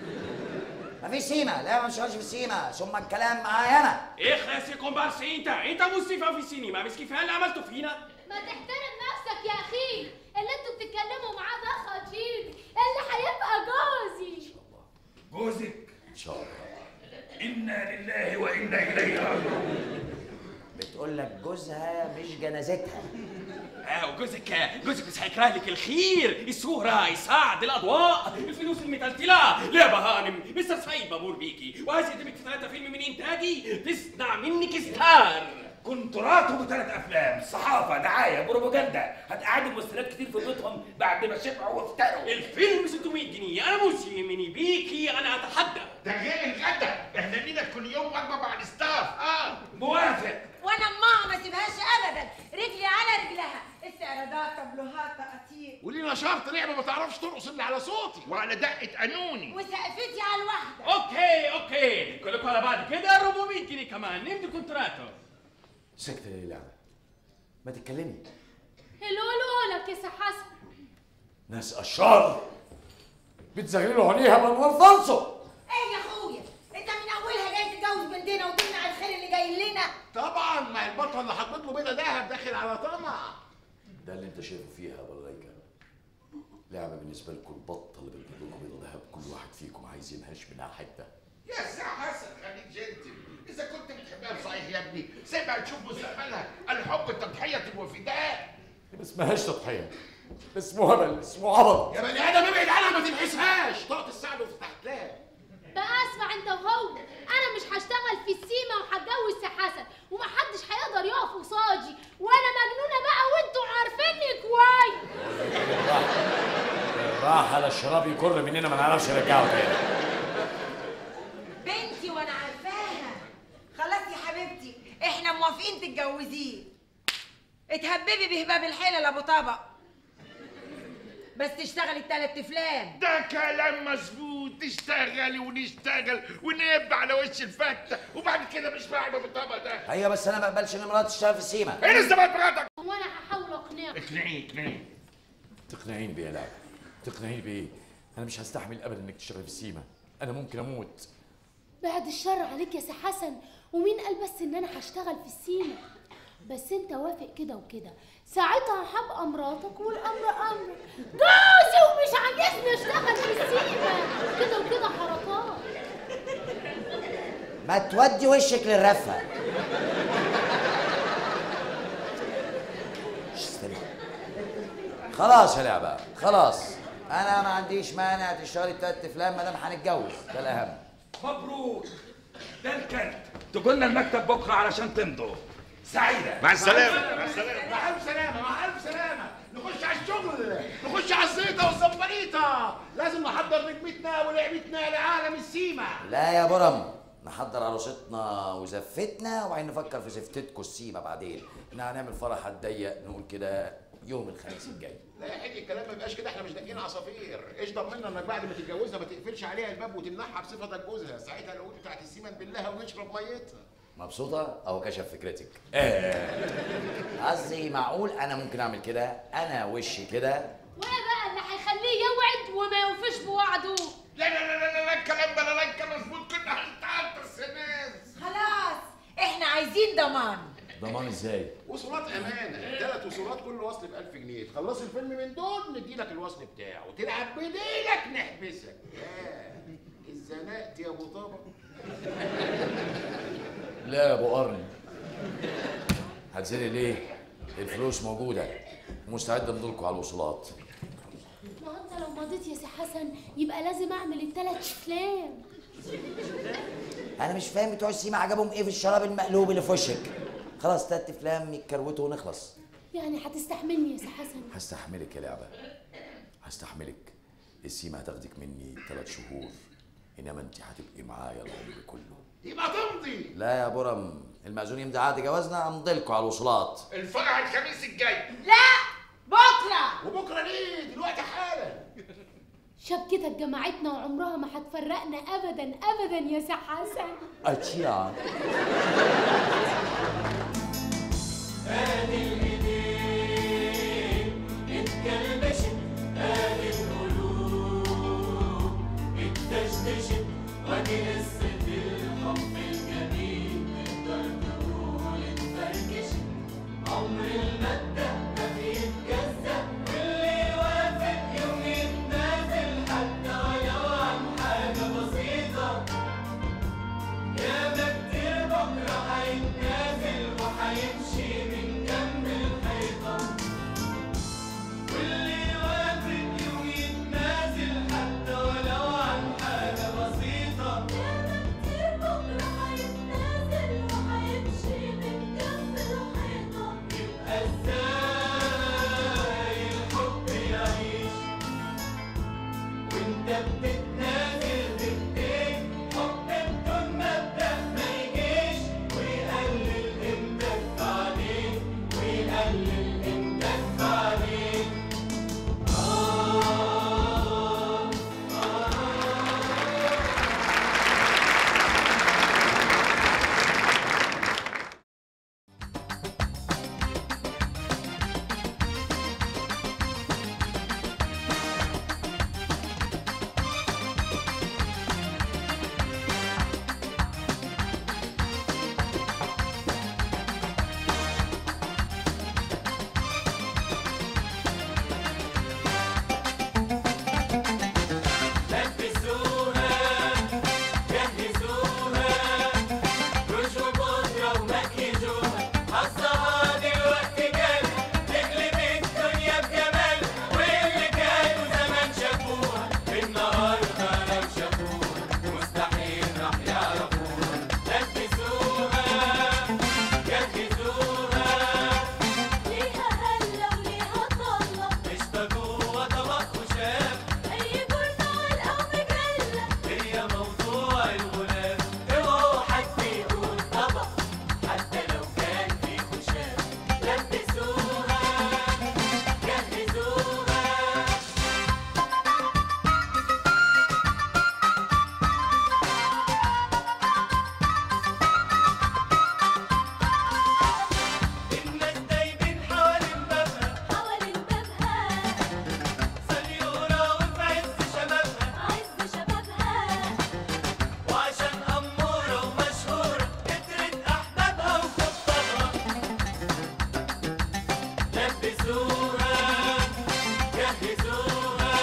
مفيش سيمة لا ما بنشتغلش في السيمة ثم الكلام معايا انا اخلص يا كومبارس انت انت مصيفه في السينما مش كفايه اللي عملته فينا ما تحترم نفسك يا اخي اللي انتوا بتتكلموا معاه ده خطيب اللي هيبقى جوزي جوزك ان شاء الله انا لله وانا اليه راجعون بتقول لك جوزها مش جنازتها اه وجوزك جوزك بس هيكره لك الخير الصورة يساعد الأضواء الفلوس المتلتلة لا بهانم مستر سعيد مبور بيكي وعايز يقدمك في ثلاثة فيلم من إنتاجي تصنع منك ستار كونتراته بثلاث افلام صحافه دعايه بروباجندا هتقعدوا ممثلات كتير في بيوتهم بعد ما شبعوا وافتروا الفيلم 600 جنيه أنا مش يهمني بيكي أنا أتحدى ده غير الغدا احنا لينا كل يوم وجبه مع الاستاف اه موافق وانا امها ما سيبهاش ابدا رجلي على رجلها استعراضات طبلوهات تقاطيع ولينا شرط لعبه ما تعرفش ترقص الا على صوتي وعلى دقه قانوني وسقفتي على الواحده أوكي أوكي كلكم على بعض كده 400 جنيه كمان نمضي كونتراتو سكت ليه لعبة ما تتكلمي الولو لك يا سي حسن ناس اشرار بتزغللوا عليها بانوار فالصو ايه يا اخويا انت من اولها جاي تتجوز بنتنا وتمنع الخير اللي جاي لنا طبعا ما هي البطل اللي حطيت له بيضه دهب داخل على طمع ده اللي انت شايفه فيها يا بلايكا لعبة بالنسبة لكم البطة اللي بتجيب لكم بيضة دهب كل واحد فيكم عايز ينهش منها حتة يا سي حسن خليك جنتل اذا كنت بتحبها بصحيح يا ابني سيبها تشوف مستقبلها الحب التضحيه وفداء ما اسمهاش تضحية اسمه هبل اسمه عبط يا بني ادم ابعد عنها ما تلحسهاش طاقه السعد وفتحت لها بقى اسمع انت وهو انا مش هشتغل في السيما وهتجوز سي حسن ومحدش هيقدر يقف قصادي وانا مجنونه بقى وانتوا عارفيني كويس راح على الشراب يكر مننا ما نعرفش نرجعه تاني بنتي وانا عارفاها خلاص يا حبيبتي احنا موافقين تتجوزيه اتهببي بهباب الحلل ابو طبق بس تشتغلي التلات افلام ده كلام مظبوط تشتغلي ونشتغل ونبدا على وش الفته وبعد كده مش فاهمه بالطبق ده ايوه بس انا ما اقبلش ان مراتي تشتغل في السيما ايه لسه بقى مراتك وانا هحاول اقنعك اقنعي اقنعي تقنعيني بيه يا لعبة تقنعيني بيه انا مش هستحمل ابدا انك تشتغل في السيما انا ممكن اموت بعد الشر عليك يا سي حسن ومين قال بس ان انا هشتغل في السيما بس انت وافق كده وكده ساعتها هبقى مراتك والامر امرك جوزي ومش عايزني اشتغل في السيما كده وكده حركات ما تودي وشك للرفة شش، استنى. خلاص يا لعبة خلاص انا ما عنديش مانع تشتغلي التلات افلام ما دام هنتجوز ده الاهم مبروك ده الكلب تقولنا المكتب بكره علشان تمضوا سعيده مع السلامه مع السلامه مع الف سلامه مع الف سلامه نخش على الشغل نخش على الزيطه والزمبريطه لازم نحضر نجمتنا ولعبتنا لعالم السيما لا يا برم نحضر عروستنا وزفتنا وبعدين نفكر في زفتتكم السيما بعدين احنا هنعمل فرح هتضيق نقول كده يوم الخميس الجاي لا يا حاج الكلام ما يبقاش كده احنا مش داقين عصافير ايش ضمننا انك بعد ما تتجوزها ما تقفلش عليها الباب وتمنعها بصفتك جوزها ساعتها العقود بتاعت السيما نبلها ونشرب ميتها مبسوطة أو كشف فكرتك؟ آه. قصدي معقول أنا ممكن أعمل كده؟ أنا وشي كده وايه بقى اللي هيخليه يوعد وما يوفيش بوعده لا لا لا لا لا الكلام ده لا كان مظبوط كنا هنتعب السناس خلاص احنا عايزين ضمان ضمان إزاي؟ وصولات امانه ثلاث وصولات كل وصل ب 1000 جنيه تخلص الفيلم من دول ندي لك الوصل بتاعه وتلعب بايديك نحبسك ياه اتزنقت يا ابو طبق لا يا ابو قرن هتزري ليه الفلوس موجوده مستعد امضلكوا على الوصولات ما هو انت لو مضيت يا سي حسن يبقى لازم اعمل التلات افلام انا مش فاهم بتوع السيما عجبهم ايه في الشراب المقلوب اللي في وشك خلاص تلات افلام يتكروتوا ونخلص يعني هتستحملني يا سي حسن هستحملك يا لعبه هستحملك السيما هتاخدك مني ثلاث شهور انما انت هتبقي معايا العمر كله يبقى تمضي لا يا برم المأذون يمضي عقد جوازنا امضلكوا على الوصولات الفرح الخميس الجاي لا بكره وبكره ليه دلوقتي حالا شبكتك جمعتنا وعمرها ما هتفرقنا ابدا ابدا يا سي حسن اتشيا ادي الايدين اتكلبشت ادي القلوب اتدشدشت وادي قصة الحب الجميل تقدر تقول اتفركشت عمر المادة ما بيتجزأ واللي يوافق يوم يتنازل حتى ولو عن حاجة بسيطة ياما كتير بكرة هيتنازل وهيمشي من جنب الحيطة واللي يوافق يوم يتنازل حتى ولو عن حاجة بسيطة ياما كتير بكرة هيتنازل وهيمشي من جنب الحيطة يبقى ازاي الحب يعيش وانت بتتنازل بايديك حب بدون مبدأ ما يجيش ويقلل قيمتك عليك ويقلل قيمتك عليك لبسوها جهزوها رشوا بودرة ومكيجوها حظها دلوقتي جاي تقلب الدنيا بجمال واللي كانوا زمان شافوها النهارده لو شافوها مستحيل راح يعرفوها لبسوها جهزوها ليها هلا وليها طلة قشطة جوه طبق وشاف أي جورنال أو مجلة هي موضوع الغلاف اوعوا حد يقول طبق حتى لو كان في خشاف لبسوها جهزوها الناس دايبين حوالين بابها حوالين بابها سنيورة وفي عز شبابها عز شبابها وعشان أمورة ومشهورة كترت أحبابها وخطابها لبسوها جهزوها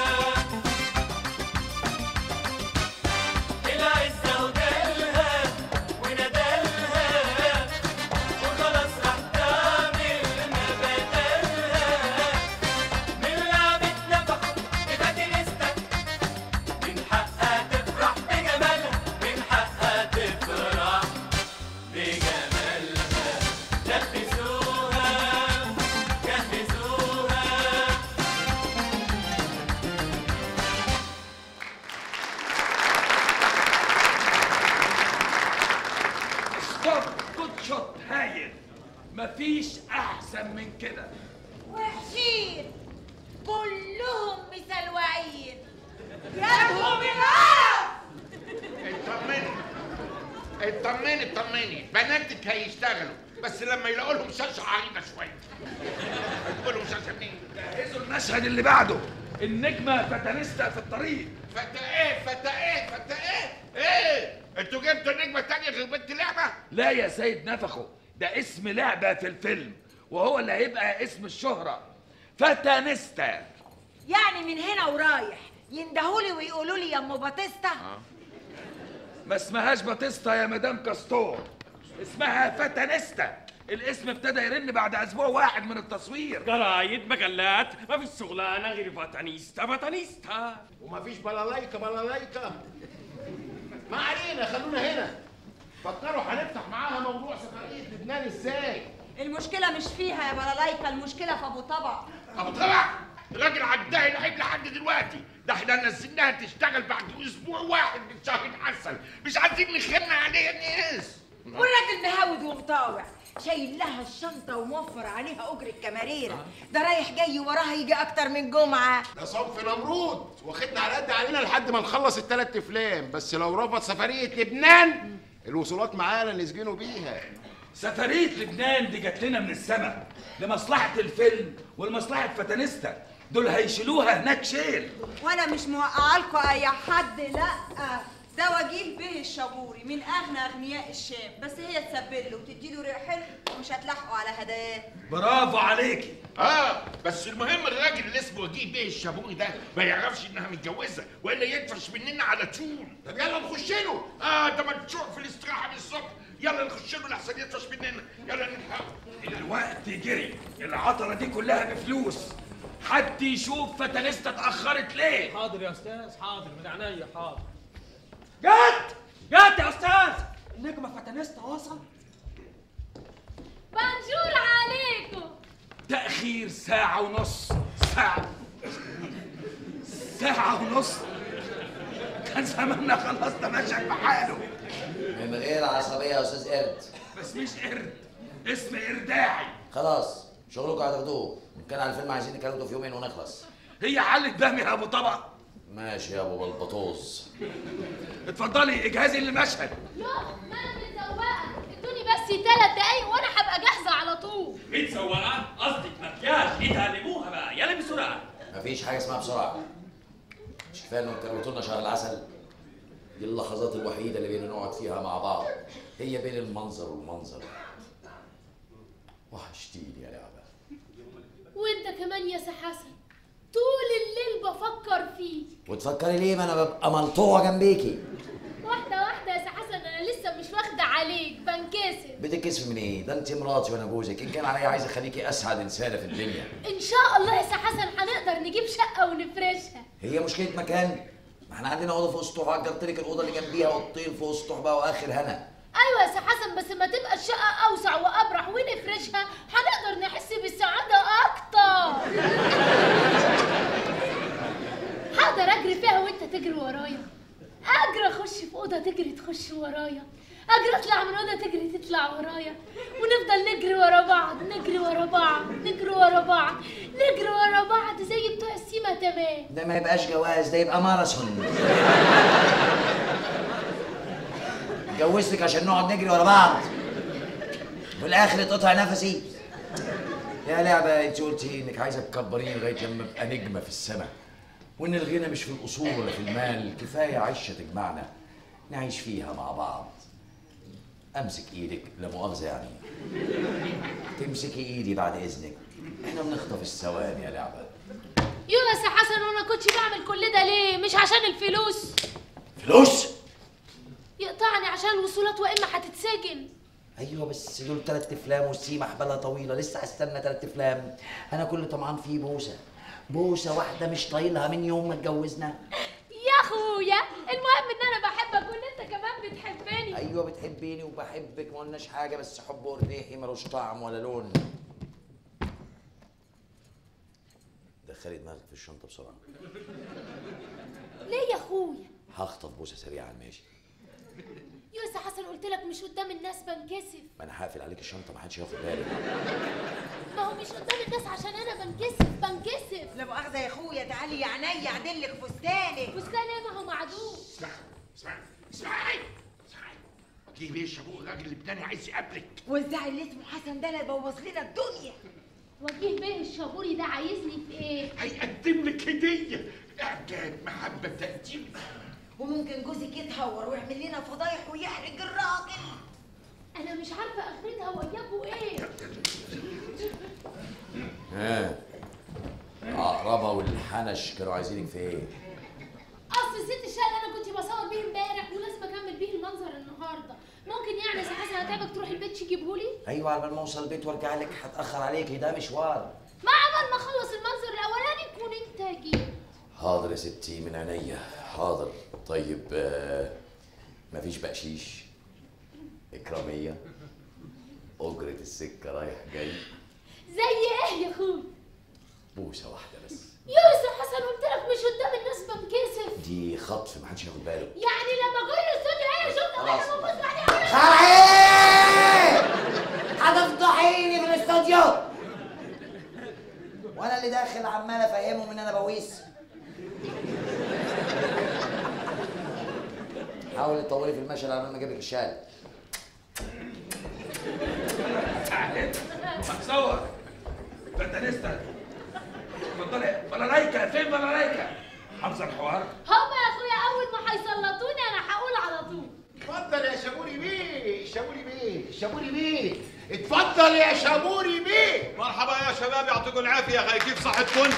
العزة وجالها وندلها وخلاص راح تعمل ما بدلها من لعبة نفخ بفاتنستك من حقها تفرح بجمالها من حقها تفرح بجمالها لبسوها جهزوها ستوب جود شوت هايل مفيش احسن من كده وحشين كلهم مسلوعين يدهم العرب اطمني اطمني اطمني بناتك هيشتغلوا بس لما يلاقوا لهم شاشه عريضه شويه هتقول لهم شاشه منين؟ جهزوا المشهد اللي بعده النجمه فتانيستا في الطريق فتى ايه فتى ايه فتى ايه؟ ايه؟ انتوا جبتوا النجمه التانيه غير بنت لعبه؟ لا يا سيد نفخه ده اسم لعبه في الفيلم وهو اللي هيبقى اسم الشهره فتانيستا يعني من هنا ورايح يندهولي ويقولوا لي يا ام باتيستا ما اسمهاش باتيستا يا مدام كاستور اسمها فتنستا الاسم ابتدى يرن بعد اسبوع واحد من التصوير جرايد مجلات ما فيش شغلانه غير فاتانيستا فاتانيستا ومفيش بلالايكا بلالايكا ما علينا خلونا هنا فكروا هنفتح معاها موضوع سفرية لبنان ازاي المشكلة مش فيها يا بلالايكا المشكلة في أبو طبع ابو طبع الراجل عداها لعيب لحد دلوقتي ده احنا نزلناها تشتغل بعد اسبوع واحد من شهر عسل مش عايزين نخن عليها الناس والراجل مهاود ومطاوع شايل لها الشنطة وموفر عليها أجرة كماريرة ده رايح جاي وراها يجي أكتر من جمعة ده صنف نمرود واخدنا على قد علينا لحد ما نخلص الثلاث افلام بس لو رفض سفرية لبنان الوصولات معانا نسجنوا بيها سفرية لبنان دي جات لنا من السماء لمصلحة الفيلم ولمصلحة فتنستا دول هيشيلوها هناك شيل وأنا مش موقعة لكم أي حد لأ ده وجيه به الشابوري من أغنى أغنياء الشام بس هي تسبل له وتدي له ريح حلو ومش هتلحقوا على هداياه برافو عليكي اه بس المهم الراجل اللي اسمه وجيه بيه الشابوري ده ما يعرفش انها متجوزه والا يدفش مننا على طول طب يلا نخش له اه ده مدفوع في الاستراحه من الصبح يلا نخش له لحسن يدفش مننا يلا نلحقه الوقت جري العطرة دي كلها بفلوس حد يشوف فتنستا اتأخرت ليه حاضر يا استاذ حاضر من عينيا حاضر جت جت يا استاذ النجمه فتنستا وصل بنجور عليكم تأخير ساعة ونص ساعة ساعة ونص كان زماننا خلصنا مشهد بحاله من غير عصبية يا أستاذ قرد بس مش قرد اسم إرداعي خلاص شغلكم هتاخدوه إن كان على الفيلم عايزين نكلمه في يومين ونخلص هي حلة دم يا أبو طبق ماشي يا أبو بلبطوز اتفضلي اجهزي للمشهد لا ما انا متزوقه ادوني بس ثلاث دقايق وانا هبقى جاهزه على طول متسوقه قصدك مكياج اتعلموها بقى يلا بسرعه مفيش حاجة اسمها بسرعة مش كفاية إنهم كروتوا لنا شهر العسل دي اللحظات الوحيدة اللي بينا نقعد فيها مع بعض هي بين المنظر والمنظر وحشتيني يا لعبة وانت كمان يا سي حسن طول الليل بفكر فيك وتفكري ليه ما أنا ببقى ملطوعة جنبيكي واحده واحده يا سي حسن انا لسه مش واخده عليك بنكسر بتتكسفي من إيه؟ ده أنت مراتي وأنا جوزك إن كان عليا عايز أخليكي أسعد إنسانة في الدنيا ان شاء الله يا سي حسن هنقدر نجيب شقه ونفرشها هي مشكلة مكان ما احنا عندنا اوضه فوق السطوح وأجرت لك الاوضه اللي جنبيها اوضتين فوق السطوح بقى واخر هنا ايوه يا سي حسن بس ما تبقى الشقه اوسع وابرح ونفرشها هنقدر نحس بالسعاده اكتر هقدر اجري فيها وانت تجري ورايا اجري اخش في اوضه تجري تخش ورايا اجري اطلع من اوضه تجري تطلع ورايا ونفضل نجري ورا بعض نجري ورا بعض نجري ورا بعض نجري ورا بعض زي بتوع السيما تمام ده ما يبقاش جواز ده يبقى ماراثون اتجوزتك عشان نقعد نجري ورا بعض وفي الاخر اتقطع نفسي يا لعبه انت قلتي انك عايزه تكبريني لغايه لما ابقى نجمه في السماء وان الغنى مش في الاصول ولا في المال كفايه عشه تجمعنا نعيش فيها مع بعض امسك ايدك لا مؤاخذه يعني تمسكي ايدي بعد اذنك احنا بنخطف الثواني يا لعبه يو يا سي حسن وانا كنتش بعمل كل ده ليه مش عشان الفلوس فلوس يقطعني عشان الوصولات واما هتتسجن ايوه بس دول تلات افلام والسيما حبالها طويله لسه هستنى تلات افلام انا كل طمعان فيه بوسه بوسه واحده مش طايلها من يوم ما اتجوزنا يا اخويا المهم ان انا بحبك وان انت كمان بتحبني ايوه بتحبيني وبحبك ما قلناش حاجه بس حب وريحي ملوش طعم ولا لون دخلي دماغك في الشنطه بسرعه ليه يا اخويا هخطف بوسه سريعا ماشي يو يا سي حسن قلت لك مش قدام الناس بنكسف ما انا هقفل عليك الشنطه ما حدش ياخد باله ما هو مش قدام الناس عشان انا بنكسف بنكسف لا مؤاخذة يا اخويا تعالي يا عينيا اعدلك فستانك فستان ايه ما هو معدوم اسمعي اسمعي اسمعي اسمعي وجيه بيه الشابوري الراجل اللبناني عايز يقابلك والزعل اللي اسمه حسن ده اللي بوظ لنا الدنيا وجيه بيه الشابوري ده عايزني في ايه هيقدم لك هديه اعجاب محبه تقديم وممكن جوزك يتهور ويعمل لنا فضايح ويحرج الراجل انا مش عارفه اخرتها وياكوا ايه ها عقربه والحنش كانوا عايزينك في ايه اصل ست الشقه اللي انا كنت بصور بيه امبارح ولازم اكمل بيه المنظر النهارده ممكن يعني يا سي حسن اتعبك تروح البيت تجيبهولي ايوه على ما اوصل البيت وارجع لك هتاخر عليكي ده مشوار ما عمل ما اخلص المنظر الاولاني تكون انت جيت حاضر يا ستي من عينيا حاضر طيب آه مفيش بقشيش إكرامية أجرة السكة رايح جاي زي ايه يا اخوي بوسة واحدة بس يوسف حسن قلت لك مش قدام الناس بنكسف دي خطف محدش ياخد باله يعني لما اقول الاستوديو ايه شفت خلاص. واحد ببص عليه أقول لك خلعي هتفضحيني في الاستوديو وانا اللي داخل عمال افهمهم ان انا بويس حاولي تطولي في المشهد على ما اجيب لك الشال هتصور فتنستا اتفضلي بلالايكا فين بلالايكا حافظه الحوار هما يا اخويا اول ما هيسلطوني انا هقول على طول اتفضل يا شابوري بيه شابوري بيه شابوري بيه اتفضل يا شابوري بيه مرحبا يا شباب يعطيكم العافيه يا اخي كيف صحتكم؟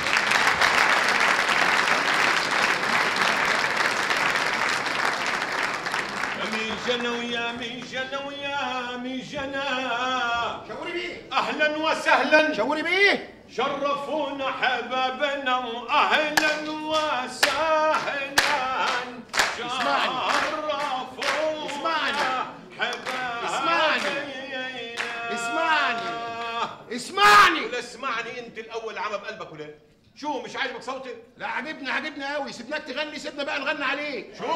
مين جنى ويا مين جنى ويا مين جنى شاوري بيه اهلا وسهلا شاوري بيه شرفونا حبابنا واهلا وسهلا اسمعني. شرفونا اسمعني. حبابنا اسمعني. اسمعني. اسمعني. ولا اسمعني انت الاول عم بقلبك ولا شو مش عاجبك صوتي لا عجبنا عجبنا قوي سيبناك تغني سيبنا بقى نغني عليك شو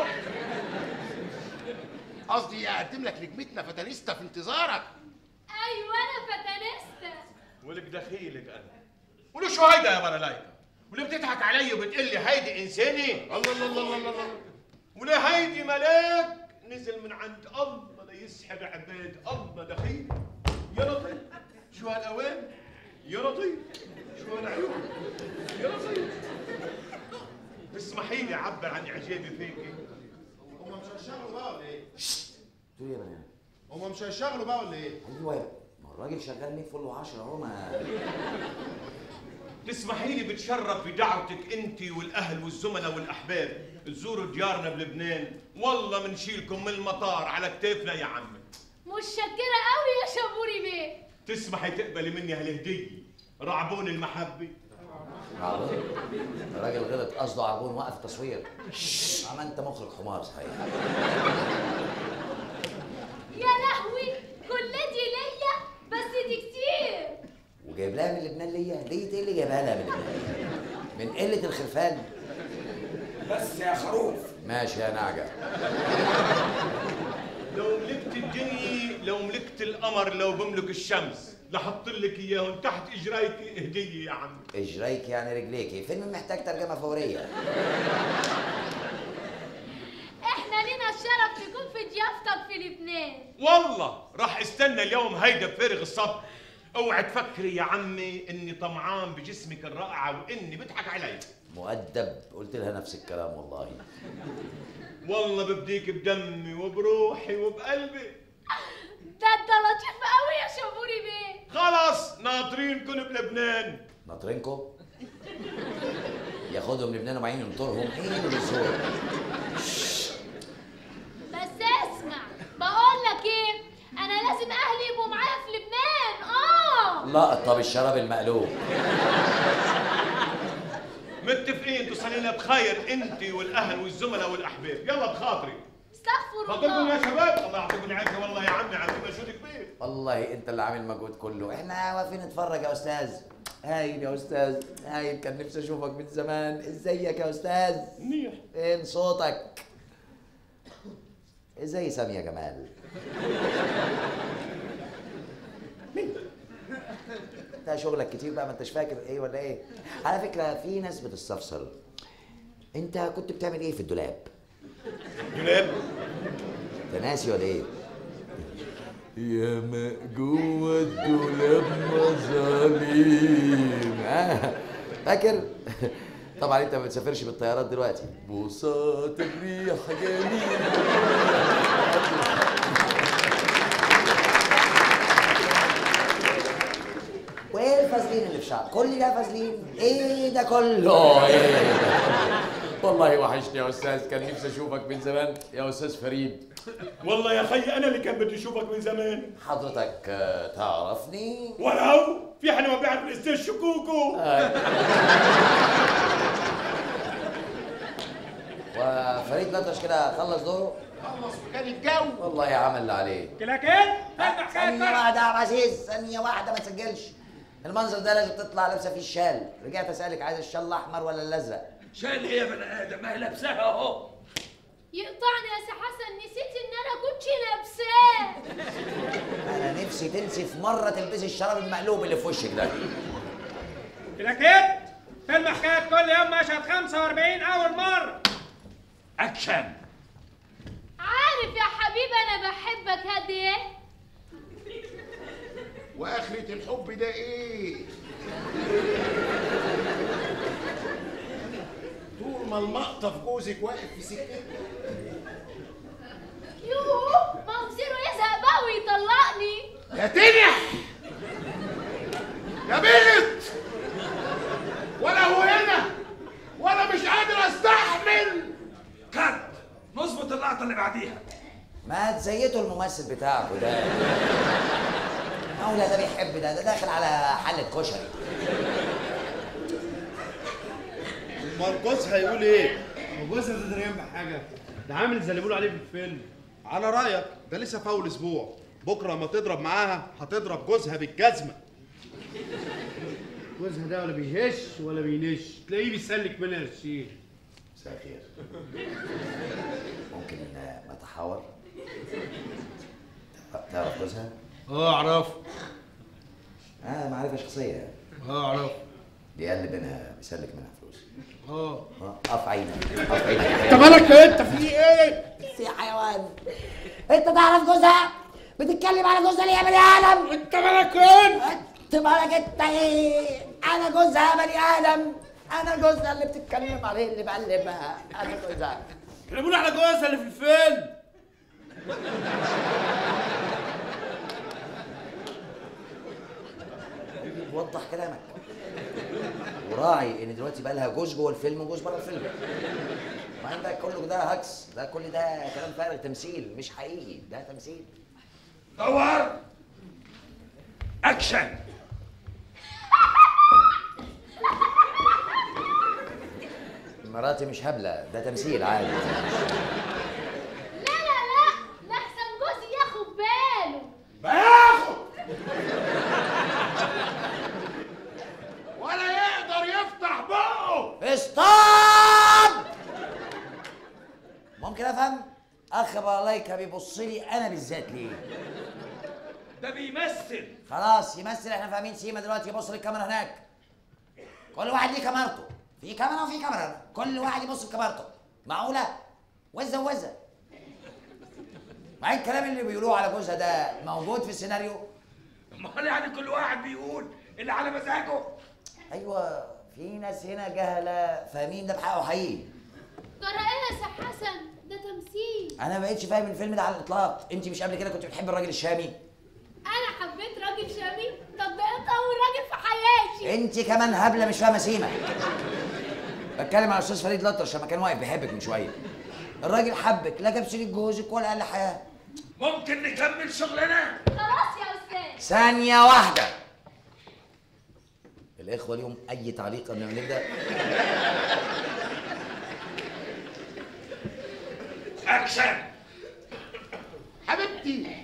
قصدي اقدم لك نجمتنا فتانيستا في انتظارك ايوه انا فتنستا ولك دخيلك انا ولو شو هيدا يا بلالايكا وليه بتضحك علي وبتقول لي هيدي انساني الله الله الله الله الله ولا هيدي ملاك نزل من عند الله ليسحب عباد الله دخيل يا لطيف شو هالاوان يا لطيف شو هالعيون يا لطيف اسمحي لي اعبر عن اعجابي فيكي هم مش هيشتغلوا بقى ولا ايه؟ تقول يا بنات هم مش هيشتغلوا بقى ولا ايه؟ ايوه ما هو الراجل شغال 100 فل و10 اهو ما تسمحي لي بتشرف بدعوتك انت والاهل والزملاء والاحباب تزوروا ديارنا بلبنان والله منشيلكم من المطار على كتافنا يا عمي متشكره قوي يا شابوري بيه تسمحي تقبلي مني هالهديه رعبون المحبه عربون الراجل غلط قصده عربون وقف التصوير عم انت مخرج حمار صحيح يا لهوي كل دي ليا بس دي كتير وجايب لها من لبنان ليا ليه ايه اللي جايبها لها من لبنان من قله الخرفان بس يا خروف ماشي يا نعجه لو ملكت الدنيا لو ملكت القمر لو بملك الشمس لحط لك اياهم تحت اجريك هديه يا عمي اجريك يعني رجليكي فيلم محتاج ترجمه فوريه احنا لينا الشرف نكون في ضيافتك في لبنان والله راح استنى اليوم هيدا بفارغ الصبر اوعي تفكري يا عمي اني طمعان بجسمك الرائعه واني بضحك علي مؤدب قلت لها نفس الكلام والله والله ببديك بدمي وبروحي وبقلبي ده انت لطيف قوي يا شابوري بيه خلص ناطرينكم بلبنان ناطرينكم ياخدهم لبنان وبعدين ينطرهم ايه بالزور بس اسمع بقول لك ايه انا لازم اهلي يبقوا معايا في لبنان اه لا طب الشراب المقلوب متفقين تصلينا بخير انت والاهل والزملاء والاحباب يلا بخاطري استغفر خاطركم يا الله شباب الله يعطيكم العافيه والله يا عمي عندنا مجهود كبير والله انت اللي عامل مجهود كله احنا واقفين نتفرج يا استاذ هايل يا استاذ هايل كان نفسي اشوفك من زمان ازيك يا استاذ منيح فين صوتك ازاي سامية جمال انت شغلك كتير بقى ما انتش فاكر ايه ولا ايه على فكرة في ناس بتستفسر انت كنت بتعمل ايه في الدولاب دولاب انت ناسي ولا ايه يا ما جوه الدولاب مظاليم آه، فاكر طبعا انت ما بتسافرش بالطيارات دلوقتي بوسات الريح جميل وايه الفازلين اللي في شعرك كل ده فازلين ايه ده كله ايه ده؟ والله وحشني يا استاذ كان نفسي اشوفك من زمان يا استاذ فريد والله يا خي انا اللي كان بدي اشوفك من زمان حضرتك آه، تعرفني ولو في حدا ما بيعرف الاستاذ شكوكو وفريد نطرش كده خلص دوره خلص وكان الجو والله عمل اللي عليه كده كده فين ثانية حكاية واحدة يا عبد العزيز ثانية واحدة ما تسجلش المنظر ده لازم تطلع لابسة فيه الشال رجعت أسألك عايز الشال الأحمر ولا الأزرق شايل ايه يا بني ادم ما هي لابساها اهو يقطعني يا سي حسن نسيت ان انا كنت لابساه أنا نفسي تنسي في مرة تلبسي الشراب المقلوب اللي في وشك ده كده كده فيلم حكاية كل يوم مشهد 45 أول مرة اكشن عارف يا حبيبي انا بحبك قد ايه واخرة الحب ده ايه؟ طول ما المقطف جوزك واقف في سكتك يوه ما هو مصيره يزهق بقى ويطلقني يا تنح يا بنت ولا هو هنا ولا مش قادر استحمل كات نظبط اللقطه اللي بعديها ما تزيتوا الممثل بتاعكوا ده مولا ده بيحب ده ده داخل على حلة كشري امال جوزها هيقول ايه؟ هو جوزها ده دريان بحاجه ده عامل زي اللي بيقولوا عليه في الفيلم على رايك ده لسه في اول اسبوع بكره ما تضرب معاها هتضرب جوزها بالجزمه جوزها ده ولا بيهش ولا بينش تلاقيه بيسلك منها الشيء مساء الخير ممكن آه، نتحاور تعرف جوزها؟ اه اعرف اه معرفة شخصية اه اعرف بيقلب منها بيسلك منها فلوس اه اه قف عينك قف عينك يا انت مالك انت في ايه؟ يا حيوان انت تعرف جوزها بتتكلم على جوزها ليه يا بني ادم انت مالك انت انت مالك انت ايه انا جوزها يا بني ادم انا جوزها اللي بتتكلم عليه اللي بقلبها انا جوزها اللي بيقولوا على جوزها اللي في الفيلم وضح كلامك وراعي ان دلوقتي بقى لها جوز جوه الفيلم وجوز بره الفيلم ما ده كله ده هكس ده كل ده كلام فارغ تمثيل مش حقيقي ده تمثيل دور اكشن مراتي مش هبله ده تمثيل عادي لا لا لا لحسن جوزي ياخد باله باخد ولا يقدر يفتح بقه ستوب ممكن افهم اخ بالايكا بيبص لي انا بالذات ليه ده بيمثل خلاص يمثل احنا فاهمين سيما دلوقتي يبص للكاميرا هناك كل واحد ليه كاميرته في كاميرا وفي كاميرا كل واحد يبص لكاميرته معقوله وزه وزه مع الكلام اللي بيقولوه على جوزها ده موجود في السيناريو امال يعني كل واحد بيقول اللي على مزاجه ايوه في ناس هنا جهله فاهمين ده بحقه حقيقي جرى ايه يا سي حسن ده تمثيل انا ما بقتش فاهم الفيلم ده على الاطلاق انت مش قبل كده كنت بتحب الراجل الشامي انا حبيت راجل شامي طب ده انت اول راجل في حياتي انت كمان هبله مش فاهمه سيما بتكلم على الاستاذ فريد لطرش لما كان واقف بيحبك من شويه الراجل حبك لا جاب سيره جوزك ولا قال حياه ممكن نكمل شغلنا خلاص يا استاذ ثانيه واحده الاخوه ليهم اي تعليق قبل ما نبدا اكشن حبيبتي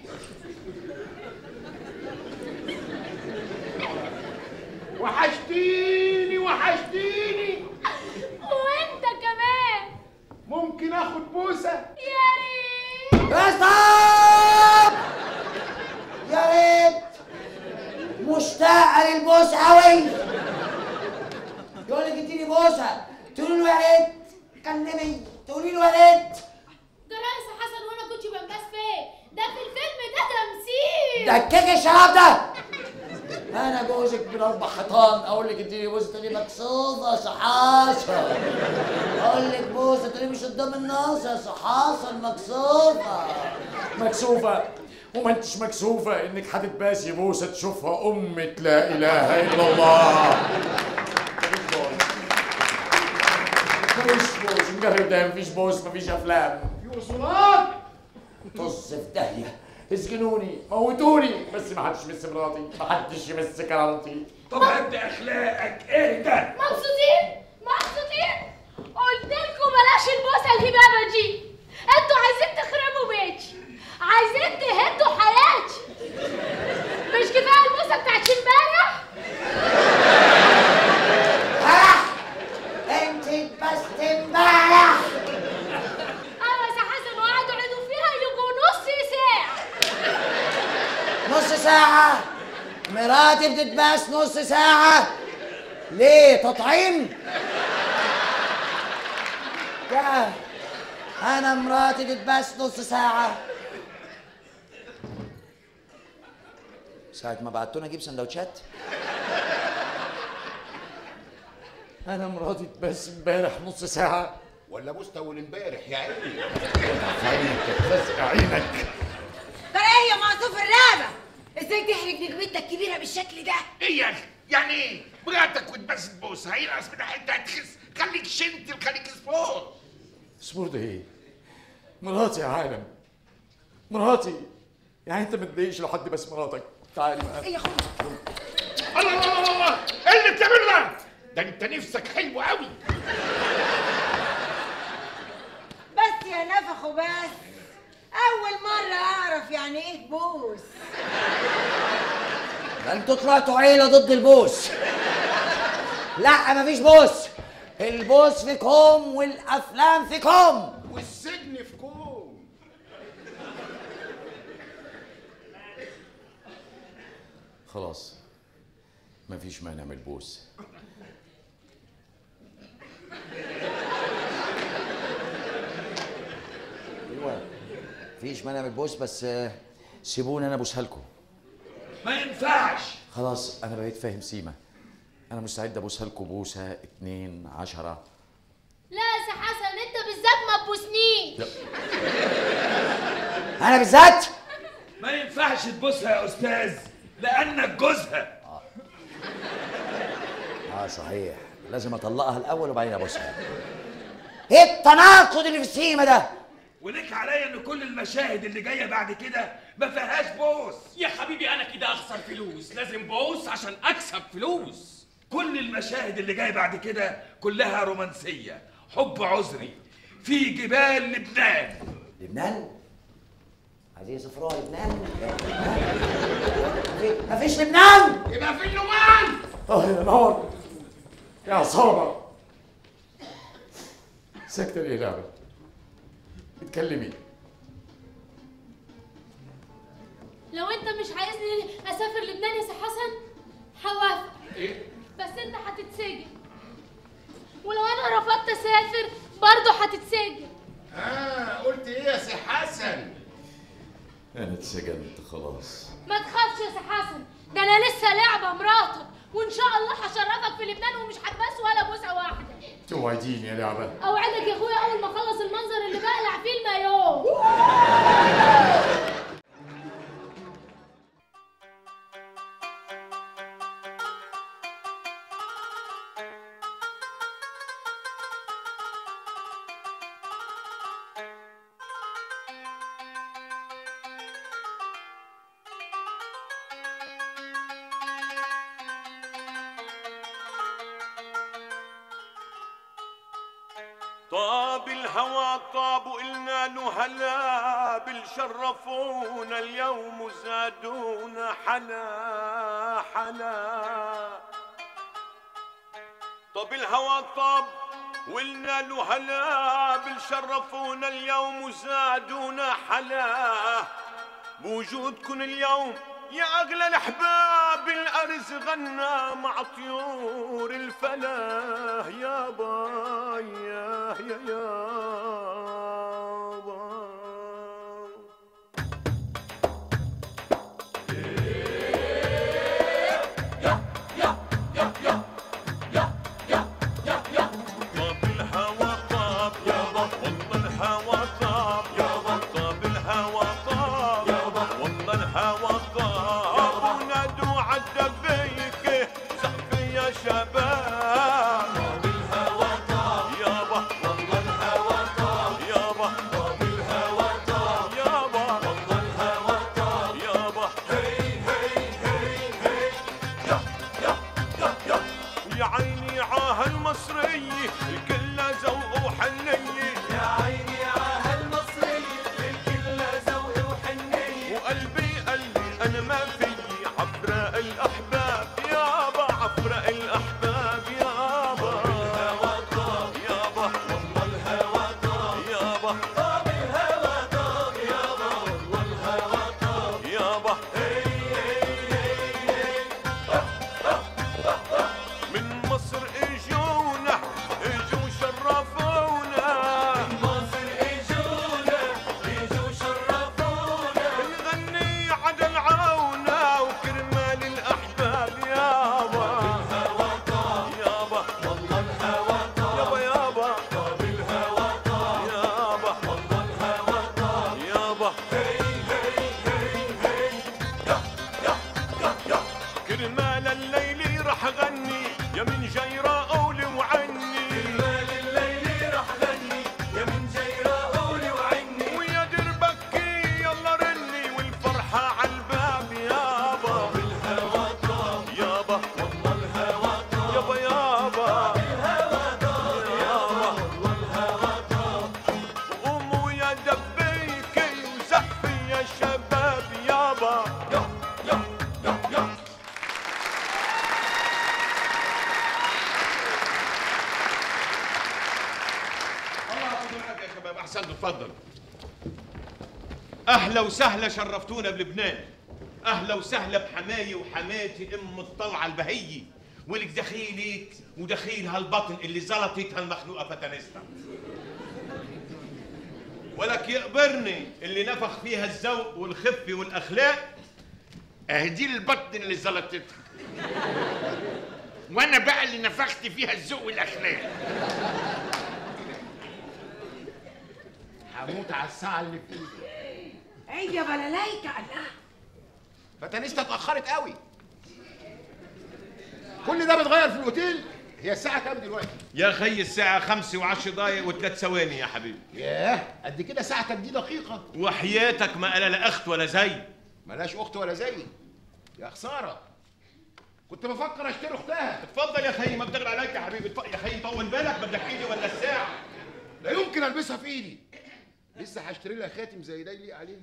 وحشتيني وحشتيني وانت كمان ممكن اخد بوسه يا ريت ستوب يا ريت مشتاقه للبوس قوي يقول لك اديني بوسه تقولي له يا ريت كلمي تقولي له يا ريت جرى يا سي حسن وانا كنت بنباس فين ده في الفيلم ده تمثيل دكك الشراب ده انا جوزك من اربع حيطان اقول لك اديني بوسه تقولي مكسوفه شحاشه اقول لك بوسه تقولي مش قدام الناس يا شحاشه المكسوفه مكسوفة وما انتش مكسوفة انك هتتباسي بوسة تشوفها أمة لا إله إلا الله مفيش بوس مجرد ده مفيش بوس مفيش أفلام في وصولات طز في داهيه اسجنوني موتوني بس ما حدش يمس مراتي ما حدش يمس كرامتي طب هد اخلاقك اهدى مبسوطين مبسوطين قلت لكم بلاش البوسه الهبابه دي انتوا عايزين تخربوا بيتي عايزين تهدوا حياتي مش كفايه البوسه بتاعت امبارح انت بس امبارح ايوه يا حسن وقعدوا يعيدوا فيها يجوا نص ساعه نص ساعة مراتي بتتباس نص ساعة ليه تطعيم؟ يا أنا مراتي تتباس نص ساعة ساعة ما بعتونا أجيب سندوتشات انا مراتي تبس امبارح نص ساعه ولا مستول امبارح يا عيني عينك بس عينك ترى ايه يا معصوف الرابع ازاي تحرج نجمتك الكبيره بالشكل ده ايه يا اخي يعني ايه مراتك وتبس تبوس هينقص من حته هتخس خليك شنت خليك سبور سبور ده ايه مراتي يا عالم مراتي يعني انت ما تضايقش لو حد بس مراتك تعالي بقى ايه يا اخويا الله الله الله الله ايه اللي بتعمله ده ده انت نفسك حلو قوي بس يا نفخ وبس اول مره اعرف يعني ايه بوس ده انتوا طلعتوا عيلة ضد البوس لا مفيش بوس البوس في كوم والأفلام في كوم والسجن في كوم خلاص مفيش مانع من البوس ايوه مفيش مانع من البوس بس آه، سيبوني انا ابوسها لكم ما ينفعش خلاص انا بقيت فاهم سيما انا مستعد ابوسها لكم بوسه اتنين عشرة لا يا سي حسن انت بالذات ما تبوسنيش انا بالذات ما ينفعش تبوسها يا استاذ لانك جوزها اه صحيح لازم اطلقها الاول وبعدين ابوسها ايه التناقض اللي في السيما ده وليك عليا ان كل المشاهد اللي جايه بعد كده ما فيهاش بوس يا حبيبي انا كده اخسر فلوس لازم بوس عشان اكسب فلوس كل المشاهد اللي جايه بعد كده كلها رومانسيه حب عذري في جبال لبنان لبنان عايزين يسافروها لبنان مفي- مفيش لبنان يبقى في اللبان اه يا نار يا عصابة ساكتة ليه لعبة اتكلمي لو انت مش عايزني اسافر لبنان يا سي حسن هوافق ايه بس انت هتتسجن ولو انا رفضت اسافر برضه هتتسجن اه قلت ايه يا سي حسن انا اتسجنت خلاص ما تخافش يا سي حسن ده انا لسه لعبه مراتك وان شاء الله هشرفك في لبنان ومش هتبس ولا بوسه واحده توعديني يا لعبة اوعدك يا اخويا اول ما اخلص المنظر اللي بقلع فيه المايو طاب الهوى طاب وقلنا له هلا بالشرفونا اليوم زادونا حلا حلا طاب الهوى طاب وقلنا له هلا بالشرفونا اليوم زادونا حلا بوجودكن اليوم يا أغلى الأحباب الأرز غنى مع طيور الفلاح يا باي يا يا يا باي طاب الهوى طاب يابا والله الهوى طاب يابا طاب الهوى طاب يابا والله الهوى طاب ونادوا عالدبيكة صحفي يا شباب طاب الهوى طاب يابا والله الهوى طاب انا ما في عفراء الاحباب يابا عفراء الاحباب يابا الهوى طاب يابا والله الهوى طاب يابا طاب الهوى طاب يابا والله الهوى طاب يابا هي هي هي من مصر اجونا اجوا شرفونا من مصر اجونا اجوا شرفونا نغني عدل عونا وكرمال الاحباب يابا الهوى طاب يابا والله الهوى طاب يابا يابا طاب الهوى طاب يابا والله الهوى طاب يابا هي هي هي هي يا يا يا يا كرمال الليل راح غني يا من جيرة قولي وعني كرمال الليل راح غني يا من جيرة قولي وعني ويا دربكي يلا رني والفرحة عالباب يابا بالهوى طاب يابا والله الهوى طاب يابا يابا بالهوى طاب يابا والله الهوى طاب قوموا يا دبيكي وزحفي يا شباب يابا يا يا يا يا الله ياخذ معك يا شباب احسنت تفضل اهلا وسهلا شرفتونا بلبنان اهلا وسهلا بحماية وحماتي ام الطلعه البهيه ولك دخيلك ودخيل هالبطن اللي زلطت هالمخلوقه فتنستا ولك يقبرني اللي نفخ فيها الذوق والخفه والاخلاق اهدي البطن اللي زلطتها وانا بقى اللي نفخت فيها الذوق والاخلاق هموت على الساعه اللي فيه عيب يا بلالايكا الله فتنستا اتاخرت قوي كل ده بيتغير في الاوتيل هي الساعه كام دلوقتي يا خي الساعة خمسة وعشر دقايق وثلاث ثواني يا حبيبي ياه قد كده ساعتك دي دقيقه وحياتك ما قال لا اخت ولا زي ملاش اخت ولا زيي يا خساره كنت بفكر اشتري اختها اتفضل يا خي ما بتغلى عليك يا حبيبي اتفضل يا خي طول بالك بدك ايدي ولا الساعة لا يمكن البسها في ايدي لسه هشتري لها خاتم زي ده يليق عليها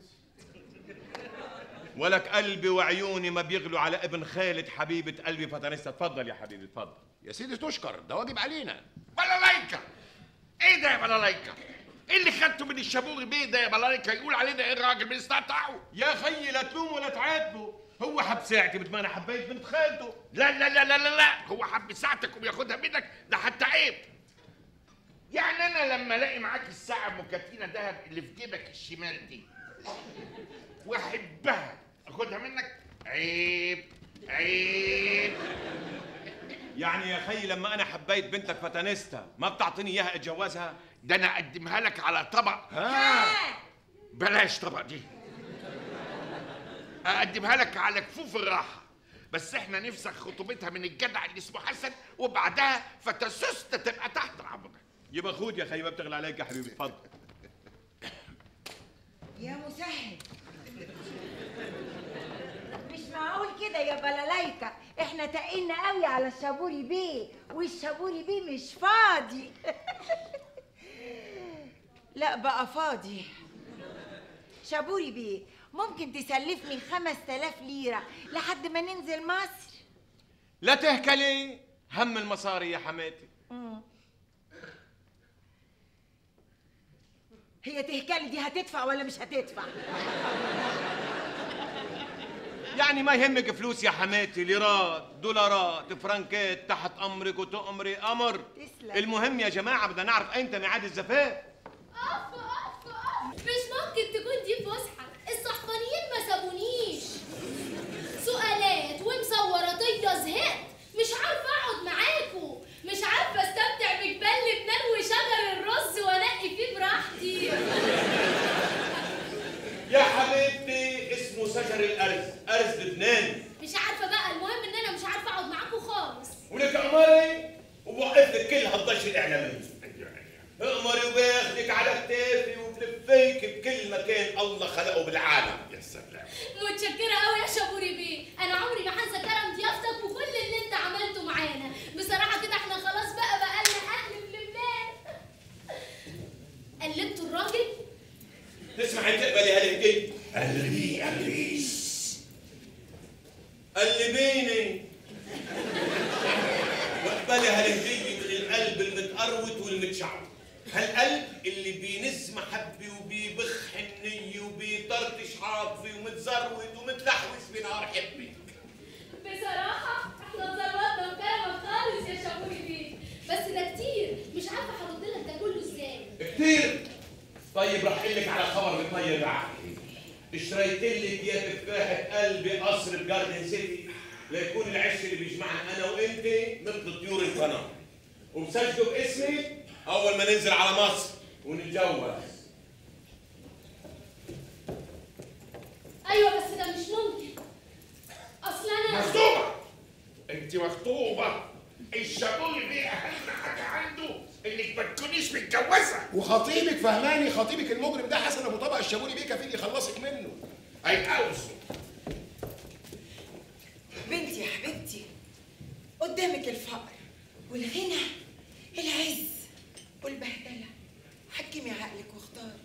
ولك قلبي وعيوني ما بيغلوا على ابن خالد حبيبة قلبي فتنستا اتفضل يا حبيبي اتفضل يا سيدي تشكر ده واجب علينا بلالايكا ايه ده يا بلالايكا ايه اللي خدته من الشابوغ بيه ده يا بلالايكا يقول علينا ايه الراجل بنستقطعه يا خي لا تلوم ولا تعاتبه هو حب ساعتي مثل ما انا حبيت بنت خالته لا لا لا لا لا لا هو حب ساعتك وبياخدها منك ده حتى عيب يعني انا لما الاقي معاك الساعه ام كاترينا دهب اللي في جيبك الشمال دي واحبها اخدها منك عيب عيب يعني يا خي لما انا حبيت بنتك فتنستا ما بتعطيني اياها اتجوزها ده انا اقدمها لك على طبق ها بلاش طبق دي اقدمها لك على كفوف الراحه بس احنا نفسخ خطوبتها من الجدع اللي اسمه حسن وبعدها فتسست تبقى تحت عمرك يبقى خود يا خي ما بتغلى عليك يا حبيبي اتفضل يا مسهل مش معقول كده يا بلالايكا احنا تقلنا قوي على الشابوري بيه والشابوري بيه مش فاضي لا بقى فاضي شابوري بيه ممكن تسلفني خمس تلاف ليرة لحد ما ننزل مصر لا تهكلي هم المصاري يا حماتي مم. هي تهكلي دي هتدفع ولا مش هتدفع يعني ما يهمك فلوس يا حماتي ليرات دولارات فرنكات تحت امرك وتؤمري امر تسلم. المهم يا جماعه بدنا نعرف امتى ميعاد الزفاف أف أف أف مش ممكن تكون دي فسحة الصحفانيين ما سابونيش سؤالات ومصوراتية زهقت مش عارفة أقعد معاكم مش عارفة استمتع بجبال لبنان وشجر الرز وأنقي فيه براحتي يا حبيبتي اسمه شجر الارز ارز لبناني مش عارفة بقى المهم إن أنا مش عارفة أقعد معاكم خالص ولك امري وبوقف لك كل هالضجه الاعلاميه امري وباخدك على كتافي وبلفيك بكل مكان الله خلقه بالعالم يا سلام متشكرة قوي يا شابوري بيه أنا عمري ما هنسى كرم ضيافتك وكل اللي أنت عملته معانا بصراحة كده إحنا خلاص بقى بقالنا أهل في لبنان قلبتوا الراجل تسمعي تقبلي هالهديه قلبي قلبي قلبيني واقبلي هالهدية من القلب المتقروت والمتشعب هالقلب اللي بينز محبي وبيبخ حنية وبيطرطش عاطفي ومتزروت ومتلحوس بنار حبي بصراحة احنا اتظبطنا وكلامك خالص يا شابوري بيه بس ده كتير مش عارفة هرد لك ده كله ازاي كتير طيب راح اقول لك على خبر مطير بعقلي اشتريت لك يا تفاحة قلبي قصر بجاردن سيتي ليكون العش اللي بيجمعنا انا وانت مثل طيور القناة ومسجله باسمي اول ما ننزل على مصر ونتجوز ايوه بس ده مش ممكن اصل انا مخطوبة انت مخطوبة الشابولي دي اهم حاجة عنده انك ما تكونيش متجوزة وخطيبك فهماني خطيبك المجرم ده حسن ابو طبق الشابولي بيه كفيل يخلصك منه هيتجوزوا بنتي يا حبيبتي قدامك الفقر والغنى العز والبهدلة حكمي عقلك واختاري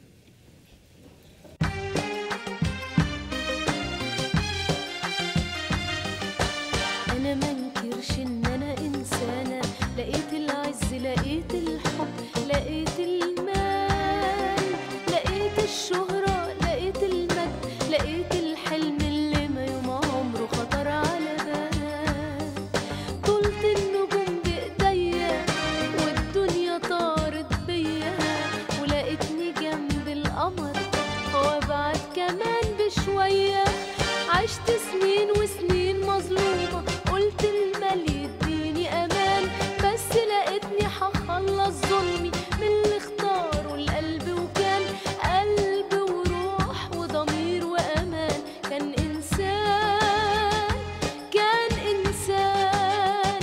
انا منكرش ان انا انسانه لقيت العز لقيت الحب لقيت المال لقيت الشهره لقيت المجد لقيت الحلم اللي ما يوم عمره خطر على بال طولت النجوم بايديا والدنيا طارت بيا ولقيتني جنب القمر وابعد كمان بشويه عشت سنين وسنين مظلومة قلت المال يديني أمان بس لقيتني هخلص ظلمي من اللي اختاروا القلب وكان قلب وروح وضمير وأمان كان إنسان كان إنسان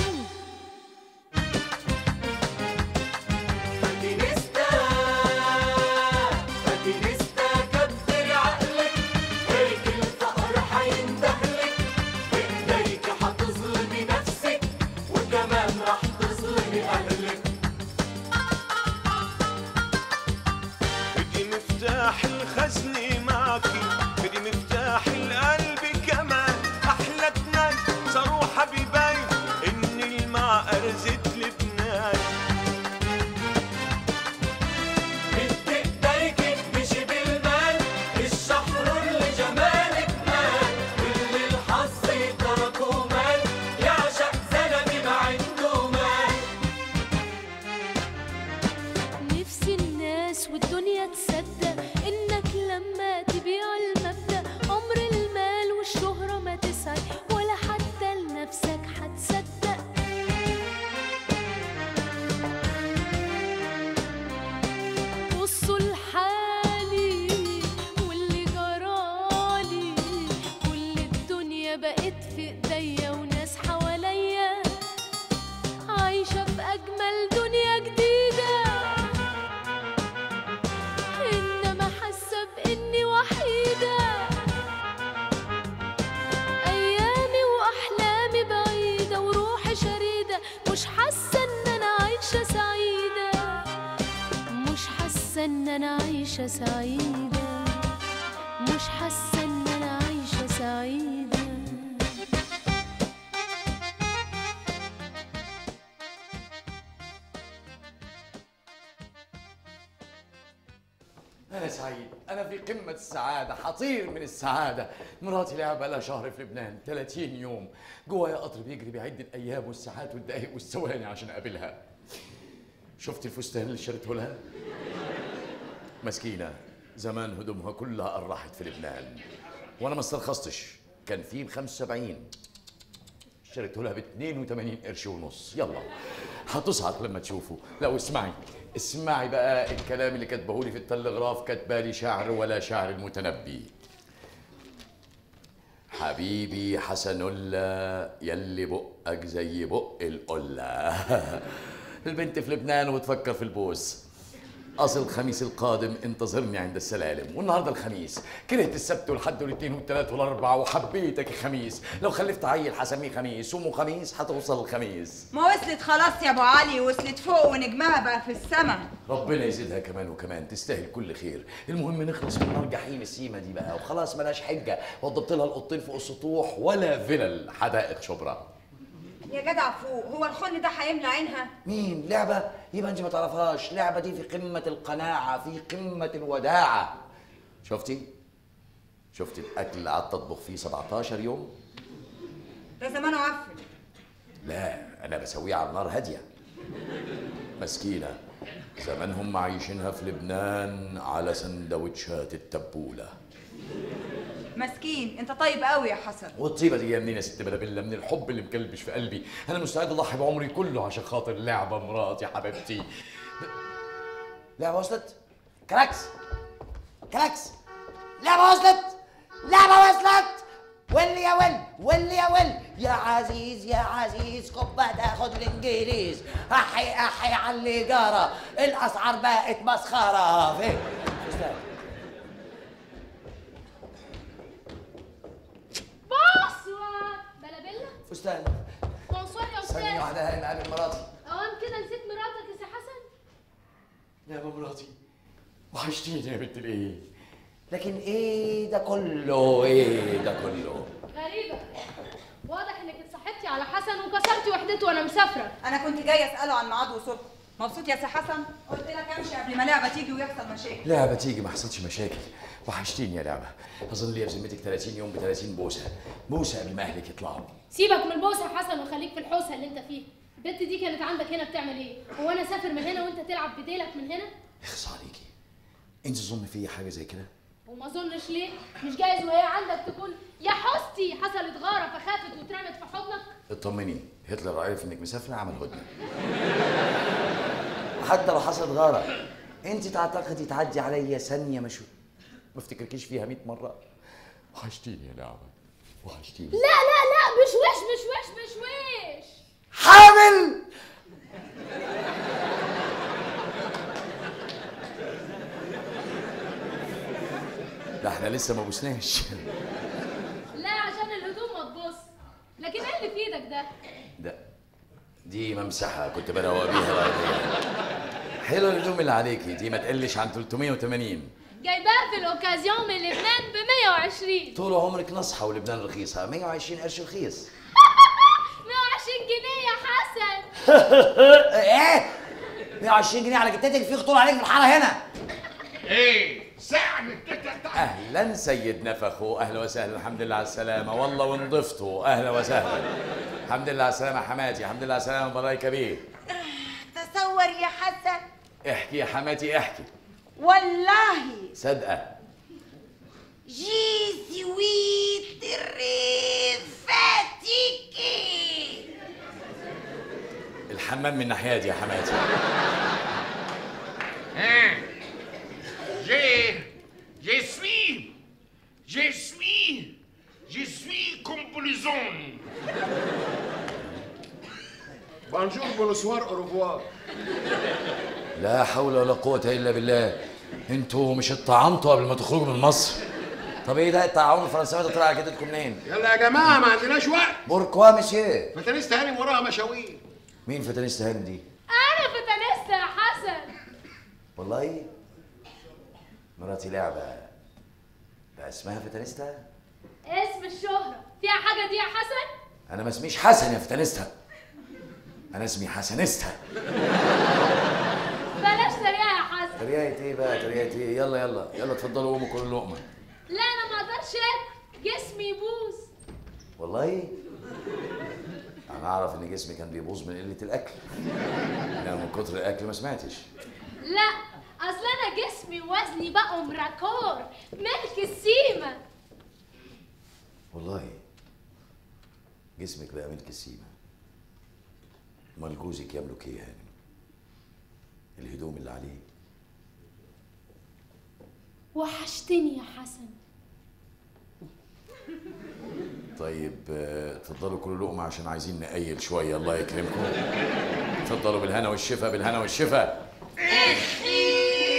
فاتينيستا فاتينيستا كبر عقلك هيك الفقر حيندهلك بايديك حتظلمي نفسك وكمان رح تظلمي اهلك بدي مفتاح الخزنة معكي بدي مفتاح القلب كمان أحلى اتنين صاروا حبيبين إني المع أرزة لبنان بدك تركك مشي بالمال الشحر اللي جمالك مال كل الحظ تركه مال يعشق زلمه ما عنده مال نفسي الناس والدنيا تصدق انك لما تبيع المبدأ عمر المال والشهرة ما تسعد ولا حتى لنفسك هتصدق بصوا لحالي واللي جرالي كل الدنيا بقت في ايديا وناس حواليا عايشة في أجمل دنيا جديدة إنما حاسة بإني وحيدة أيامي وأحلامي بعيدة وروحي شريدة مش حاسة إن أنا عايشة سعيدة مش حاسة إن أنا عايشة سعيدة مش حاسة إن أنا عايشة سعيدة أنا سعيد أنا في قمة السعادة حطير من السعادة مراتي لها بقالها شهر في لبنان 30 يوم جوايا قطر بيجري بيعد الأيام والساعات والدقايق والثواني عشان أقابلها شفت الفستان اللي شريته لها؟ مسكينة زمان هدومها كلها قرحت في لبنان وأنا ما استرخصتش كان في ب 75 اشتريته لها ب 82 قرش ونص يلا هتصعق لما تشوفه لا اسمعي اسمعي بقى الكلام اللي كاتبه لي في التلغراف كاتبالي شعر ولا شعر المتنبي حبيبي حسنولا يلي بقك زي بق القلة البنت في لبنان وتفكر في البوس اصل الخميس القادم انتظرني عند السلالم والنهارده الخميس كرهت السبت والحد والاثنين والثلاث والاربعاء وحبيتك يا خميس لو خلفت عيل هسميه خميس وامه خميس هتوصل الخميس ما وصلت خلاص يا ابو علي وصلت فوق ونجمها بقى في السما ربنا يزيدها كمان وكمان تستاهل كل خير المهم نخلص من نار جحيم السيمه دي بقى وخلاص ملاش حجه وضبط لها القطين فوق السطوح ولا فلل حدائق شبرا يا جدع فوق هو الخن ده هيملى عينها مين لعبة يبقى انت ما تعرفهاش لعبة دي في قمة القناعة في قمة الوداعة شفتي شفتي الاكل اللي قعدت اطبخ فيه 17 يوم ده زمانه عفن لا انا بسويه على نار هاديه مسكينه زمانهم عايشينها في لبنان على سندوتشات التبوله مسكين انت طيب قوي يا حسن والطيبه دي جايه منين يا ست بلابيلا من الحب اللي مكلبش في قلبي انا مستعد اضحي بعمري كله عشان خاطر لعبه مراتي حبيبتي لعبة وصلت كلاكس كلاكس لعبة وصلت لعبة وصلت واللي يا ول واللي يا ول يا عزيز يا عزيز كوبا تاخد الانجليز احي احي على اللي جرى الاسعار بقت مسخره فين استاذ بونسوار بلابيلا فستان بونسوار يا ثانية استاذ واحدة هاي مقابل مراتي اوام كده نسيت مراتك يا سي حسن يا مراتي وحشتيني يا بنت الايه لكن ايه ده كله ايه ده كله غريبة واضح انك اتصاحبتي على حسن وكسرتي وحدته وانا مسافرة انا كنت جايه اساله عن ميعاد وصولكم مبسوط يا سي حسن قلت لك امشي قبل ما لعبه تيجي ويحصل مشاكل لعبة تيجي ما حصلش مشاكل وحشتيني يا لعبة أظن لي بذمتك 30 يوم ب 30 بوسة بوسة قبل ما أهلك يطلعوا سيبك من البوسة يا حسن وخليك في الحوسة اللي انت فيها البت دي كانت عندك هنا بتعمل ايه؟ هو انا اسافر من هنا وانت تلعب بديلك من هنا؟ اخص عليكي أنت تظن فيا حاجة زي كده؟ وما اظنش ليه مش جايز وهي عندك تكون يا حستي حصلت غارة فخافت واترمت في حضنك اطمني هتلر عرف إنك مسافرة عمل هدنة حتى لو حصلت غارة انت تعتقدي تعدي عليا ثانية مش ما افتكركيش فيها 100 مرة وحشتيني يا لعبة وحشتيني لا لا لا مش وش مش وش مش وش حامل ده احنا لسه ما بوسناش لا عشان الهدوم ما تبص لكن ايه اللي في ايدك ده؟ ده دي ممسحة كنت بروق بيها الأرضية حلو الهدوم اللي عليكي دي ما تقلش عن 380 جايباها في الاوكازيون من لبنان ب 120 طول عمرك نصحى ولبنان رخيصة 120 قرش رخيص 120 جنيه يا حسن ايه 120 جنيه على جتتك في خطوره عليك في الحاره هنا ايه ساعة من التتة اهلا سيد نفخو اهلا وسهلا الحمد لله على السلامه والله ونضفته اهلا وسهلا الحمد لله على السلامه حماتي الحمد لله على السلامه برايك بيه تصور يا حسن احكي يا حماتي احكي والله صدقه جي سوي تري فاتيكي الحمام من ناحيتي يا حماتي Hein J'ai. Je suis. Je suis. Je suis complaisant. بونجور بونسوار اوروفوار لا حول ولا قوه الا بالله انتوا مش اتطعمتوا قبل ما تخرجوا من مصر طب ايه ده الطاعون الفرنساوي ده طلع على جدتكم منين؟ يلا يا جماعة ما عندناش وقت بوركوا مسيو فتنست هانم وراها مشاوير مين فتنست هانم دي انا فتنست يا حسن والله مراتي لعبه بقى اسمها فتنستها اسم الشهرة فيها حاجة دي يا حسن؟ انا ما اسميش حسن يا فتنستها انا اسمي حسنستها بلاش تريقة يا حسن تريقة ايه بقى تريقة ايه يلا يلا يلا اتفضلوا قوموا كلوا لقمه لا انا ما اقدرش اكل جسمي يبوظ والله انا اعرف ان جسمي كان بيبوظ من قله الاكل انا من كتر الاكل ما سمعتش لا اصل انا جسمي ووزني بقوا مراكور ملك السيمة والله جسمك بقى ملك السيمه امال جوزك يملك ايه يعني الهدوم اللي عليه وحشتني يا حسن طيب آه، اتفضلوا كلوا لقمه عشان عايزين نقيل شويه الله يكرمكم اتفضلوا بالهنا والشفا بالهنا والشفا اخي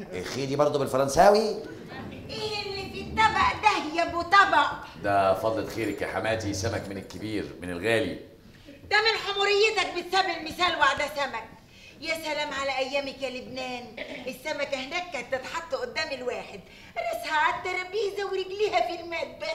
خيدي برضه بالفرنساوي ايه اللي في الطبق ده يا ابو طبق ده فضلة خيرك يا حماتي سمك من الكبير من الغالي ده من حموريتك بتساب المثال وعده سمك يا سلام على ايامك يا لبنان السمكه هناك كانت تتحط قدام الواحد راسها على الترابيزه ورجليها في المطبخ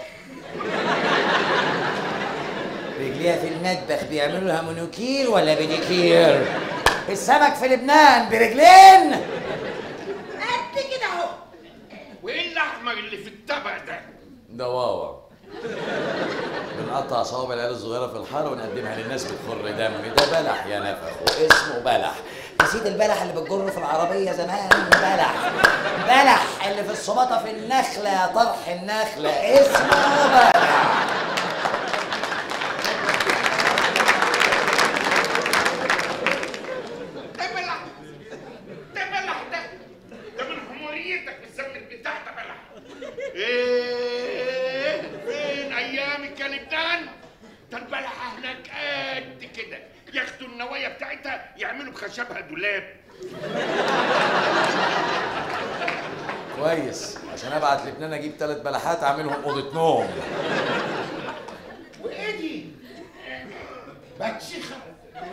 رجليها في المطبخ بيعملوا لها مونوكير ولا بيديكير السمك في لبنان برجلين قد كده اهو وايه الاحمر اللي في الطبق ده ده واوا بنقطع صوابع العيال الصغيرة في الحارة ونقدمها للناس بتخر دم ده بلح يا نفخ واسمه بلح نسيت البلح اللي بتجره في العربية زمان بلح بلح اللي في الصباطة في النخلة يا طرح النخلة اسمه بلح ده بلح ده بلح ده ده من حموريتك بتسمي البتاع ده بلح ايه فين ايامك يا لبنان ده البلحه هناك قد كده ياخدوا النوايا بتاعتها يعملوا بخشبها دولاب كويس عشان ابعت لبنان اجيب ثلاث بلحات اعملهم اوضه نوم وايه دي بطيخه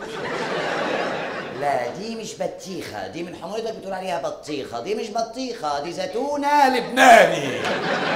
لا دي مش بطيخة دي من حموضتك بتقول عليها بطيخة دي مش بطيخة دي زيتونة لبناني يلا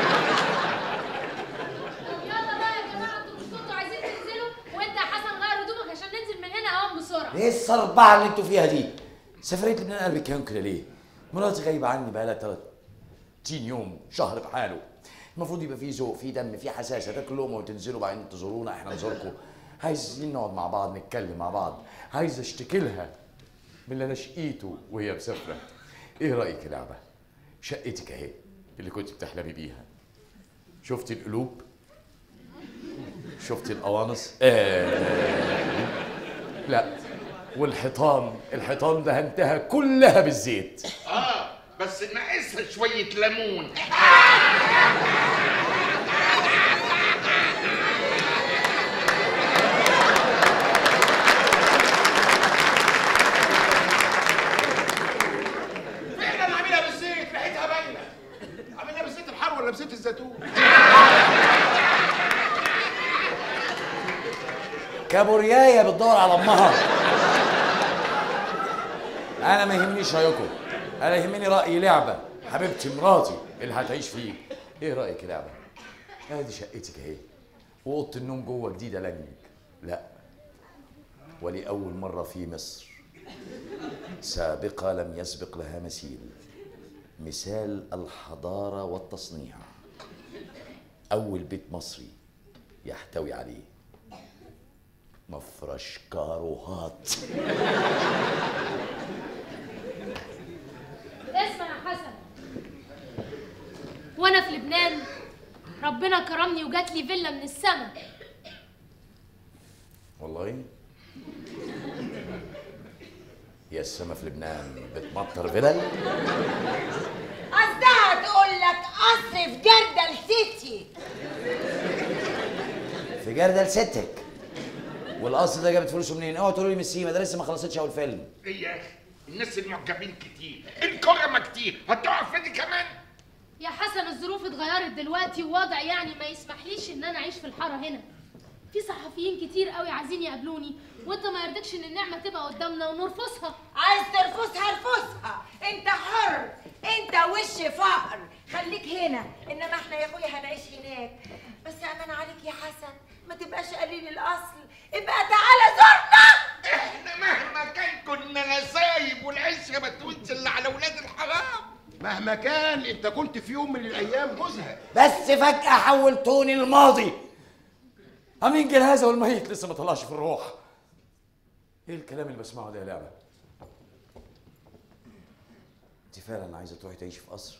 بقى يا جماعه انتوا مش كنتوا عايزين تنزلوا وانت يا حسن غير هدومك عشان ننزل من هنا اهو بسرعه ايه الصربعه اللي انتوا فيها دي سفريه لبنان قلبي كان كده ليه مراتي غايبه عني بقالها 30 يوم شهر بحاله المفروض يبقى في ذوق في دم في حساسه تاكلوا لقمه وتنزلوا بعدين تزورونا احنا نزوركم عايزين نقعد مع بعض نتكلم مع بعض عايز اشتكي لها من اللي انا شقيته وهي مسافره ايه رايك يا لعبه شقتك اهي اللي كنت بتحلمي بيها شفتي القلوب شفتي القوانص آه. لا والحيطان الحيطان دهنتها كلها بالزيت اه بس ناقصها شويه ليمون فعلا عاملها بالزيت ريحتها باينه عاملها بالزيت الحار ولا بزيت الزيتون كابوريايه بتدور على امها انا ما يهمنيش رايكم انا يهمني راي لعبه حبيبتي مراتي اللي هتعيش فيه ايه رايك يا لعبه ادي شقتك اهي واوضه النوم جوه جديده لانك لا ولاول مره في مصر سابقه لم يسبق لها مثيل مثال الحضاره والتصنيع اول بيت مصري يحتوي عليه مفرش كاروهات اسمع يا حسن وانا في لبنان ربنا كرمني وجات لي فيلا من السما والله يا السما في لبنان بتمطر فلل قصدها تقول لك قصر في جردل سيتي في جردل ستك والقصر ده جابت فلوسه منين؟ اوعوا تقولوا لي من السيما ده لسه ما خلصتش اول فيلم ايه يا اخي الناس المعجبين كتير الكرمه كتير هتقع في دي كمان يا حسن الظروف اتغيرت دلوقتي ووضع يعني ما يسمحليش ان انا اعيش في الحاره هنا في صحفيين كتير قوي عايزين يقابلوني وانت ما يرضكش ان النعمه تبقى قدامنا ونرفضها عايز ترفضها ارفضها انت حر انت وش فقر خليك هنا انما احنا يا اخويا هنعيش هناك بس امان عليك يا حسن ما تبقاش قليل الاصل ابقى تعالى زورنا احنا مهما كان كنا نسايب والعشره ما تقولش الا على ولاد الحرام مهما كان انت كنت في يوم من الايام جوزها بس فجأة حولتوني الماضي أمين جنازة والميت لسه ما طلعش في الروح ايه الكلام اللي بسمعه ده يا لعبة انت فعلا عايزة تروحي تعيشي في قصر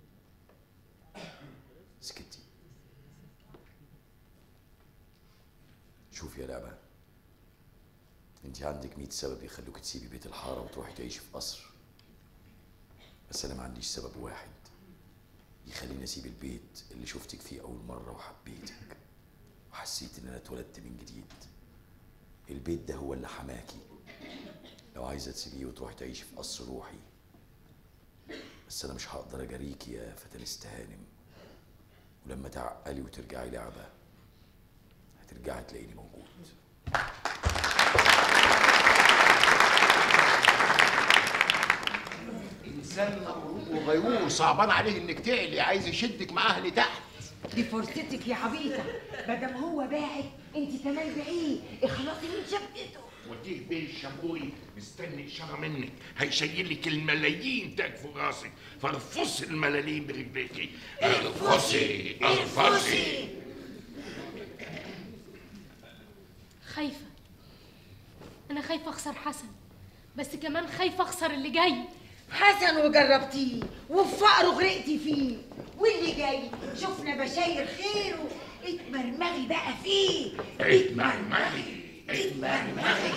سكتي شوفي يا لعبة انت عندك 100 سبب يخلوك تسيبي بيت الحارة وتروحي تعيشي في قصر بس انا ما عنديش سبب واحد يخليني اسيب البيت اللي شفتك فيه اول مرة وحبيتك وحسيت ان انا اتولدت من جديد البيت ده هو اللي حماكي لو عايزة تسيبيه وتروحي تعيشي في قصر روحي بس انا مش هقدر اجاريكي يا فتنست هانم ولما تعقلي وترجعي لعبه هترجعي تلاقيني موجود انسان مغروب وغيور صعبان عليه انك تعلي عايز يشدك معاه لتحت دي فرصتك يا عبيطه مادام هو باعد انت كمان بعيد اخلصي من شبكته وديه بيه الشمبوري مستني اشاره منك هيشيل لك الملايين تاج في راسك فارفصي الملاليم برجليكي ارفصي ارفصي خايفة أنا خايفة أخسر حسن بس كمان خايفة أخسر اللي جاي حسن وجربتيه وفي فقره غرقتي فيه واللي جاي شفنا بشاير خيره اتمرمغي بقى فيه اتمرمغي اتمرمغي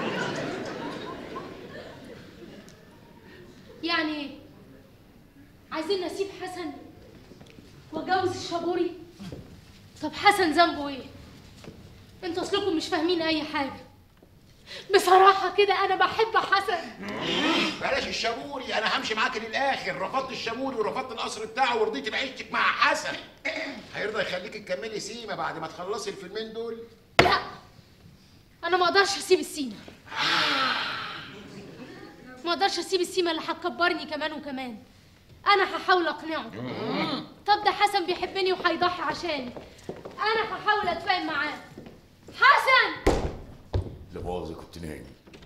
يعني إيه؟ عايزين نسيب حسن واتجوز الشابوري طب حسن ذنبه ايه انتوا اصلكم مش فاهمين اي حاجه بصراحه كده انا بحب حسن بلاش الشابوري انا همشي معاك للاخر رفضت الشابوري ورفضت القصر بتاعه ورضيتي بعيشتك مع حسن هيرضى يخليكي تكملي سيما بعد ما تخلصي الفيلمين دول انا ما اقدرش اسيب السيما ما اقدرش اسيب السيما اللي هتكبرني كمان وكمان انا هحاول اقنعه طب ده حسن بيحبني وهيضحي عشاني انا هحاول اتفاهم معاه حسن لا مؤاخذة كنت نايم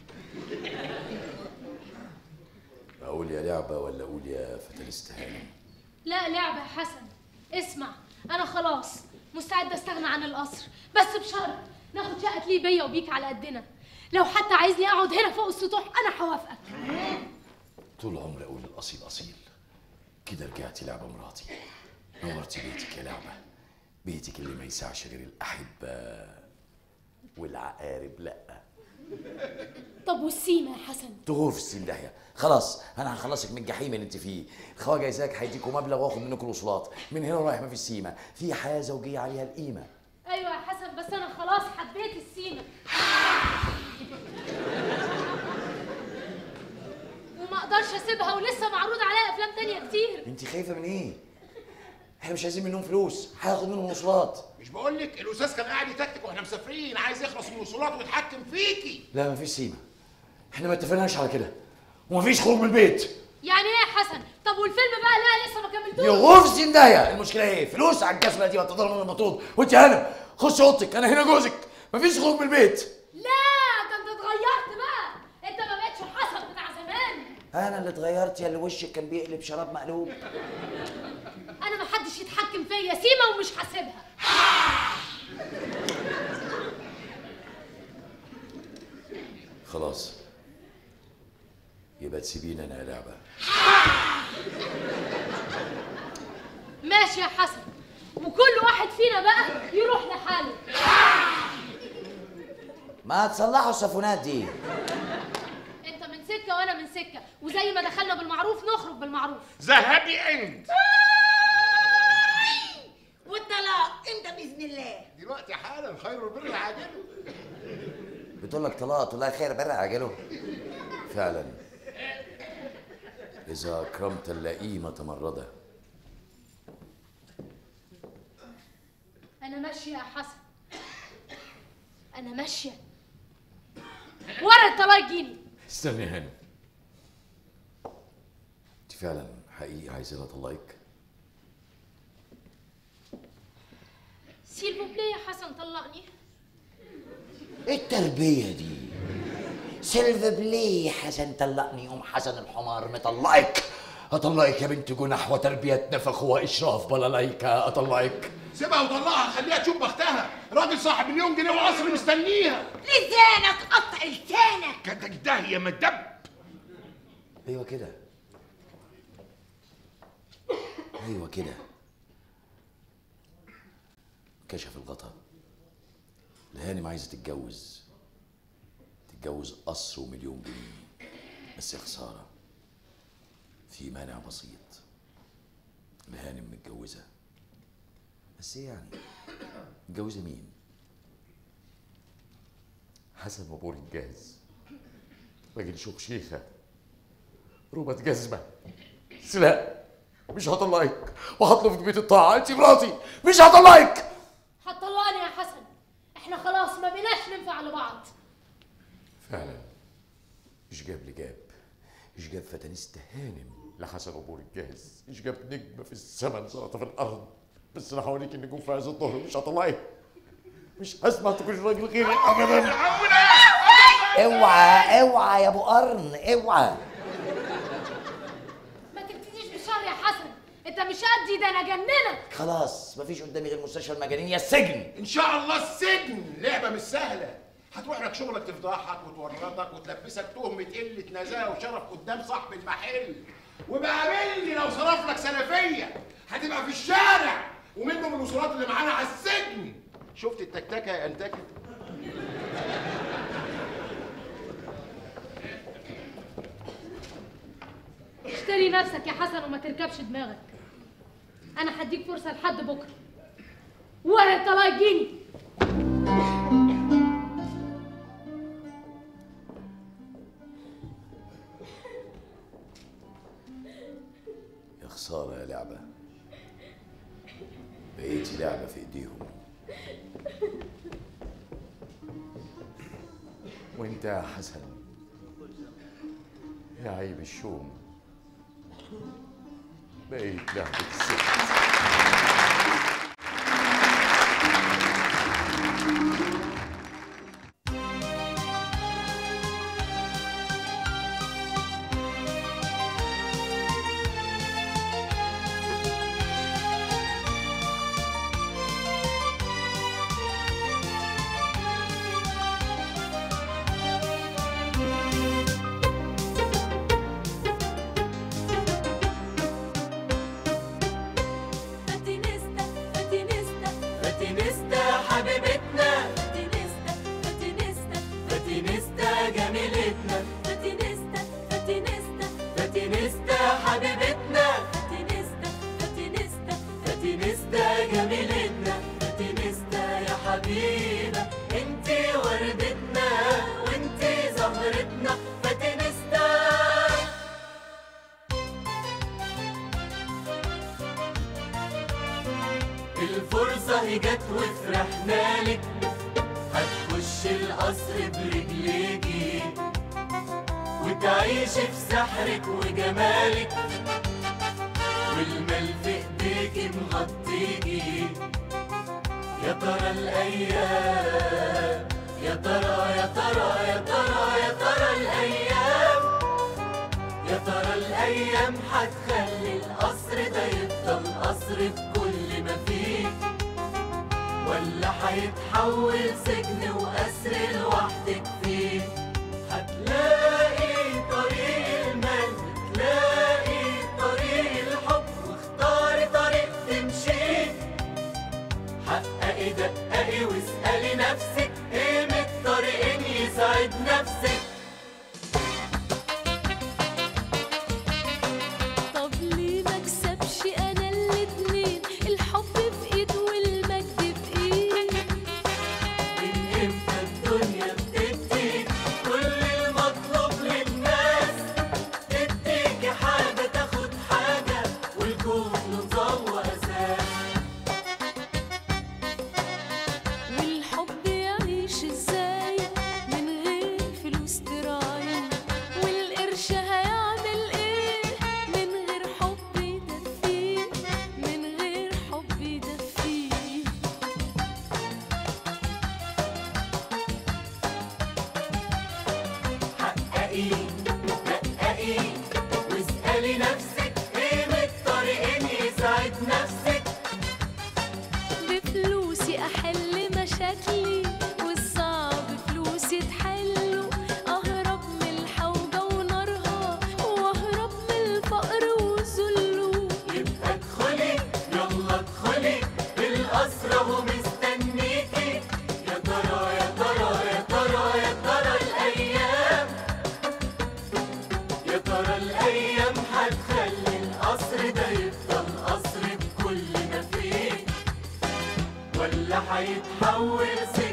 أقول يا لعبة ولا أقول يا فتنست هانم لا لعبة يا حسن اسمع أنا خلاص مستعدة أستغنى عن القصر بس بشرط ناخد شقة ليه بيا وبيك على قدنا لو حتى عايزني أقعد هنا فوق السطوح أنا هوافقك طول عمري أقول الأصيل أصيل كده رجعتي لعبة مراتي نورتي بيتك يا لعبة بيتك اللي ما يسعش غير الأحبة والعقارب لأ طب والسيما يا حسن تغور في السين داهية خلاص أنا هخلصك من الجحيم اللي أنت فيه الخواجة إيزاك هيديكوا مبلغ وآخد منكم الوصولات من هنا رايح ما في السيما في حياة زوجية عليها القيمة أيوة يا حسن بس أنا خلاص حبيت السيما وما أقدرش أسيبها ولسه معروض عليها أفلام تانية كتير أنت خايفة من إيه؟ احنا مش عايزين منهم فلوس هاخد منهم وصولات مش بقول لك الاستاذ كان قاعد يتكتك واحنا مسافرين عايز يخلص من الوصولات ويتحكم فيكي لا مفيش سيما احنا ما اتفقناش على كده ومفيش خروج من البيت يعني إيه يا حسن طب والفيلم بقى لا لسه ما كملتوش يغور في زندايا المشكله ايه فلوس على الجسمه دي وتضرب من المطرود وانت هنا خش اوضتك انا هنا جوزك مفيش خروج من البيت لا ده أنت اتغيرت بقى أنت ما بقتش الحسن بتاع زمان انا اللي اتغيرت يا اللي وشك كان بيقلب شراب مقلوب أنا ما حدش يتحكم فيا سيما ومش هسيبها خلاص يبقى تسيبيني انا يا لعبه ماشي يا حسن وكل واحد فينا بقى يروح لحاله ما تصلحوا السفونات دي انت من سكه وانا من سكه وزي ما دخلنا بالمعروف نخرج بالمعروف ذهبي انت والطلاق امتى باذن الله دلوقتي حالا خير البر عاجله بتقول لك طلاق تقول لها خير بره عجله فعلا اذا اكرمت اللئيم تمرده انا ماشيه يا حسن انا ماشيه ورا الطلاق يجيني استني هنا انت فعلا حقيقي عايزين اطلقك سيل بوبلي يا حسن طلقني ايه التربيه دي سيلف بلي حسن طلقني ام حسن الحمار مطلقك اطلقك يا بنت جنح وتربيه نفخ واشراف بلاليكا اطلقك سيبها وطلقها خليها تشوف بختها راجل صاحب مليون جنيه وقصر مستنيها لسانك قطع لسانك كتك ده يا مدب ايوه كده ايوه كده كشف الغطا الهانم عايزه تتجوز تتجوز قصر ومليون جنيه بس يا خساره في مانع بسيط الهانم متجوزه بس ايه يعني متجوزه مين حسن مبور الجاز راجل شيخه ربط جزمه بس لا مش هطلعك وهطلب في بيت الطاعه انت مراتي مش هطلعك هتطلعني يا حسن احنا خلاص ما بقيناش ننفع لبعض فعلا ايش جاب لي جاب ايش جاب فتنست هانم لحسن ابو الجاهز ايش جاب نجمه في السماء سلطه في الارض بس انا هوريك النجوم في عز الظهر مش هطلعك مش هسمع تكون راجل غيري ابدا اوعى اوعى يا ابو قرن اوعى ما تبتديش بالشر يا حسن انت مش قدي ده انا جننك خلاص مفيش قدامي غير مستشفى المجانين يا السجن ان شاء الله السجن لعبه مش سهله هتروح لك شغلك تفضحك وتورطك وتلبسك تهمه قله نزاهه وشرف قدام صاحب المحل وبقابلني لو صرف لك سلفيه هتبقى في الشارع ومنه من الوصولات اللي معانا على السجن شفت التكتكه يا انتكه اشتري نفسك يا حسن وما تركبش دماغك انا هديك فرصه لحد بكره ولا طلاق يجيني يا خساره يا لعبه بقيتي لعبه في ايديهم وانت يا حسن يا عيب الشوم بقيت لعبه الست فاتينيستا فاتينيستا فاتينيستا حبيبتنا فاتينيستا فاتينيستا فاتينيستا جميلتنا فاتينيستا فاتينيستا فاتينيستا حبيبتنا فاتينيستا فاتينيستا فاتينيستا جميلتنا فاتينيستا يا حبيبة انتي وردتنا وانتي زهرتنا فاتينيستا الفرصة هي جت وفرحنا لك هتخش القصر برجليكي وتعيشي في سحرك وجمالك والمال في ايديكي مغطيكي يا ترى الايام يا ترى يا ترى يا ترى يا ترى الايام يا ترى الايام هتخلي القصر ده يفضل قصر بكل ما فيه ولا هيتحول سجن واسر لوحدك فيه هتلاقي طريق المال تلاقي طريق الحب واختاري طريق تمشيه حققي دققي واسألي نفسك ايه من الطريقين يسعد نفسك طب ليه ما اكسبش انا الاتنين الحب في ايد والمجد في ايد من امتى الدنيا بتديك كل المطلوب للناس تديكي حاجة تاخد حاجة والكون نظام وأساس والحب يعيش ازاي من غير فلوس تراعي والقرش هيعمل ايه من غير حب يدفيه من غير حب يدفيه حققي دققي واسألي نفسك ايه من الطريقين يسعد نفسك بفلوسي احل مشاكلي والصعب فلوسي تحله اهرب من الحوجه ونارها واهرب من الفقر وذله يبقى ادخلي يلا ادخلي القصر اهو مستنيكي يا ترى يا ترى يا ترى يا ترى الايام يا ترى الايام هتخلي القصر ده يفضل قصر بكل ما فيه ولا هيتحول سجن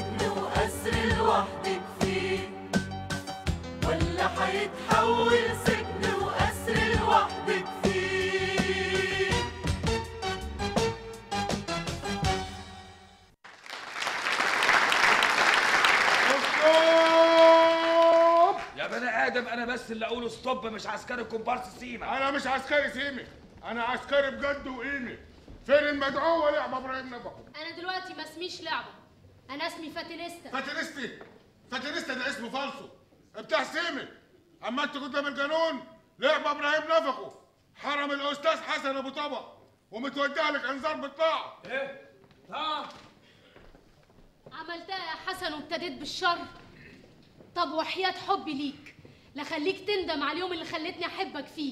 ادم انا بس اللي اقوله ستوب مش عسكري كومبارس سيما انا مش عسكري سيمي انا عسكري بجد وقيمه فين المدعو لعبه ابراهيم نبقه انا دلوقتي ما اسميش لعبه انا اسمي فاتينيستا فاتينيستي فاتينيستا ده اسمه فالصو بتاع سيمي اما انت قدام القانون لعبه ابراهيم نفخه حرم الاستاذ حسن ابو طبق ومتوجه لك انذار بالطاعه ايه اه عملتها يا حسن وابتديت بالشر طب وحياة حبي ليك لا خليك تندم على اليوم اللي خلتني احبك فيه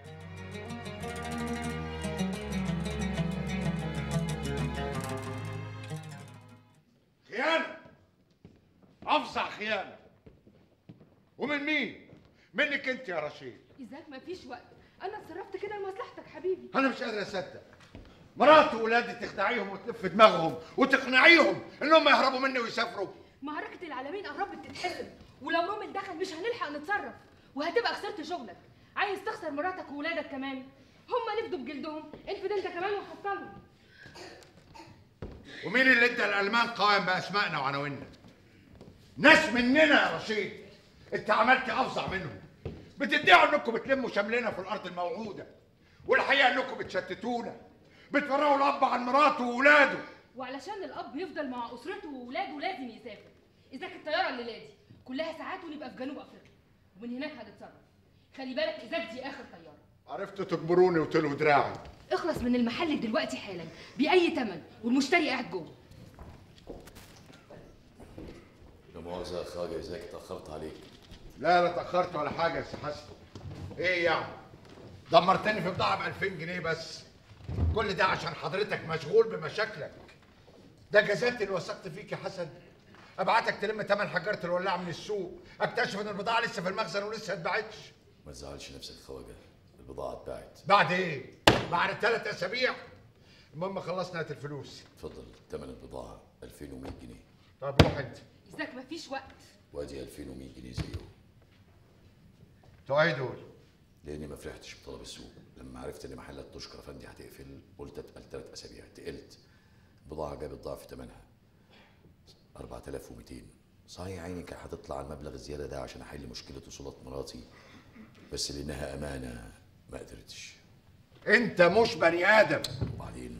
خيانه افظع خيانه ومن مين منك انت يا رشيد إذاك مفيش وقت أنا اتصرفت كده لمصلحتك حبيبي انا مش قادر اصدق مراتي وولادي تخدعيهم وتلف دماغهم وتقنعيهم انهم يهربوا مني ويسافروا معركة العالمين قربت تتحسم ولو رومل دخل مش هنلحق نتصرف وهتبقى خسرت شغلك عايز تخسر مراتك وولادك كمان هما نفدوا بجلدهم انفد انت كمان وحصلهم ومين اللي ادى الالمان قوائم باسمائنا وعناويننا ناس مننا يا رشيد انت عملت افظع منهم بتدعوا انكم بتلموا شملنا في الارض الموعوده والحقيقه انكم بتشتتونا بتفرقوا الاب عن مراته وولاده وعلشان الاب يفضل مع اسرته وولاده لازم يسافر اذاك الطياره الليله دي كلها ساعات ونبقى في جنوب افريقيا ومن هناك هنتصرف خلي بالك اذاك دي اخر طياره عرفتوا تجبروني وتلوا دراعي اخلص من المحل دلوقتي حالا باي ثمن والمشتري قاعد جوه لا مؤاخذة يا خواجة إذاك اتأخرت عليك لا لا اتاخرت ولا حاجه يا سي حسن ايه يعني دمرتني في بضاعه ب 2000 جنيه بس كل ده عشان حضرتك مشغول بمشاكلك ده جزاتي اللي وثقت فيك يا حسن ابعتك تلم تمن حجاره الولاعه من السوق اكتشف ان البضاعه لسه في المخزن ولسه اتباعتش ما تزعلش نفسك يا خواجة البضاعة اتباعت بعد ايه بعد ثلاث اسابيع المهم خلصنا هات الفلوس اتفضل ثمن البضاعة 2100 جنيه طب روح انت اذاك مفيش وقت وادي 2100 جنيه زيهم بتوع ايه دول؟ لاني ما فرحتش بطلب السوق لما عرفت ان محلات تشكر افندي هتقفل قلت اتقل ثلاث اسابيع تقلت البضاعه جابت ضعف ثمنها 4200 صحيح عيني كانت هتطلع المبلغ الزياده ده عشان احل مشكله وصولات مراتي بس لانها امانه ما قدرتش انت مش بني ادم وبعدين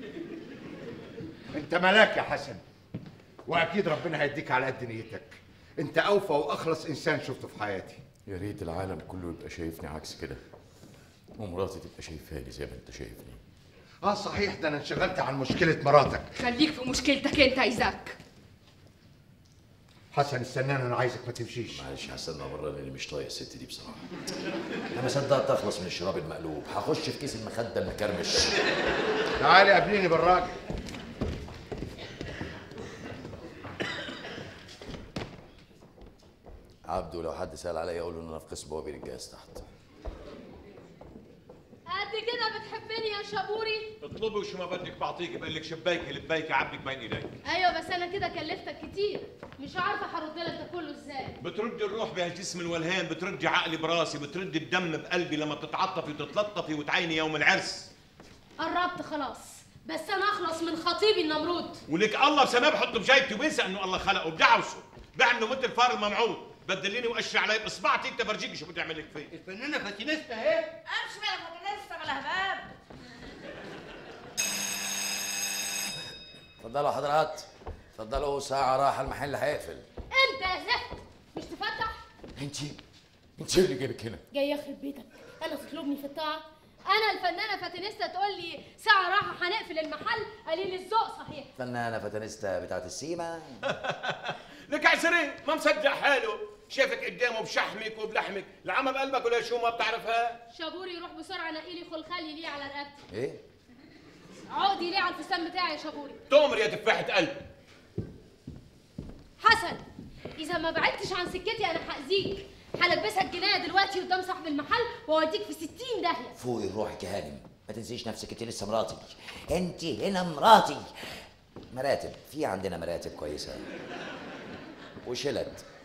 انت ملاك يا حسن واكيد ربنا هيديك على قد نيتك انت اوفى واخلص انسان شفته في حياتي يا ريت العالم كله يبقى شايفني عكس كده ومراتي تبقى شايفاني زي ما انت شايفني اه صحيح ده انا انشغلت عن مشكله مراتك خليك في مشكلتك انت ايزاك حسن استناني انا عايزك ما تمشيش معلش هستنى بره لاني مش طايق الست دي بصراحه انا ما صدقت اخلص من الشراب المقلوب هخش في كيس المخده المكرمش تعالي قابليني بالراجل عبده لو حد سال عليا اقول له ان انا في قسم بوابير الجهاز تحت قد كده بتحبني يا شابوري اطلبي وشو ما بدك بعطيك بقول لك شبايك لبيك عبدك بين ايديك ايوه بس انا كده كلفتك كتير مش عارفه هرد لك ده كله ازاي بترد الروح بهالجسم الولهان بترد عقلي براسي بترد الدم بقلبي لما تتعطفي وتتلطفي وتعيني يوم العرس قربت خلاص بس انا اخلص من خطيبي النمرود ولك الله بسبب بحطه بجيبتي وبنسى انه الله خلقه بدعوسه بعنه مثل فار الممعوض بدليني واشر علي باصبعتي تفرجيكي شو بدي اعمل لك فيه الفنانه فاتينيستا اهي امشي بقى فاتينيستا بلا هباب اتفضلوا حضرات اتفضلوا ساعه راحه المحل هيقفل انت يا زفت مش تفتح انت انت اللي جايبك هنا جاي يخرب بيتك انا تطلبني في الطاعه انا الفنانه فاتينيستا تقول لي ساعه راحه هنقفل المحل قليل الذوق صحيح فنانه فاتنستا بتاعت السيما لك عسرين ما مصدق حاله شافك قدامه بشحمك وبلحمك العمى بقلبك ولا شو ما بتعرفها شابوري يروح بسرعه نقي لي خلخالي ليه على رقبتي ايه عقدي ليه على الفستان بتاعي يا شابوري تؤمر يا تفاحة قلب حسن اذا ما بعدتش عن سكتي انا هاذيك هلبسك جنايه دلوقتي قدام صاحب المحل واوديك في 60 داهيه فوقي روحك يا هانم ما تنسيش نفسك انت لسه مراتي انت هنا مراتي مراتب في عندنا مراتب كويسه وشلت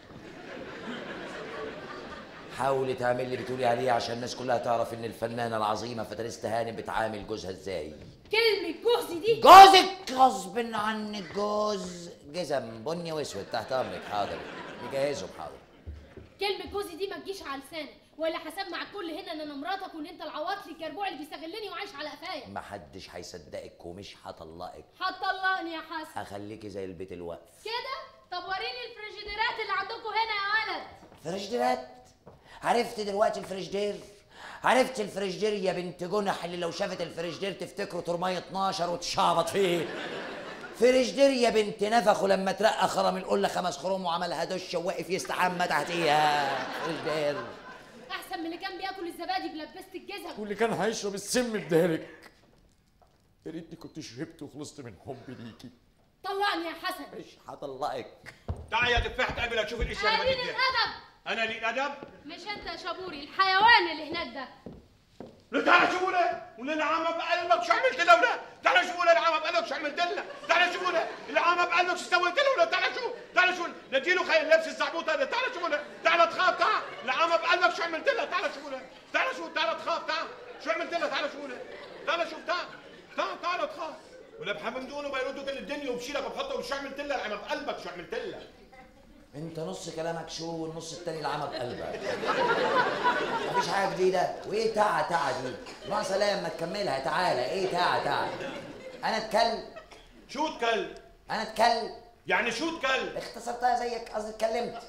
حاولي تعملي اللي بتقولي عليه عشان الناس كلها تعرف ان الفنانه العظيمه فاتنستا هانم بتعامل جوزها ازاي كلمه جوزي دي جوزك غصب عنك جوز جزم بني واسود تحت امرك حاضر نجهزهم حاضر كلمه جوزي دي ما تجيش على لسانك ولا هسمع الكل هنا ان انا مراتك وان انت العواطلي الكربوع اللي بيستغلني وعايش على قفايا محدش هيصدقك ومش هطلقك هتطلقني يا حسن هخليكي زي البيت الوقف كده طب وريني الفريجيديرات اللي عندكم هنا يا ولد فريجديرات عرفت دلوقتي الفريجدير عرفت الفريجدير يا بنت جنح اللي لو شافت الفريجدير تفتكره ترمية 12 وتشعبط فيه فريجدير يا بنت نفخه لما ترقى خرم القله خمس خروم وعملها دش وواقف يستحمى تحتيها فريجدير احسن من اللي كان بياكل الزبادي بلبست الجزم واللي كان هيشرب السم بدالك يا ريتني كنت شربت وخلصت من حبي ليكي طلقني يا حسن مش هطلقك تعال يا تفاحة قلبي لا تشوف الاشياء اللي قليل بدك الادب انا لي ادب مش انت يا شابوري الحيوان اللي هناك ده لا تعال شوفوا له ولا العامة بقلبك شو عملت له ولا تعال شوفوا له العامة بقلبك شو عملت له تعال شوفوا له العامة بقلبك شو سويت له ولا تعال شوف تعال شوف نديله خيل لبس الزعبوط هذا تعال شوفوا له تعال تخاف تعال العامة بقلبك شو عملت له تعال شوفوا له تعال شوف تعال تخاف تعال شو عملت له تعال شوفوا له تعال شوف تعال تعال تعال تخاف ولا بحمدونه بيردوا كل الدنيا وبشيلك وبحطه شو عملت له العامة بقلبك شو عملت له انت نص كلامك شو والنص التاني العمى بقلبك مفيش حاجه جديده وايه تعا تعا دي ناقصه لا لما تكملها تعالى ايه تعا تعا انا اتكلم شو تكل انا اتكلم يعني شو تكل اختصرتها زيك قصدي اتكلمت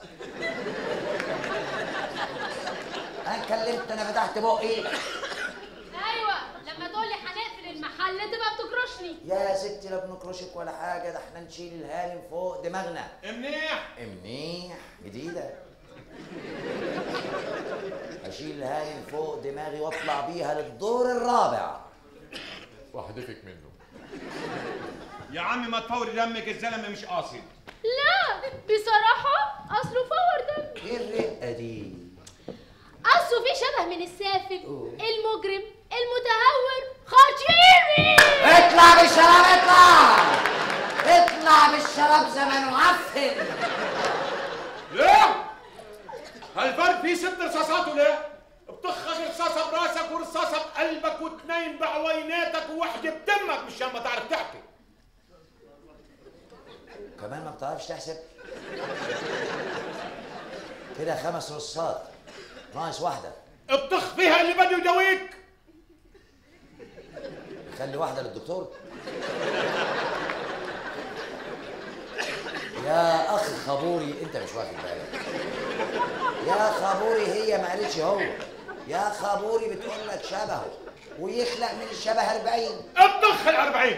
انا اتكلمت انا فتحت بقي ايوه لما تقول لي هنقفل المحل تبقى بتكرشني يا ستي لا بنكرشك ولا حاجه ده احنا نشيل الهالم فوق دماغنا منيح منيح جديده اشيل الهالم فوق دماغي واطلع بيها للدور الرابع واحدفك منه يا عمي ما تفوري دمك الزلمه مش قاصد لا بصراحه اصله فور دم ايه الرقه دي اصله في شبه من السافل المجرم المتهور خطيري اطلع بالشراب اطلع اطلع بالشراب زمن معفن ليه؟ هالفرق فيه ست رصاصات ولا؟ بتخرج رصاصة براسك ورصاصة بقلبك واثنين بعويناتك وواحدة بتمك مشان ما تعرف تحكي كمان ما بتعرفش تحسب كده خمس رصات ناقص واحده بتخ فيها اللي بده يداويك خلي واحده للدكتور يا اخ خبوري انت مش واخد بالك يا خبوري هي ما قالتش هو يا خبوري بتقول لك شبهه ويخلق من الشبه 40 بتخ ال 40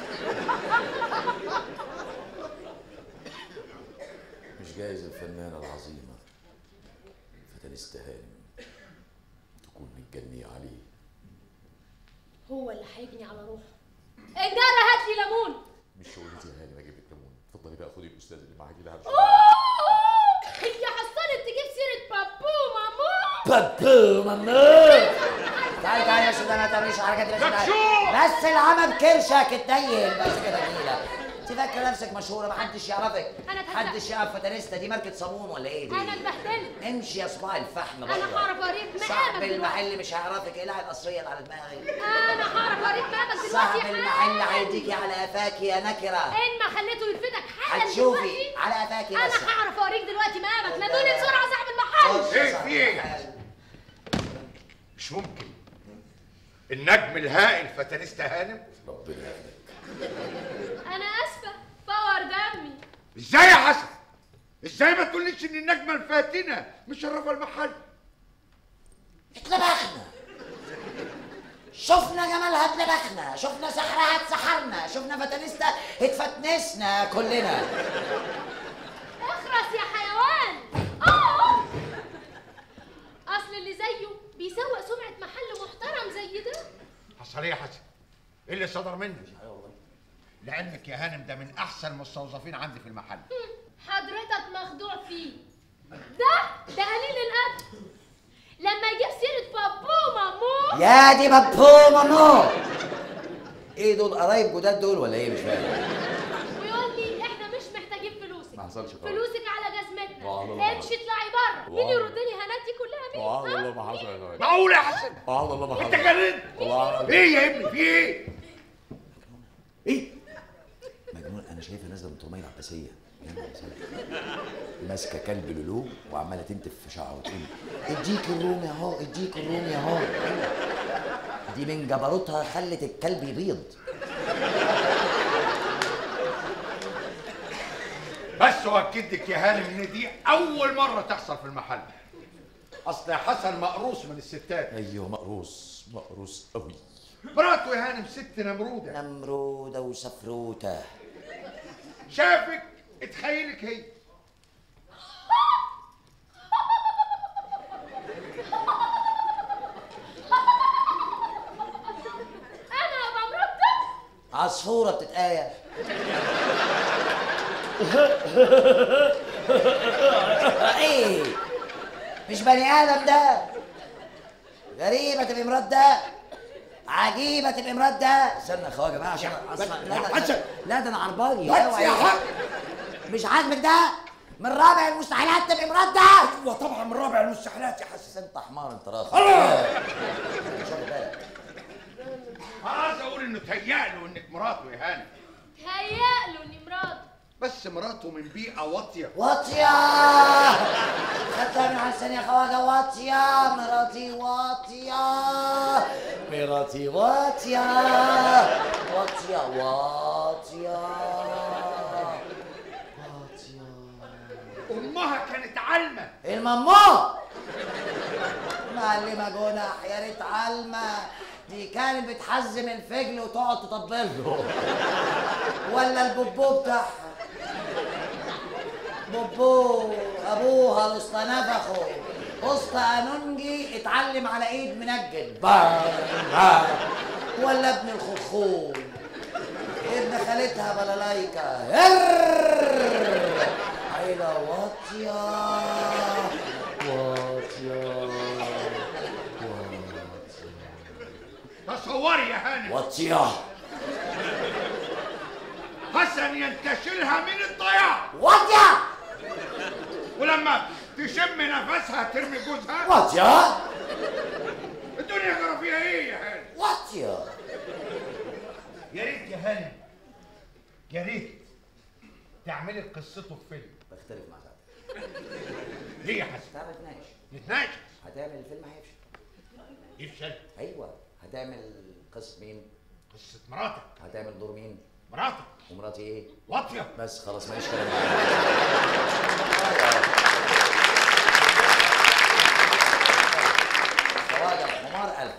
مش جايز الفنانة العظيمة فتنست هانم تكون متجنية عليه هو اللي هيجني على روحه الجارة هات لي ليمون مش شغلتي يا هانم اجيب لك ليمون اتفضلي بقى خدي الاستاذ اللي معاكي ده أوه! هي حصلت تجيب سيرة بابو مامو بابو مامو تعالي تعالي يا استاذ انا تعمليش حركات اللي مكشوف! بس العمى بكرشك اتنيل بس كده جميله انت فاكره نفسك مشهوره محدش يعرفك أنا اتهزقت. محدش يعرف فتانيستا دي ماركه صابون ولا ايه دي انا اتبهدلت امشي يا صباع الفحم انا بره. هعرف اوريك مقامك صاحب دلوقتي المحل مش هيعرفك اقلعي القصريه اللي على دماغي انا هعرف اوريك مقامك دلوقتي صاحب حالا. المحل هيديكي على قفاك يا نكره ان ما خليته يلفتك حالا هتشوفي دلوقتي، على قفاكي انا بس هعرف اوريك دلوقتي مقامك نادوني بسرعه صاحب المحل ايه في ايه؟ مش ممكن النجم الهائل فتنستا هانم ربنا يهديك انا اسفه باور دمي ازاي يا حسن؟ ازاي ما تقوليش ان النجمه الفاتنه مشرفه المحل؟ اتلبخنا شفنا جمالها اتلبخنا شفنا سحرها اتسحرنا شفنا فتانيستا اتفتنسنا كلنا اخرس يا حيوان اه اصل اللي زيه بيسوق سمعه محل محترم زي ده حصل ايه يا حسن؟ ايه اللي صدر منك؟ لعلمك يا هانم ده من احسن المستوظفين عندي في المحل حضرتك مخدوع فيه ده ده قليل الادب لما يجيب سيره بابو مامو يا دي بابو مامو ايه دول قرايب جداد دول ولا ايه مش فاهم ويقول لي احنا مش محتاجين فلوسك ما حصلش خالص فلوسك على جزمتنا والله. امشي اطلعي بره مين والله. يردني هنات دي كلها مين وعد ها؟ الله ما حصل يا نايم معقول يا حسن؟ وعد الله ما حصل انت جننت وعد ايه يا ابني في ايه؟ ايه مجنون انا شايفها نازله من طرميه العباسيه ماسكه كلب لولو وعماله تنتف في شعره وتقول اديك الرومي اهو اديك الرومي اهو دي من جبروتها خلت الكلب يبيض بس واكد لك يا هانم ان دي اول مره تحصل في المحل اصل يا حسن مقروص من الستات ايوه مقروص مقروص قوي مراته يا هانم ست نمروده نمروده وسفروته شافك اتخيلك هي انا ابقى مراتك عصفوره بتتقايا ايه مش بني ادم ده غريبه تبقى مرات ده عجيبه تبقى مرات ده استنى يا خواجه بقى عشان اصلا لا يا ده- حسن. لا ده انا عرباجي بس اوعى يا إيه. حق. مش عاجبك ده من رابع المستحيلات تبقى مرات ده ايوه طبعا من رابع المستحيلات يا حسن بس انت حمار انت راخر الله. مش واخد بالك عايز اقول انه تهيأله انك مراته يا هانم هيأله اني مراتك بس مراته من بيئه واطيه واطية خدتها من على لساني يا خواجة واطية مراتي واطية مراتي واطية واطية واطية امها كانت علمه الممو معلمة جنح يا ريت علمة دي كانت بتحزم الفجل وتقعد تطبله ولا البوبو بتاعها بوبو ابوها الاسطى نفخه اسطى انونجي اتعلم على ايد منجد بام بام. ولا ابن الخخول ابن خالتها بلالايكا هر عيلة واطية واطية تصوري يا هانم واطية حسن ينتشلها من الضياع واطية ولما تشم نفسها ترمي جوزها واطية الدنيا جرى فيها ايه يا هانم واطية يا ريت يا هانم يا ريت تعملي قصته في فيلم بختلف مع سعد ليه يا حسن تعال نتناقش نتناقش هتعمل الفيلم هيفشل يفشل ايوه هتعمل قصة مين؟ قصة مراتك هتعمل دور مين؟ مراتك ومراتي ايه؟ واطية بس خلاص ماليش كلام خواجة حمار قلب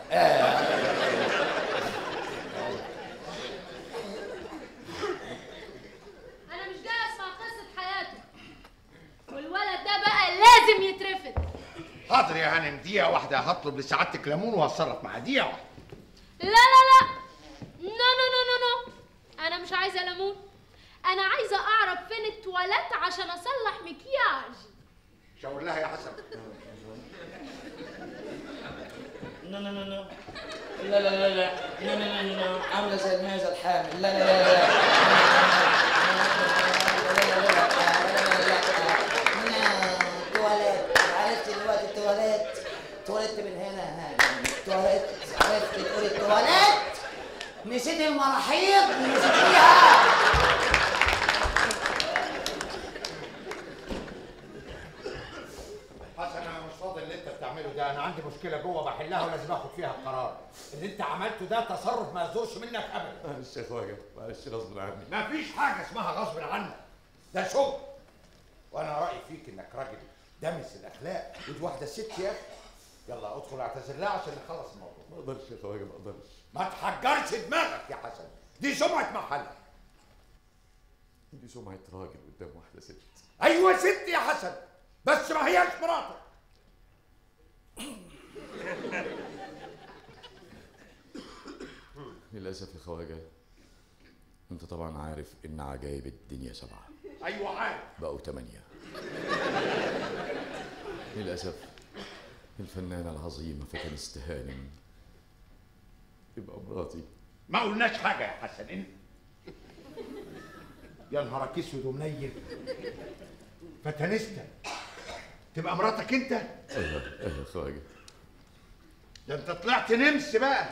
انا مش جاي اسمع قصه حياته والولد ده بقى لازم يترفد حاضر يا هانم دقيقة واحدة هطلب لسعادتك ليمون وهتصرف معاه دقيقة واحدة لا لا لا نو نو نو نو نو انا مش عايزه ليمون انا عايزه اعرف فين التواليت عشان اصلح مكياج شاور لها يا حسن نو نو نو نو لا لا لا لا نو نو نو نو عاملة زي المعزة الحامل لا لا لا لا تواليت عرفت دلوقتي التواليت تواليت من هنا ها تواليت عرفت تقول التواليت نسيت المراحيض نسيتيها حسن انا مش فاضي اللي انت بتعمله ده انا عندي مشكلة جوه بحلها ولازم اخد فيها القرار اللي انت عملته ده تصرف ما يصدرش منك ابدا معلش يا خواجه معلش غصب عني مفيش حاجة اسمها غصب عنك ده شغل وانا رأيي فيك انك راجل دمس الاخلاق ودي واحدة ست يا اخي يلا ادخل اعتذر لها عشان نخلص الموضوع ما اقدرش يا خواجه ما اقدرش ما تحجرش دماغك يا حسن دي سمعة محل دي سمعه راجل قدام واحده ست ايوه ست يا حسن بس ما هياش مراتك للاسف يا خواجه انت طبعا عارف ان عجائب الدنيا سبعه ايوه عارف بقوا ثمانيه للاسف الفنانه العظيمه فتن استهانم تبقى مراتي ما قلناش حاجة يا حسن انت يا نهارك اسود ومنيل فتنستة تبقى مراتك انت ايوه ايوه يا خواجه ده انت طلعت نمس بقى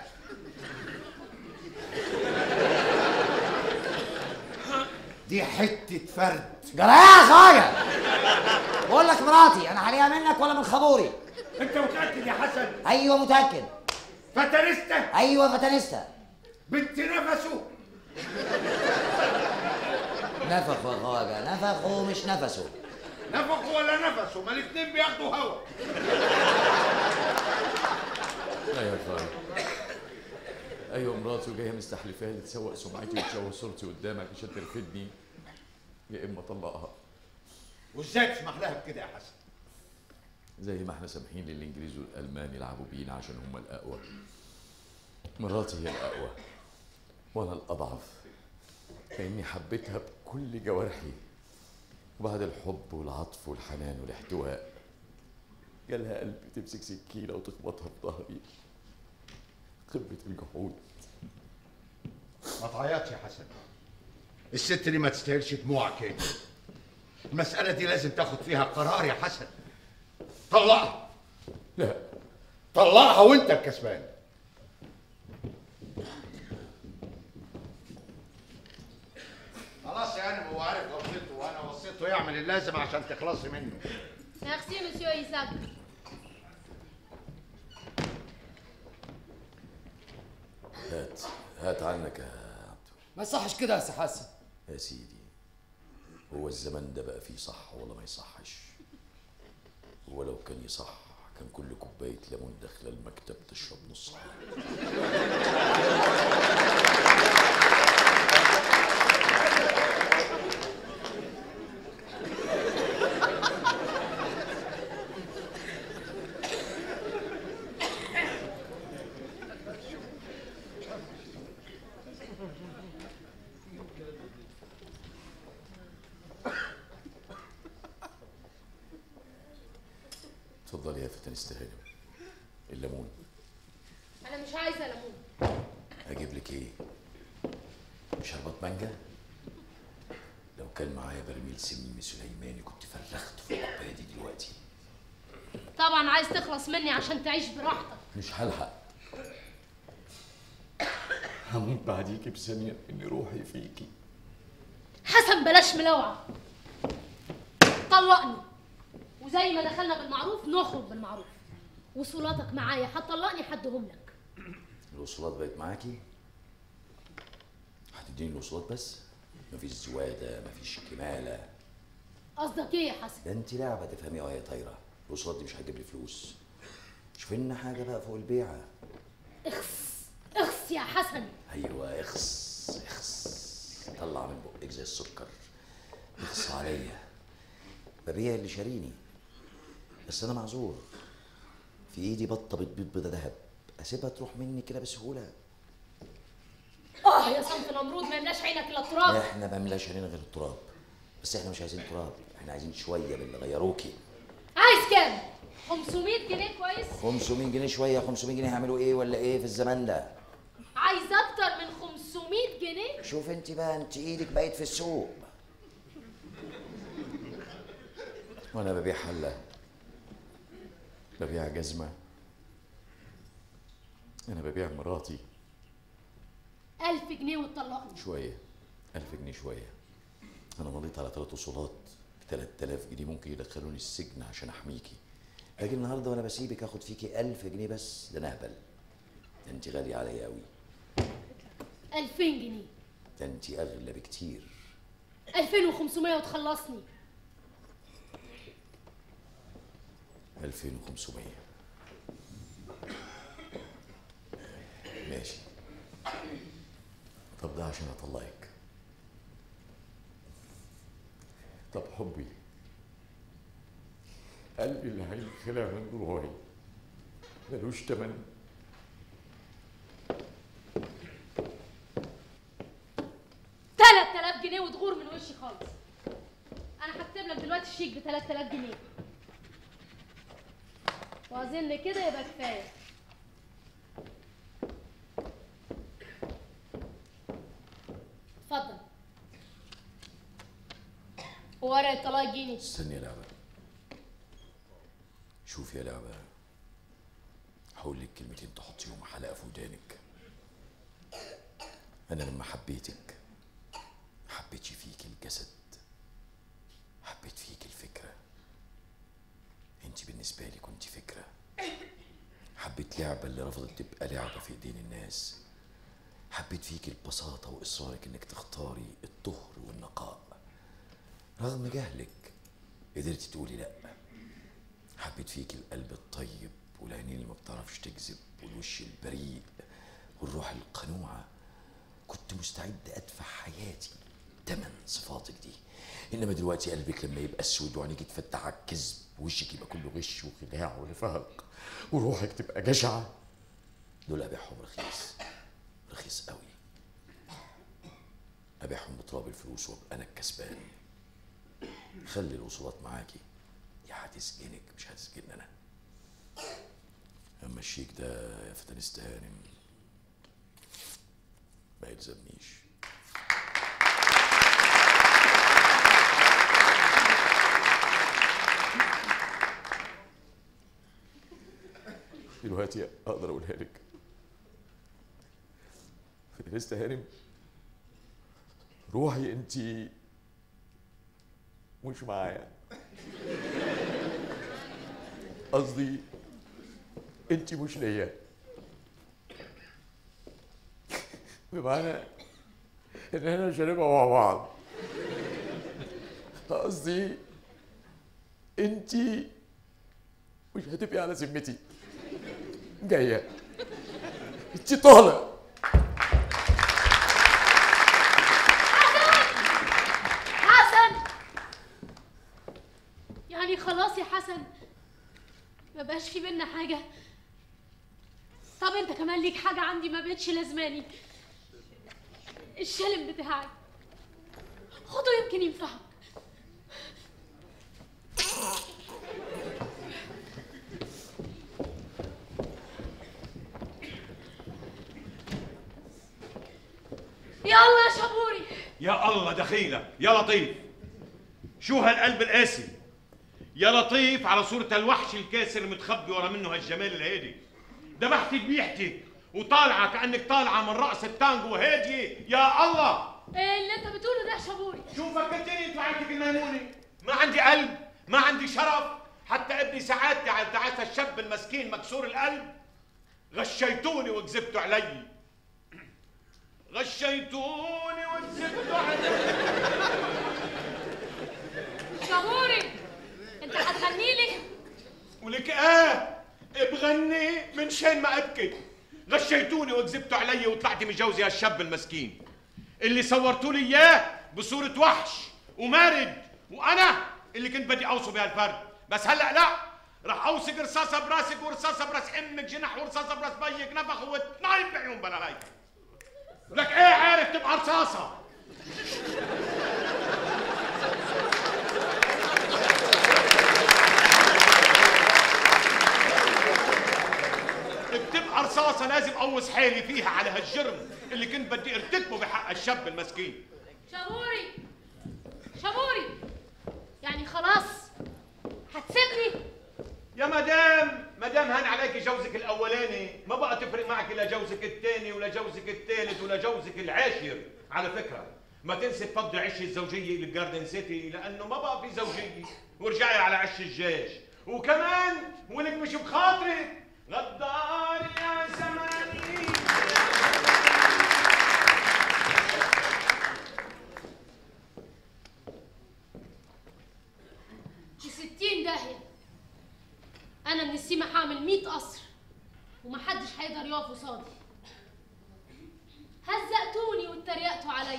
دي حتة فرد جرى يا خواجه بقول لك مراتي انا عليها منك ولا من خبوري انت متاكد يا حسن ايوه متاكد فترسته ايوه فتنستا بنت نفسه نفخ يا خواجه نفخه مش نفسه نفخه ولا نفسه ما الاثنين بياخدوا هوا ايوه يا خالد ايوه مراته جايه مستحلفه لي تسوق سمعتي وتشوه صورتي قدامك عشان ترفدني يا اما طلقها وازاي تسمح لها بكده يا حسن زي ما احنا سامحين للانجليز والالمان يلعبوا بينا عشان هم الاقوى مراتي هي الاقوى وانا الاضعف لاني حبيتها بكل جوارحي وبعد الحب والعطف والحنان والاحتواء جالها قلب تمسك سكينه وتخبطها في ظهري قمه الجحود ما تعيطش يا حسن الست دي ما تستاهلش دموعك انت المسألة دي لازم تاخد فيها قرار يا حسن طلقها لا طلقها وانت الكسبان خلاص يعني هو عارف غلطته وانا وصيته يعمل اللازم عشان تخلصي منه ميرسي مسيو ايزاك هات هات عنك يا ما يصحش كده يا سي حسن يا سيدي هو الزمن ده بقى فيه صح ولا ما يصحش ولو كان يصح كان كل كوباية ليمون داخلة المكتب تشرب نصها اتفضلي يا فتن استهانم الليمون انا مش عايزه ليمون اجيب لك ايه شربات مانجا لو كان معايا برميل سمين سليماني كنت فرخت في الكوبايه دي دلوقتي طبعا عايز تخلص مني عشان تعيش براحتك مش هلحق هموت بعديكي بثانية إن روحي فيكي حسن بلاش ملوعه طلقني وزي ما دخلنا بالمعروف نخرج بالمعروف وصولاتك معايا هتطلقني حدهم لك الوصولات بقت معاكي هتديني الوصولات بس مفيش زوادة مفيش كمالة قصدك ايه يا حسن ده انت لعبة تفهميها وهي طايرة الوصولات دي مش هتجيب لي فلوس شوف لنا حاجة بقى فوق البيعة اخس اخس يا حسن ايوه اخس اخس طلع من بقك زي السكر اخس عليا ببيع اللي شاريني بس انا معذور في ايدي بطه بتبيض بيضه ذهب اسيبها تروح مني كده بسهوله اه يا صنف نمرود ما يملاش عينك الا التراب احنا ما بنملاش علينا غير التراب بس احنا مش عايزين تراب احنا عايزين شويه من اللي غيروكي عايز كام 500 جنيه كويس 500 جنيه شويه 500 جنيه هيعملوا ايه ولا ايه في الزمان ده عايز اكتر من 500 جنيه شوف انت بقى انت ايدك بقت في السوق وانا ببيع حله ببيع جزمه انا ببيع مراتي 1000 جنيه وتطلقني شويه 1000 جنيه شويه انا مضيت على ثلاث وصولات ب 3000 جنيه ممكن يدخلوني السجن عشان احميكي اجي النهارده وانا بسيبك اخد فيكي 1000 جنيه بس ده انا اهبل ده انت غاليه عليا قوي 2000 جنيه ده انت اغلى بكتير 2500 وتخلصني 2500 ماشي طب ده عشان اطلقك طب حبي قلبي اللي هينخلع من روحي ملوش تمن تلات آلاف جنيه وتغور من وشي خالص انا هكتب لك دلوقتي الشيك ب 3000 جنيه واظن كده يبقى كفايه اتفضل ورقه الطلاق جيني استني يا لعبة شوف يا لعبة هقول لك كلمتين تحطيهم حلقة في ودانك أنا لما حبيتك ما حبيتش فيك الجسد بالنسبة لي كنت فكرة حبيت لعبة اللي رفضت تبقى لعبة في ايدين الناس حبيت فيك البساطة وإصرارك إنك تختاري الطهر والنقاء رغم جهلك قدرتي تقولي لأ حبيت فيك القلب الطيب والعينين اللي ما بتعرفش تكذب والوش البريء والروح القنوعة كنت مستعد أدفع حياتي تمن صفاتك دي إنما دلوقتي قلبك لما يبقى أسود وعينيك تفتح على الكذب ووشك يبقى كله غش وخداع ونفاق وروحك تبقى جشعة دول أبيعهم رخيص رخيص قوي أبيعهم بتراب الفلوس وأبقى أنا الكسبان خلي الوصولات معاكي يا هتسجنك مش هتسجن أنا أما الشيك ده يا فتنست هانم ما يلزمنيش دلوقتي اقدر اقولها لك فتنست هانم روحي انت مش معايا قصدي انت مش ليا بمعنى ان احنا مش هنبقى مع بعض قصدي انت مش هتبقي على ذمتي جايه انت طالع حسن يعني خلاص يا حسن ما بقاش في بينا حاجة طب انت كمان ليك حاجة عندي ما بقتش لازماني الشلم بتاعك خده يمكن ينفعك يلا يا شابوري يا الله دخيلك يا لطيف شو هالقلب القاسي يا لطيف على صورة الوحش الكاسر متخبي ورا منه هالجمال الهادي ذبحتي ذبيحتي وطالعة كأنك طالعة من رأس التانجو هادية يا الله ايه اللي انت بتقوله ده يا شابوري شو فكرتني انت عندك الميمونة ما عندي قلب ما عندي شرف حتى ابني سعادتي على تعاسة الشاب المسكين مكسور القلب غشيتوني وكذبتوا علي غشيتوني وكذبتوا علي شابوري انت هتغني لي ولك اه بغني من شان ما ابكي غشيتوني وكذبتوا علي وطلعتي متجوزي هالشاب المسكين اللي صورتوا لي اياه بصورة وحش ومارد وانا اللي كنت بدي اوصي بهالفرد بس هلا لا رح اوصق رصاصة براسك ورصاصة براس امك جنح ورصاصة براس بيك نفخ وتنايم بعيون بلالايك لك ايه عارف تبقى رصاصة بتبقى رصاصة لازم أوص حالي فيها على هالجرم اللي كنت بدي ارتكبه بحق الشاب المسكين شابوري شابوري يعني خلاص هتسيبني يا مدام مدام هان عليك جوزك الأولاني ما بقى تفرق معك لا جوزك الثاني ولا جوزك الثالث ولا جوزك العاشر على فكرة ما تنسي تفضي عش الزوجية للجاردن سيتي لأنه ما بقى في زوجية وارجعي على عش الجيش وكمان ولك مش بخاطرك غدار يا زماني في ستين داهية أنا من السيما هعمل مية قصر ومحدش هيقدر يقف قصادي هزقتوني واتريقتوا عليا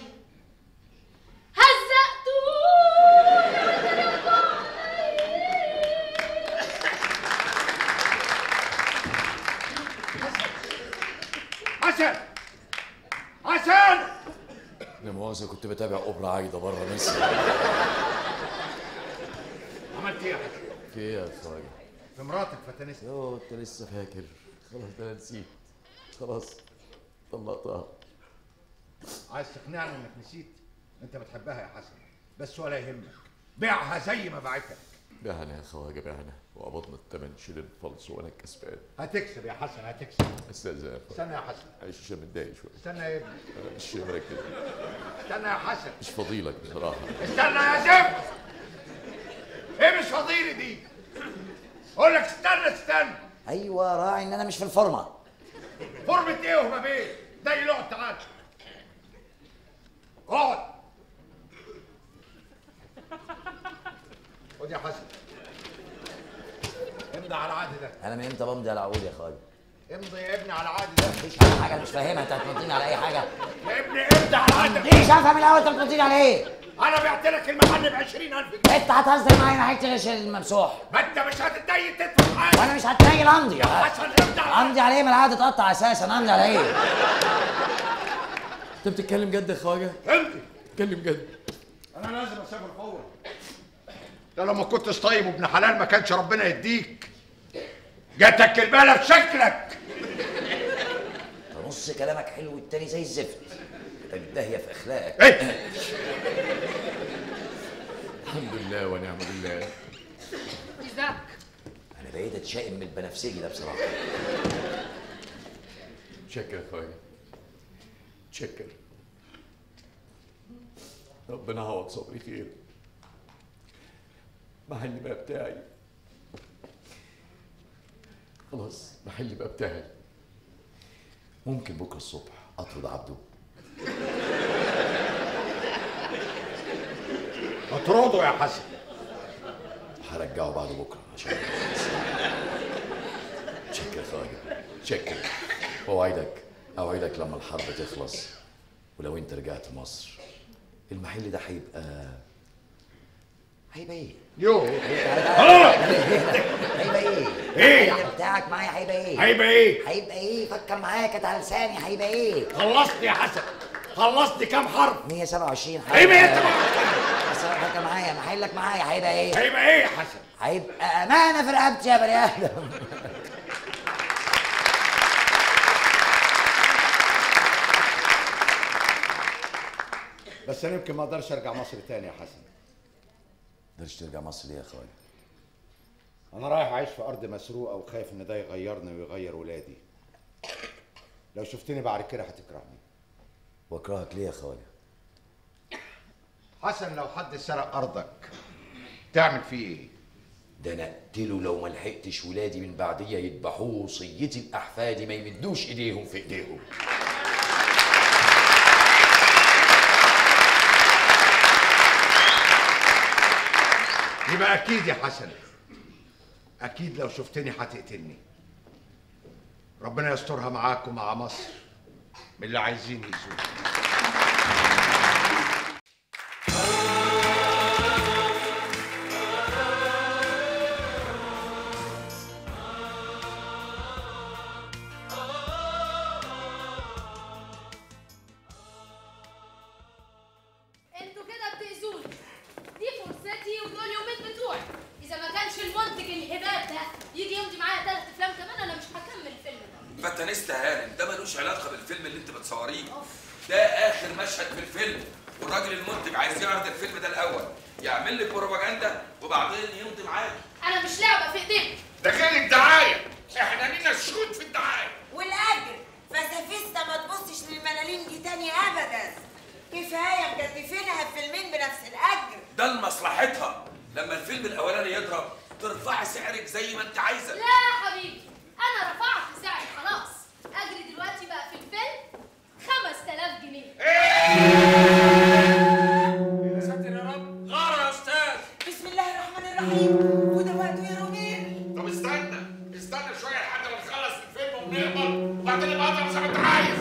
هزقتوني واتريقتوا حسن حسن لا مؤاخذة كنت بتابع أوبرا عايدة بره مصر عملت ايه يا حسن؟ في إيه يا فاجر؟ في مراتك فتنست يوه أنت لسه فاكر خلاص ده أنا نسيت خلاص طلقتها عايز تقنعني انك نسيت انت بتحبها يا حسن بس ولا يهمك بيعها زي ما باعتك بعنا يا خواجة بعنا وقبضنا الثمن شيل الفلس وأنا الكسبان هتكسب يا حسن هتكسب استاذ يا استنى يا حسن عايش عشان متضايق شوية استنى يا ابني أنا مش مركز استنى يا حسن مش فضيلك بصراحة استنى يا زفت ايه مش فضيلي دي اقول لك استنى استنى ايوه راعي ان انا مش في الفورمه فورمة ايه وما بيه ده يقعد تعال اقعد خد يا حسن امضي على العقد ده انا من امتى بمضي على عقود يا خالد امضي يا ابني على العقد ده مفيش حاجه حاجه أنا مش فاهمها انت هتمضيني على اي حاجه يا ابني امضي على العقد ده مش افهم الاول انت بتمضيني على ايه انا بعت لك المحل ب 20000 جنيه انت هتهزر معايا انا حته الممسوح ما انت مش هتتضايق تدفع حاجه وانا مش هتنيل امضي يا حسن امضي على امضي على ايه ما العقد اتقطع اساسا امضي على ايه انت بتتكلم جد يا خواجه؟ امضي بتتكلم جد انا لازم اسافر فورا ده لو ما كنتش طيب وابن حلال ما كانش ربنا يديك جاتك البالة بشكلك نص كلامك حلو والتاني زي الزفت انت بتدهيه في اخلاقك ايه الحمد لله ونعم بالله إيزاك انا بقيت اتشائم من البنفسجي ده بصراحه شكر يا خواجه شكر ربنا يعوض صبري خير محل بقى بتاعي خلاص محل بقى بتاعي ممكن بكره الصبح اطرد عبده اطرده يا حسن هرجعه بعد بكره عشان شكر يا خواجه شكر اوعدك اوعدك لما الحرب تخلص ولو انت رجعت مصر المحل ده هيبقى هيبقى ايه؟ يو هيبقى ايه؟ ايه؟ المحل بتاعك معايا هيبقى ايه؟ هيبقى ايه؟ هيبقى ايه؟ فكر معايا كانت على لساني هيبقى ايه؟ خلصني يا حسن خلصني كام حرف 127 ايه 127 بس فكر معايا محلك معايا هيبقى ايه؟ هيبقى ايه يا حسن هيبقى امانه في رقبتي يا بني ادم بس انا يمكن ما اقدرش ارجع مصر تاني يا حسن تقدرش ترجع مصر ليه يا خواجه انا رايح اعيش في ارض مسروقه وخايف ان ده يغيرني ويغير ولادي لو شفتني بعد كده هتكرهني واكرهك ليه يا خواجه حسن لو حد سرق ارضك تعمل فيه ايه ده انا اقتله لو ما لحقتش ولادي من بعديه يذبحوه وصيتي الاحفادي ما يمدوش ايديهم في ايديهم يبقى اكيد يا حسن اكيد لو شفتني هتقتلني ربنا يسترها معاك ومع مصر من اللي عايزين يزوروا انتوا كده بتأذوني دي فرصتي ودول يومين بتوعي اذا ما كانش المنتج الهباب ده يجي يمضي معايا ثلاث افلام كمان انا مش هكمل الفيلم ده فتنست هانم ده ملوش علاقه بالفيلم اللي انت بتصوريه ده اخر مشهد في الفيلم والراجل المنتج عايز يعرض الفيلم ده الاول يعمل لك بروباجندا وبعدين يمضي معاك انا مش لعبه في ايديك ده غير الدعايه احنا لينا شهود في الدعايه والاجر فسافيستا ما تبصش للملاليم دي تاني ابدا كفايه مجدفينها فيلمين بنفس الاجر ده لمصلحتها لما الفيلم الاولاني يضرب ترفعي سعرك زي ما انت عايزه لا يا حبيبي انا رفعت سعري خلاص اجري دلوقتي بقى في الفيلم 5000 جنيه يا ساتر يا رب غار يا استاذ بسم الله الرحمن الرحيم وده وقته يا رومير طب استنى استنى شويه لحد ما نخلص الفيلم ونقبض وبعدين نبقى اضرب زي ما انت عايز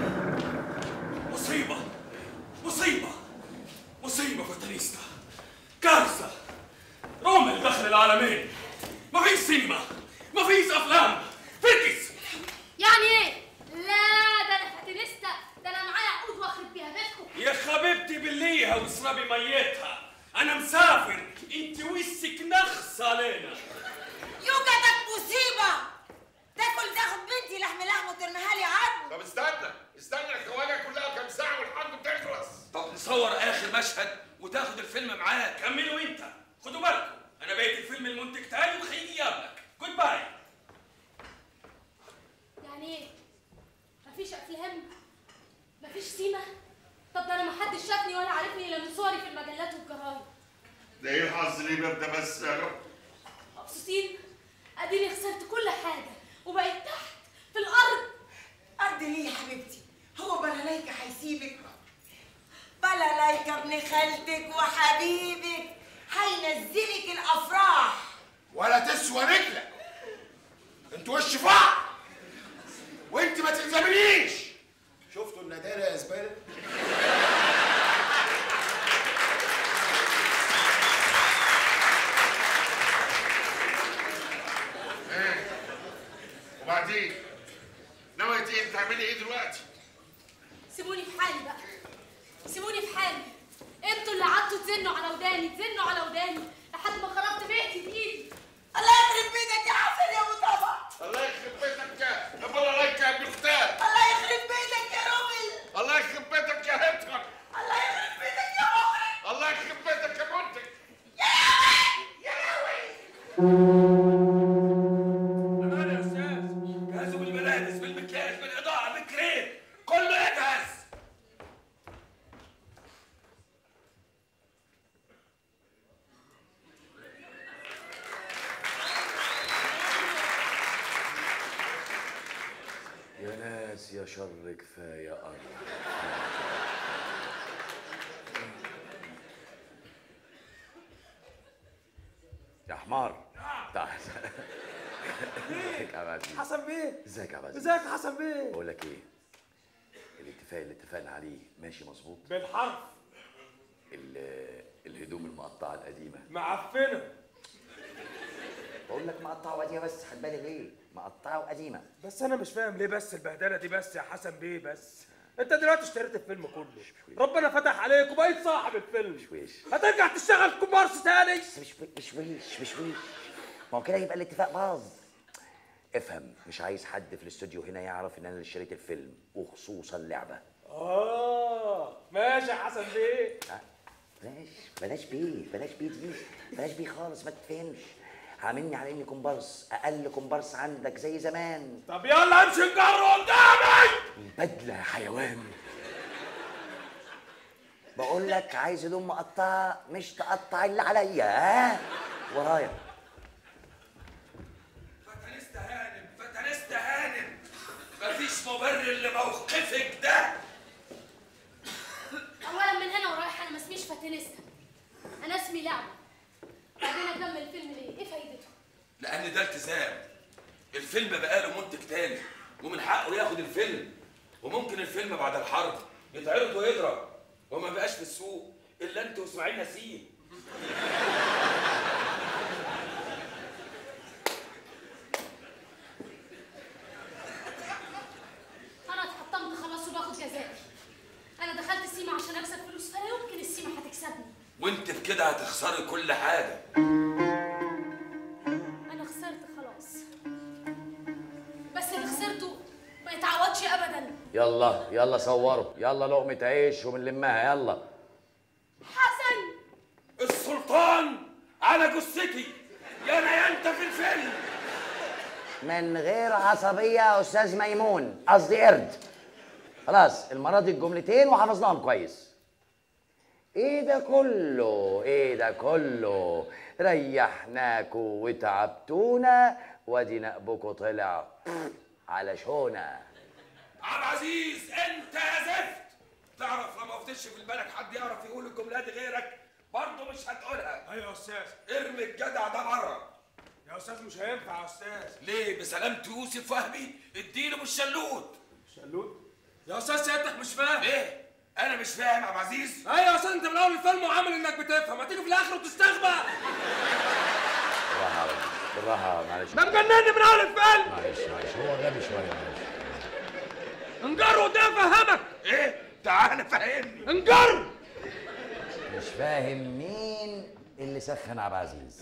مصيبه مصيبه مصيبه فتنيستا كارثه روما دخل العالمين مفيش سينما مفيش افلام فكس يعني ايه لا ده انا فاتنستا ده انا معايا عقود واخد بيها بيتكم يا حبيبتي بالليها واشربي ميتها انا مسافر انت وشك نخص علينا يوجدك مصيبه تاكل تاخد بنتي لحم لحم وترميها لي عظم طب استنى استنى الخواجه كلها كام ساعه والحرب بتخلص طب نصور اخر مشهد وتاخد الفيلم معاك كملوا انت خدوا بالكم انا بقيت الفيلم المنتج تاني وخيجي يقابلك جود باي يعني ايه مفيش افلام مفيش سيما طب ده انا محدش شافني ولا عارفني الا من صوري في المجلات والجرايد ده ايه الحظ اللي يبقى ده بس يا رب مبسوطين اديني خسرت كل حاجه وبقيت تحت في الارض أرض ليه يا حبيبتي هو بلالايكا هيسيبك بلالايكا ابن خالتك وحبيبك هينزلك الافراح ولا تسوى رجلك انت وش فقر وانت ما تلزمنيش شفتوا الندالة يا زبالة ايه وبعدين ناوية ايه تعملي ايه دلوقتي؟ سيبوني في حالي بقى سيبوني في حالي انتوا اللي قعدتوا تزنوا على وداني تزنوا على وداني لحد ما خربت بيتي بايدي الله يخرب بيتك يا حسن يا ابو طبع الله يخرب بيتك يا يا بلالايكا يا ابن اختار الله يخرب بيتك يا رومل الله يخرب بيتك يا هتلر الله يخرب بيتك يا مغرب الله يخرب بيتك يا منتج امان يا استاذ جهزوا بالملابس بالمكياج بالاضاءه بالكريم كله يجهز يا ناس يا شر كفايه ارض يا حمار تعال ازيك يا عبد العزيز حسن بيه ازيك يا عبد العزيز ازيك يا حسن بيه بقول لك ايه الاتفاق اللي اتفقنا عليه ماشي مظبوط بالحرف ال- الهدوم المقطعه القديمه معفنه بقول لك مقطعه وقديمه بس خد بالك ليه مقطعه وقديمه بس انا مش فاهم ليه بس البهدله دي بس يا حسن بيه بس انت دلوقتي اشتريت الفيلم كله ربنا فتح عليك وبقيت صاحب الفيلم ويش هترجع تشتغل كومبارس تاني مش مش ويش مش ويش ما هو كده يبقى الاتفاق باظ افهم مش عايز حد في الاستوديو هنا يعرف ان انا اللي اشتريت الفيلم وخصوصا لعبه اه ماشي يا حسن بيه بلاش بلاش بيه بلاش بيه دي بلاش بيه خالص ما تفهمش عاملني على اني كومبارس اقل كومبارس عندك زي زمان طب يلا امشي نجر قدامي البدله يا حيوان بقول لك عايز هدوم مقطعه مش تقطع اللي عليا ها ورايا فتنست هانم فتنست هانم مفيش مبرر لموقفك ده اولا من هنا ورايح انا ما اسميش فاتينيستا انا اسمي لعبه بعدين اكمل الفيلم ليه ايه فايدته لان ده التزام الفيلم بقاله منتج تاني ومن حقه ياخد الفيلم وممكن الفيلم بعد الحرب يتعرض ويضرب وما بقاش في السوق الا انت واسماعيل نسيم انا اتحطمت خلاص وباخد جزائي انا دخلت السيما عشان اكسب فلوس فلا يمكن السيما هتكسبني وانت بكده هتخسري كل حاجه انا خسرت خلاص بس اللي خسرته ما يتعوضش ابدا يلا يلا صوروا يلا لقمه عيش وبنلمها يلا حسن السلطان على جثتي يا انا يا انت في الفيلم من غير عصبيه يا استاذ ميمون قصدي قرد خلاص المره دي الجملتين وحفظناهم كويس ايه ده كله ايه ده كله ريحناكوا وتعبتونا وادي نقبكوا طلع على شونا عبد العزيز انت يا زفت تعرف لما فتش في بالك حد يعرف يقول الجمله دي غيرك برضه مش هتقولها ايوه يا استاذ ارمي الجدع ده بره يا استاذ مش هينفع يا استاذ ليه بسلامة يوسف فهمي اديله بالشلوت شلوت يا استاذ سيادتك مش فاهم ايه انا مش فاهم يا عبد العزيز ايوه يا استاذ انت من اول الفيلم وعامل انك بتفهم هتيجي في الاخر وتستغبى بالراحه بالراحه معلش ده مجنني من اول الفيلم معلش معلش هو غبي شويه معلش انجر وده فهمك ايه تعالى فهمني انجر مش فاهم مين اللي سخن عبد العزيز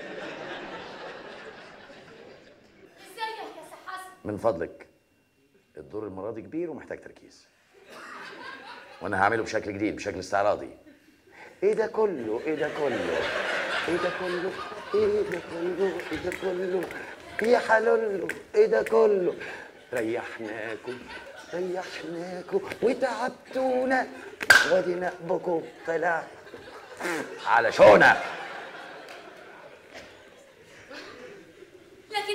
ازيك يا سي حسن من فضلك الدور المره دي كبير ومحتاج تركيز وانا هعمله بشكل جديد بشكل استعراضي ايه ده كله ايه ده كله ايه ده كله ايه ده كله ايه ده كله يا حلولو ايه ده كله ريحناكم ريحناكم وتعبتونا وادي نقبكم طلع على شونا لكن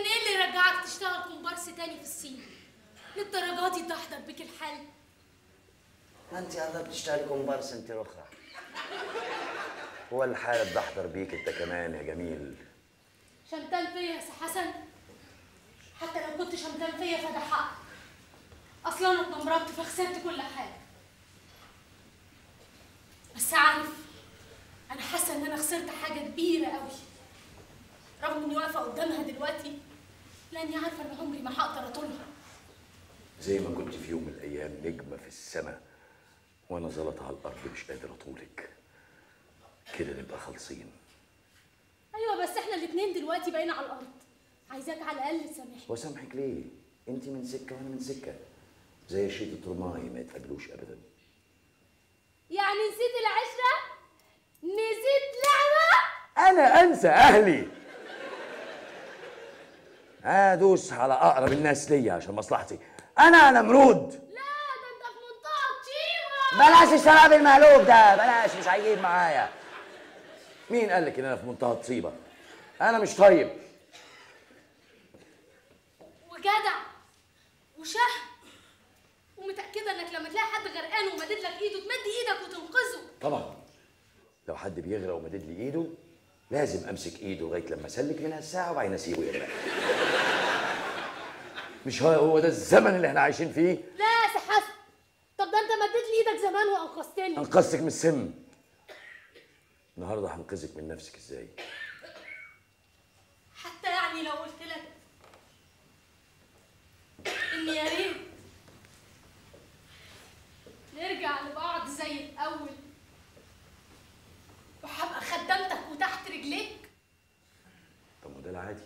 رقص تاني في الصين للدرجة دي تحضر بك الحل ما انت يلا بتشتغلي كومبارس انت رخرة هو الحالة بحضر بيك انت كمان يا جميل شمتان فيا يا سي حسن حتى لو كنت شمتان فيا فده حق اصلا انا اتنمرضت فخسرت كل حاجه بس عارف انا حاسه ان انا خسرت حاجه كبيره قوي رغم اني واقفه قدامها دلوقتي لاني عارفه ان عمري ما هقدر اطولها زي ما كنت في يوم من الايام نجمه في السماء وانا زلط على الارض مش قادر اطولك كده نبقى خالصين ايوه بس احنا الاتنين دلوقتي بقينا على الارض عايزاك على الاقل تسامحني واسامحك ليه انت من سكه وانا من سكه زي شيطة رماي ما يتقابلوش ابدا يعني نسيت العشره نسيت لعبه انا انسى اهلي ادوس على اقرب الناس ليا عشان مصلحتي انا نمرود لا ده انت في منطقه طيبه بلاش الشراب المقلوب ده بلاش مش هيجيب معايا مين قال لك ان انا في منتهى الطيبه انا مش طيب وجدع وشهم ومتاكده انك لما تلاقي حد غرقان ومدد لك ايده تمد ايدك وتنقذه طبعا لو حد بيغرق ومدد لي ايده لازم امسك ايده لغايه لما اسلك منها الساعه وبعدين اسيبه يغرق مش هو هو ده الزمن اللي احنا عايشين فيه لا يا سي حسن طب ده انت مديت لي ايدك زمان وانقذتني انقذتك من السم النهارده هنقذك من نفسك ازاي حتى يعني لو قلت لك ان يا ريت نرجع لبعض زي الاول وهبقى خدمتك وتحت رجليك طب ما ده العادي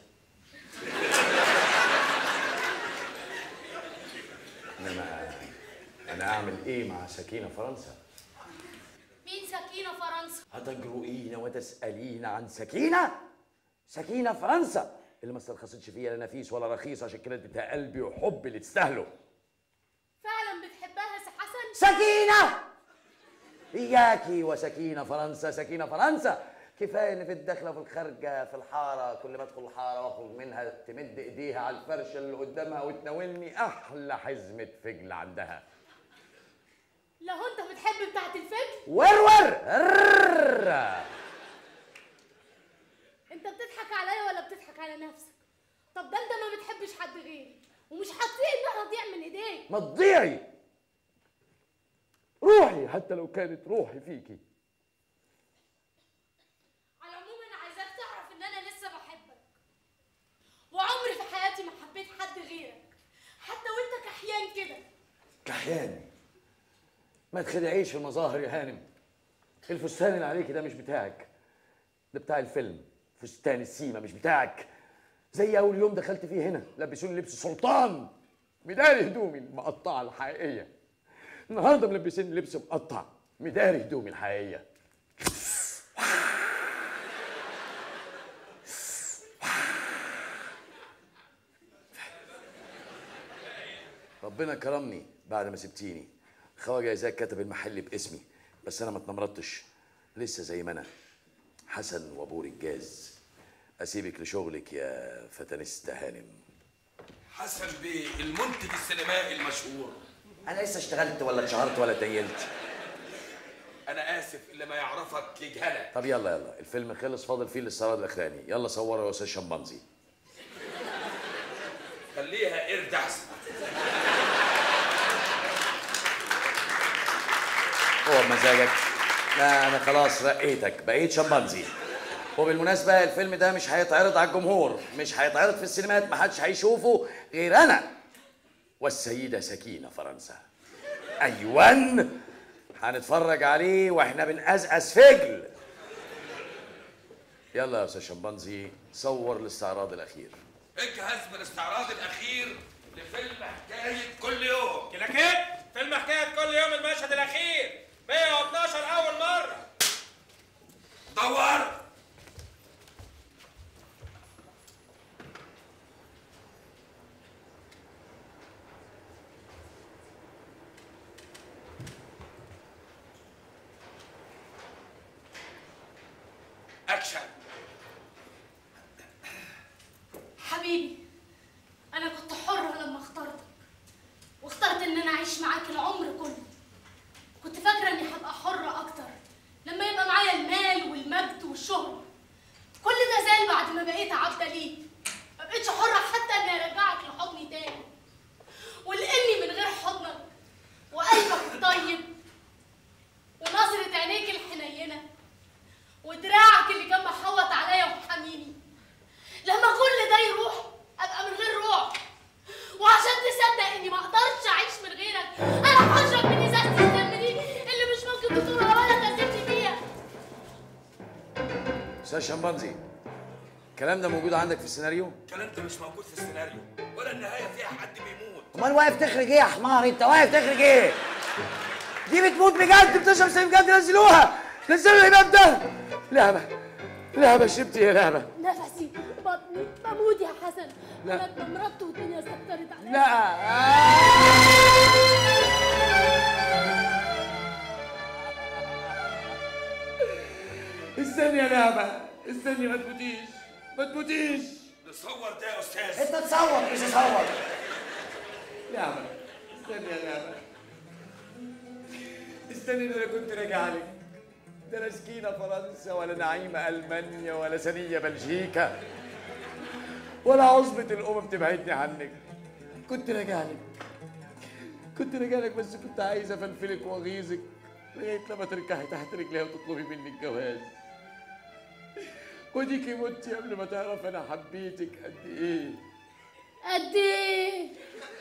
انما انا اعمل ايه مع سكينه فرنسا مين سكينه فرنسا هتجرؤين وتسالين عن سكينه سكينه فرنسا اللي ما استرخصتش فيها لا نفيس ولا رخيص عشان كده اديتها قلبي وحب اللي تستاهله فعلا بتحبها يا سي حسن سكينه اياكي وسكينه فرنسا سكينه فرنسا كفايه ان في الداخله وفي الخارجه في الحاره كل ما ادخل الحاره واخرج منها تمد ايديها على الفرشه اللي قدامها وتناولني احلى حزمه فجل عندها لو انت بتحب بتاعت الفجر ورور ررر. انت بتضحك عليا ولا بتضحك على نفسك طب ده انت ما بتحبش حد غيري ومش هتطيق انها تضيع من ايديك ما تضيعي روحي حتى لو كانت روحي فيكي على العموم انا عايزاك تعرف ان انا لسه بحبك وعمري في حياتي ما حبيت حد غيرك حتى وانت كحيان كده كحيان ما تخدعيش في المظاهر يا هانم الفستان اللي عليكي ده مش بتاعك ده بتاع الفيلم فستان السيما مش بتاعك زي اول يوم دخلت فيه هنا لبسوني لبس سلطان مداري هدومي المقطعه الحقيقيه النهارده ملبسيني لبس مقطع مداري هدومي الحقيقيه ربنا كرمني بعد ما سبتيني خواجه ازاي كتب المحل باسمي بس انا ما اتنمرتش لسه زي ما انا حسن وابو رجاز اسيبك لشغلك يا فتنست هانم حسن بيه المنتج السينمائي المشهور انا لسه اشتغلت ولا اتشهرت ولا تيلت انا اسف اللي ما يعرفك يجهلك طب يلا يلا الفيلم خلص فاضل فيه الاستعراض الاخراني يلا صوروا يا استاذ شمبانزي خليها قرد احسن هو بمزاجك لا انا خلاص رقيتك بقيت شمبانزي وبالمناسبة الفيلم ده مش هيتعرض على الجمهور مش هيتعرض في السينمات ما حدش هيشوفه غير انا والسيدة سكينة فرنسا ايوان هنتفرج عليه واحنا بنقزقز فجل يلا يا استاذ شمبانزي صور الاستعراض الاخير اجهز بالاستعراض الاخير لفيلم حكايه كل يوم كده كده فيلم حكايه كل يوم المشهد الاخير 112 اول مره دور اكشن حبيبي انا كنت حره اعيش معاك العمر كله كنت فاكره اني هبقى حره اكتر لما يبقى معايا المال والمجد والشهره كل ده زال بعد ما بقيت عبده ليك ما بقتش حره حتى اني ارجعك لحضني تاني ولاني من غير حضنك وقلبك الطيب ونظرة عينيك الحنينة ودراعك اللي كان محوط عليا وحاميني لما كل ده يروح ابقى من غير روح وعشان تصدق اني ما اقدرش اعيش من غيرك انا هشرب من ازازه الدم دي اللي مش ممكن تطولها ولا تسيبني فيها استاذ شمبانزي الكلام ده موجود عندك في السيناريو؟ الكلام ده مش موجود في السيناريو ولا النهايه فيها حد بيموت امال واقف تخرج ايه يا حمار انت واقف تخرج ايه دي بتموت بجد بتشرب سيف بجد نزلوها نزلوا الامام ده لعبه لعبه شربت يا لعبه نفسي بطني بموت يا حسن لا. انا اتمرضت والدنيا استكترت عليا لا استني يا لعبه استني ما تموتيش ما تموتيش نصور ده يا استاذ انت تصور مش تصور لعبه استني يا لعبه استني ده انا كنت راجع لك ده انا سكينه فرنسا ولا نعيمه المانيا ولا سنيه بلجيكا ولا عصبة الأمم تبعدني عنك كنت راجع لك كنت راجع لك بس كنت عايز أفلفلك وأغيظك لغاية لما تركعي تحت رجليها وتطلبي مني الجواز وديكي متي قبل ما تعرف أنا حبيتك قد إيه قد ايه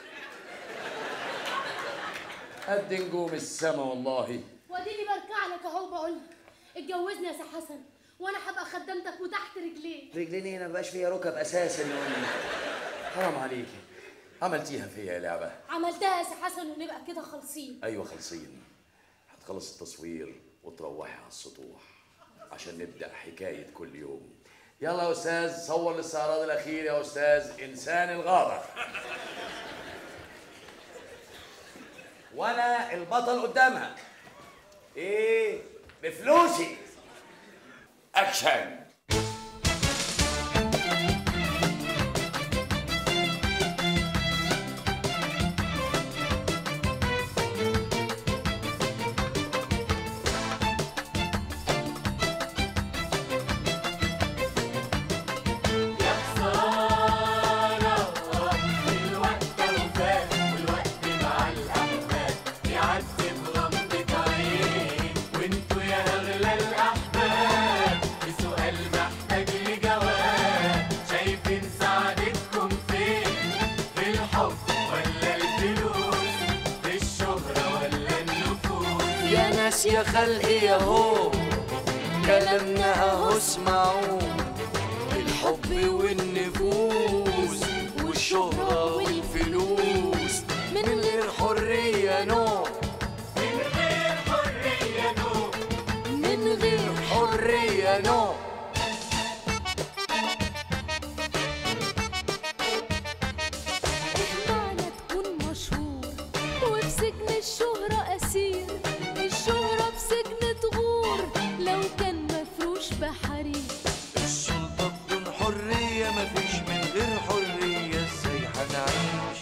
قد نجوم السما والله واديني بركع لك اهو بقول لك اتجوزني يا سي حسن وانا هبقى خدامتك وتحت رجليك رجليني هنا مبقاش فيها ركب اساسا حرام عليكي عملتيها فيا يا لعبة عملتها يا سي حسن ونبقى كده خالصين أيوة خلصين هتخلص التصوير وتروحي على السطوح عشان نبدأ حكاية كل يوم يلا يا أستاذ صور الاستعراض الأخير يا أستاذ إنسان الغابة وأنا البطل قدامها إيه بفلوسي أكشن يا خسارة الوقت وفات والوقت مع الأحباب يعدي بغمضة عين وانتوا يا أغلى الأحباب في سؤال محتاج لجواب شايفين سعادتكم فين في الحب ولا الفلوس في الشهرة ولا النفوس يا ناس يا خلقي يا هو كلامنا اهو اسمعوه الحب والنفوس والشهرة والفلوس من غير حرية نو من غير حرية نو من غير حرية نو معنى تكون مشهور وفي سجن الشهرة أسير الشهرة في سجن تغور لو كان مفروش بحرير السلطة بدون حرية مفيش من غير حرية ازاي هنعيش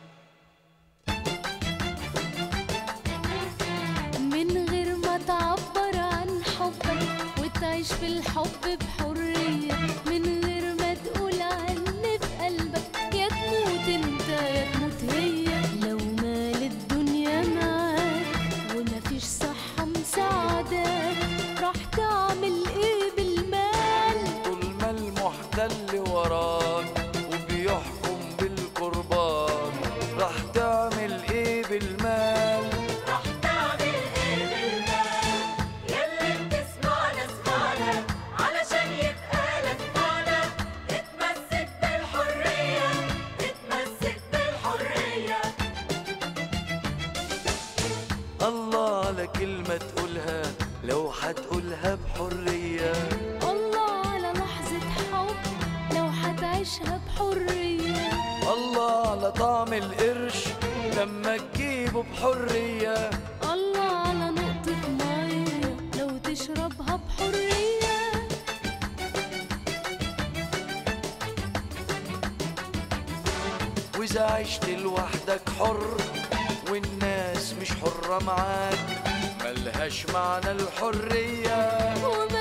من غير ما تعبر عن حبك وتعيش في الحب بحرية من غير ما تقول عن اللي في قلبك يا تموت انت يا تموت هي لو مال الدنيا معاك ومفيش صحة مساعداك راح تعمل ايه بالمال طول ما المحتل وراك وبيحكم بالقربان راح تعمل ايه بالمال راح تعمل ايه بالمال يلي بتسمعنا اسمعنا علشان يبقى لك معنى اتمسك بالحرية اتمسك بالحرية الله على كلمة تقولها لو هتقولها بحرية الله على لحظة حب لو هتعيشها بحرية الله على طعم القرش لما تجيبه بحرية الله على نقطة مية لو تشربها بحرية وإذا عشت لوحدك حر والناس مش حرة معاك ملهاش معنى الحرية ومن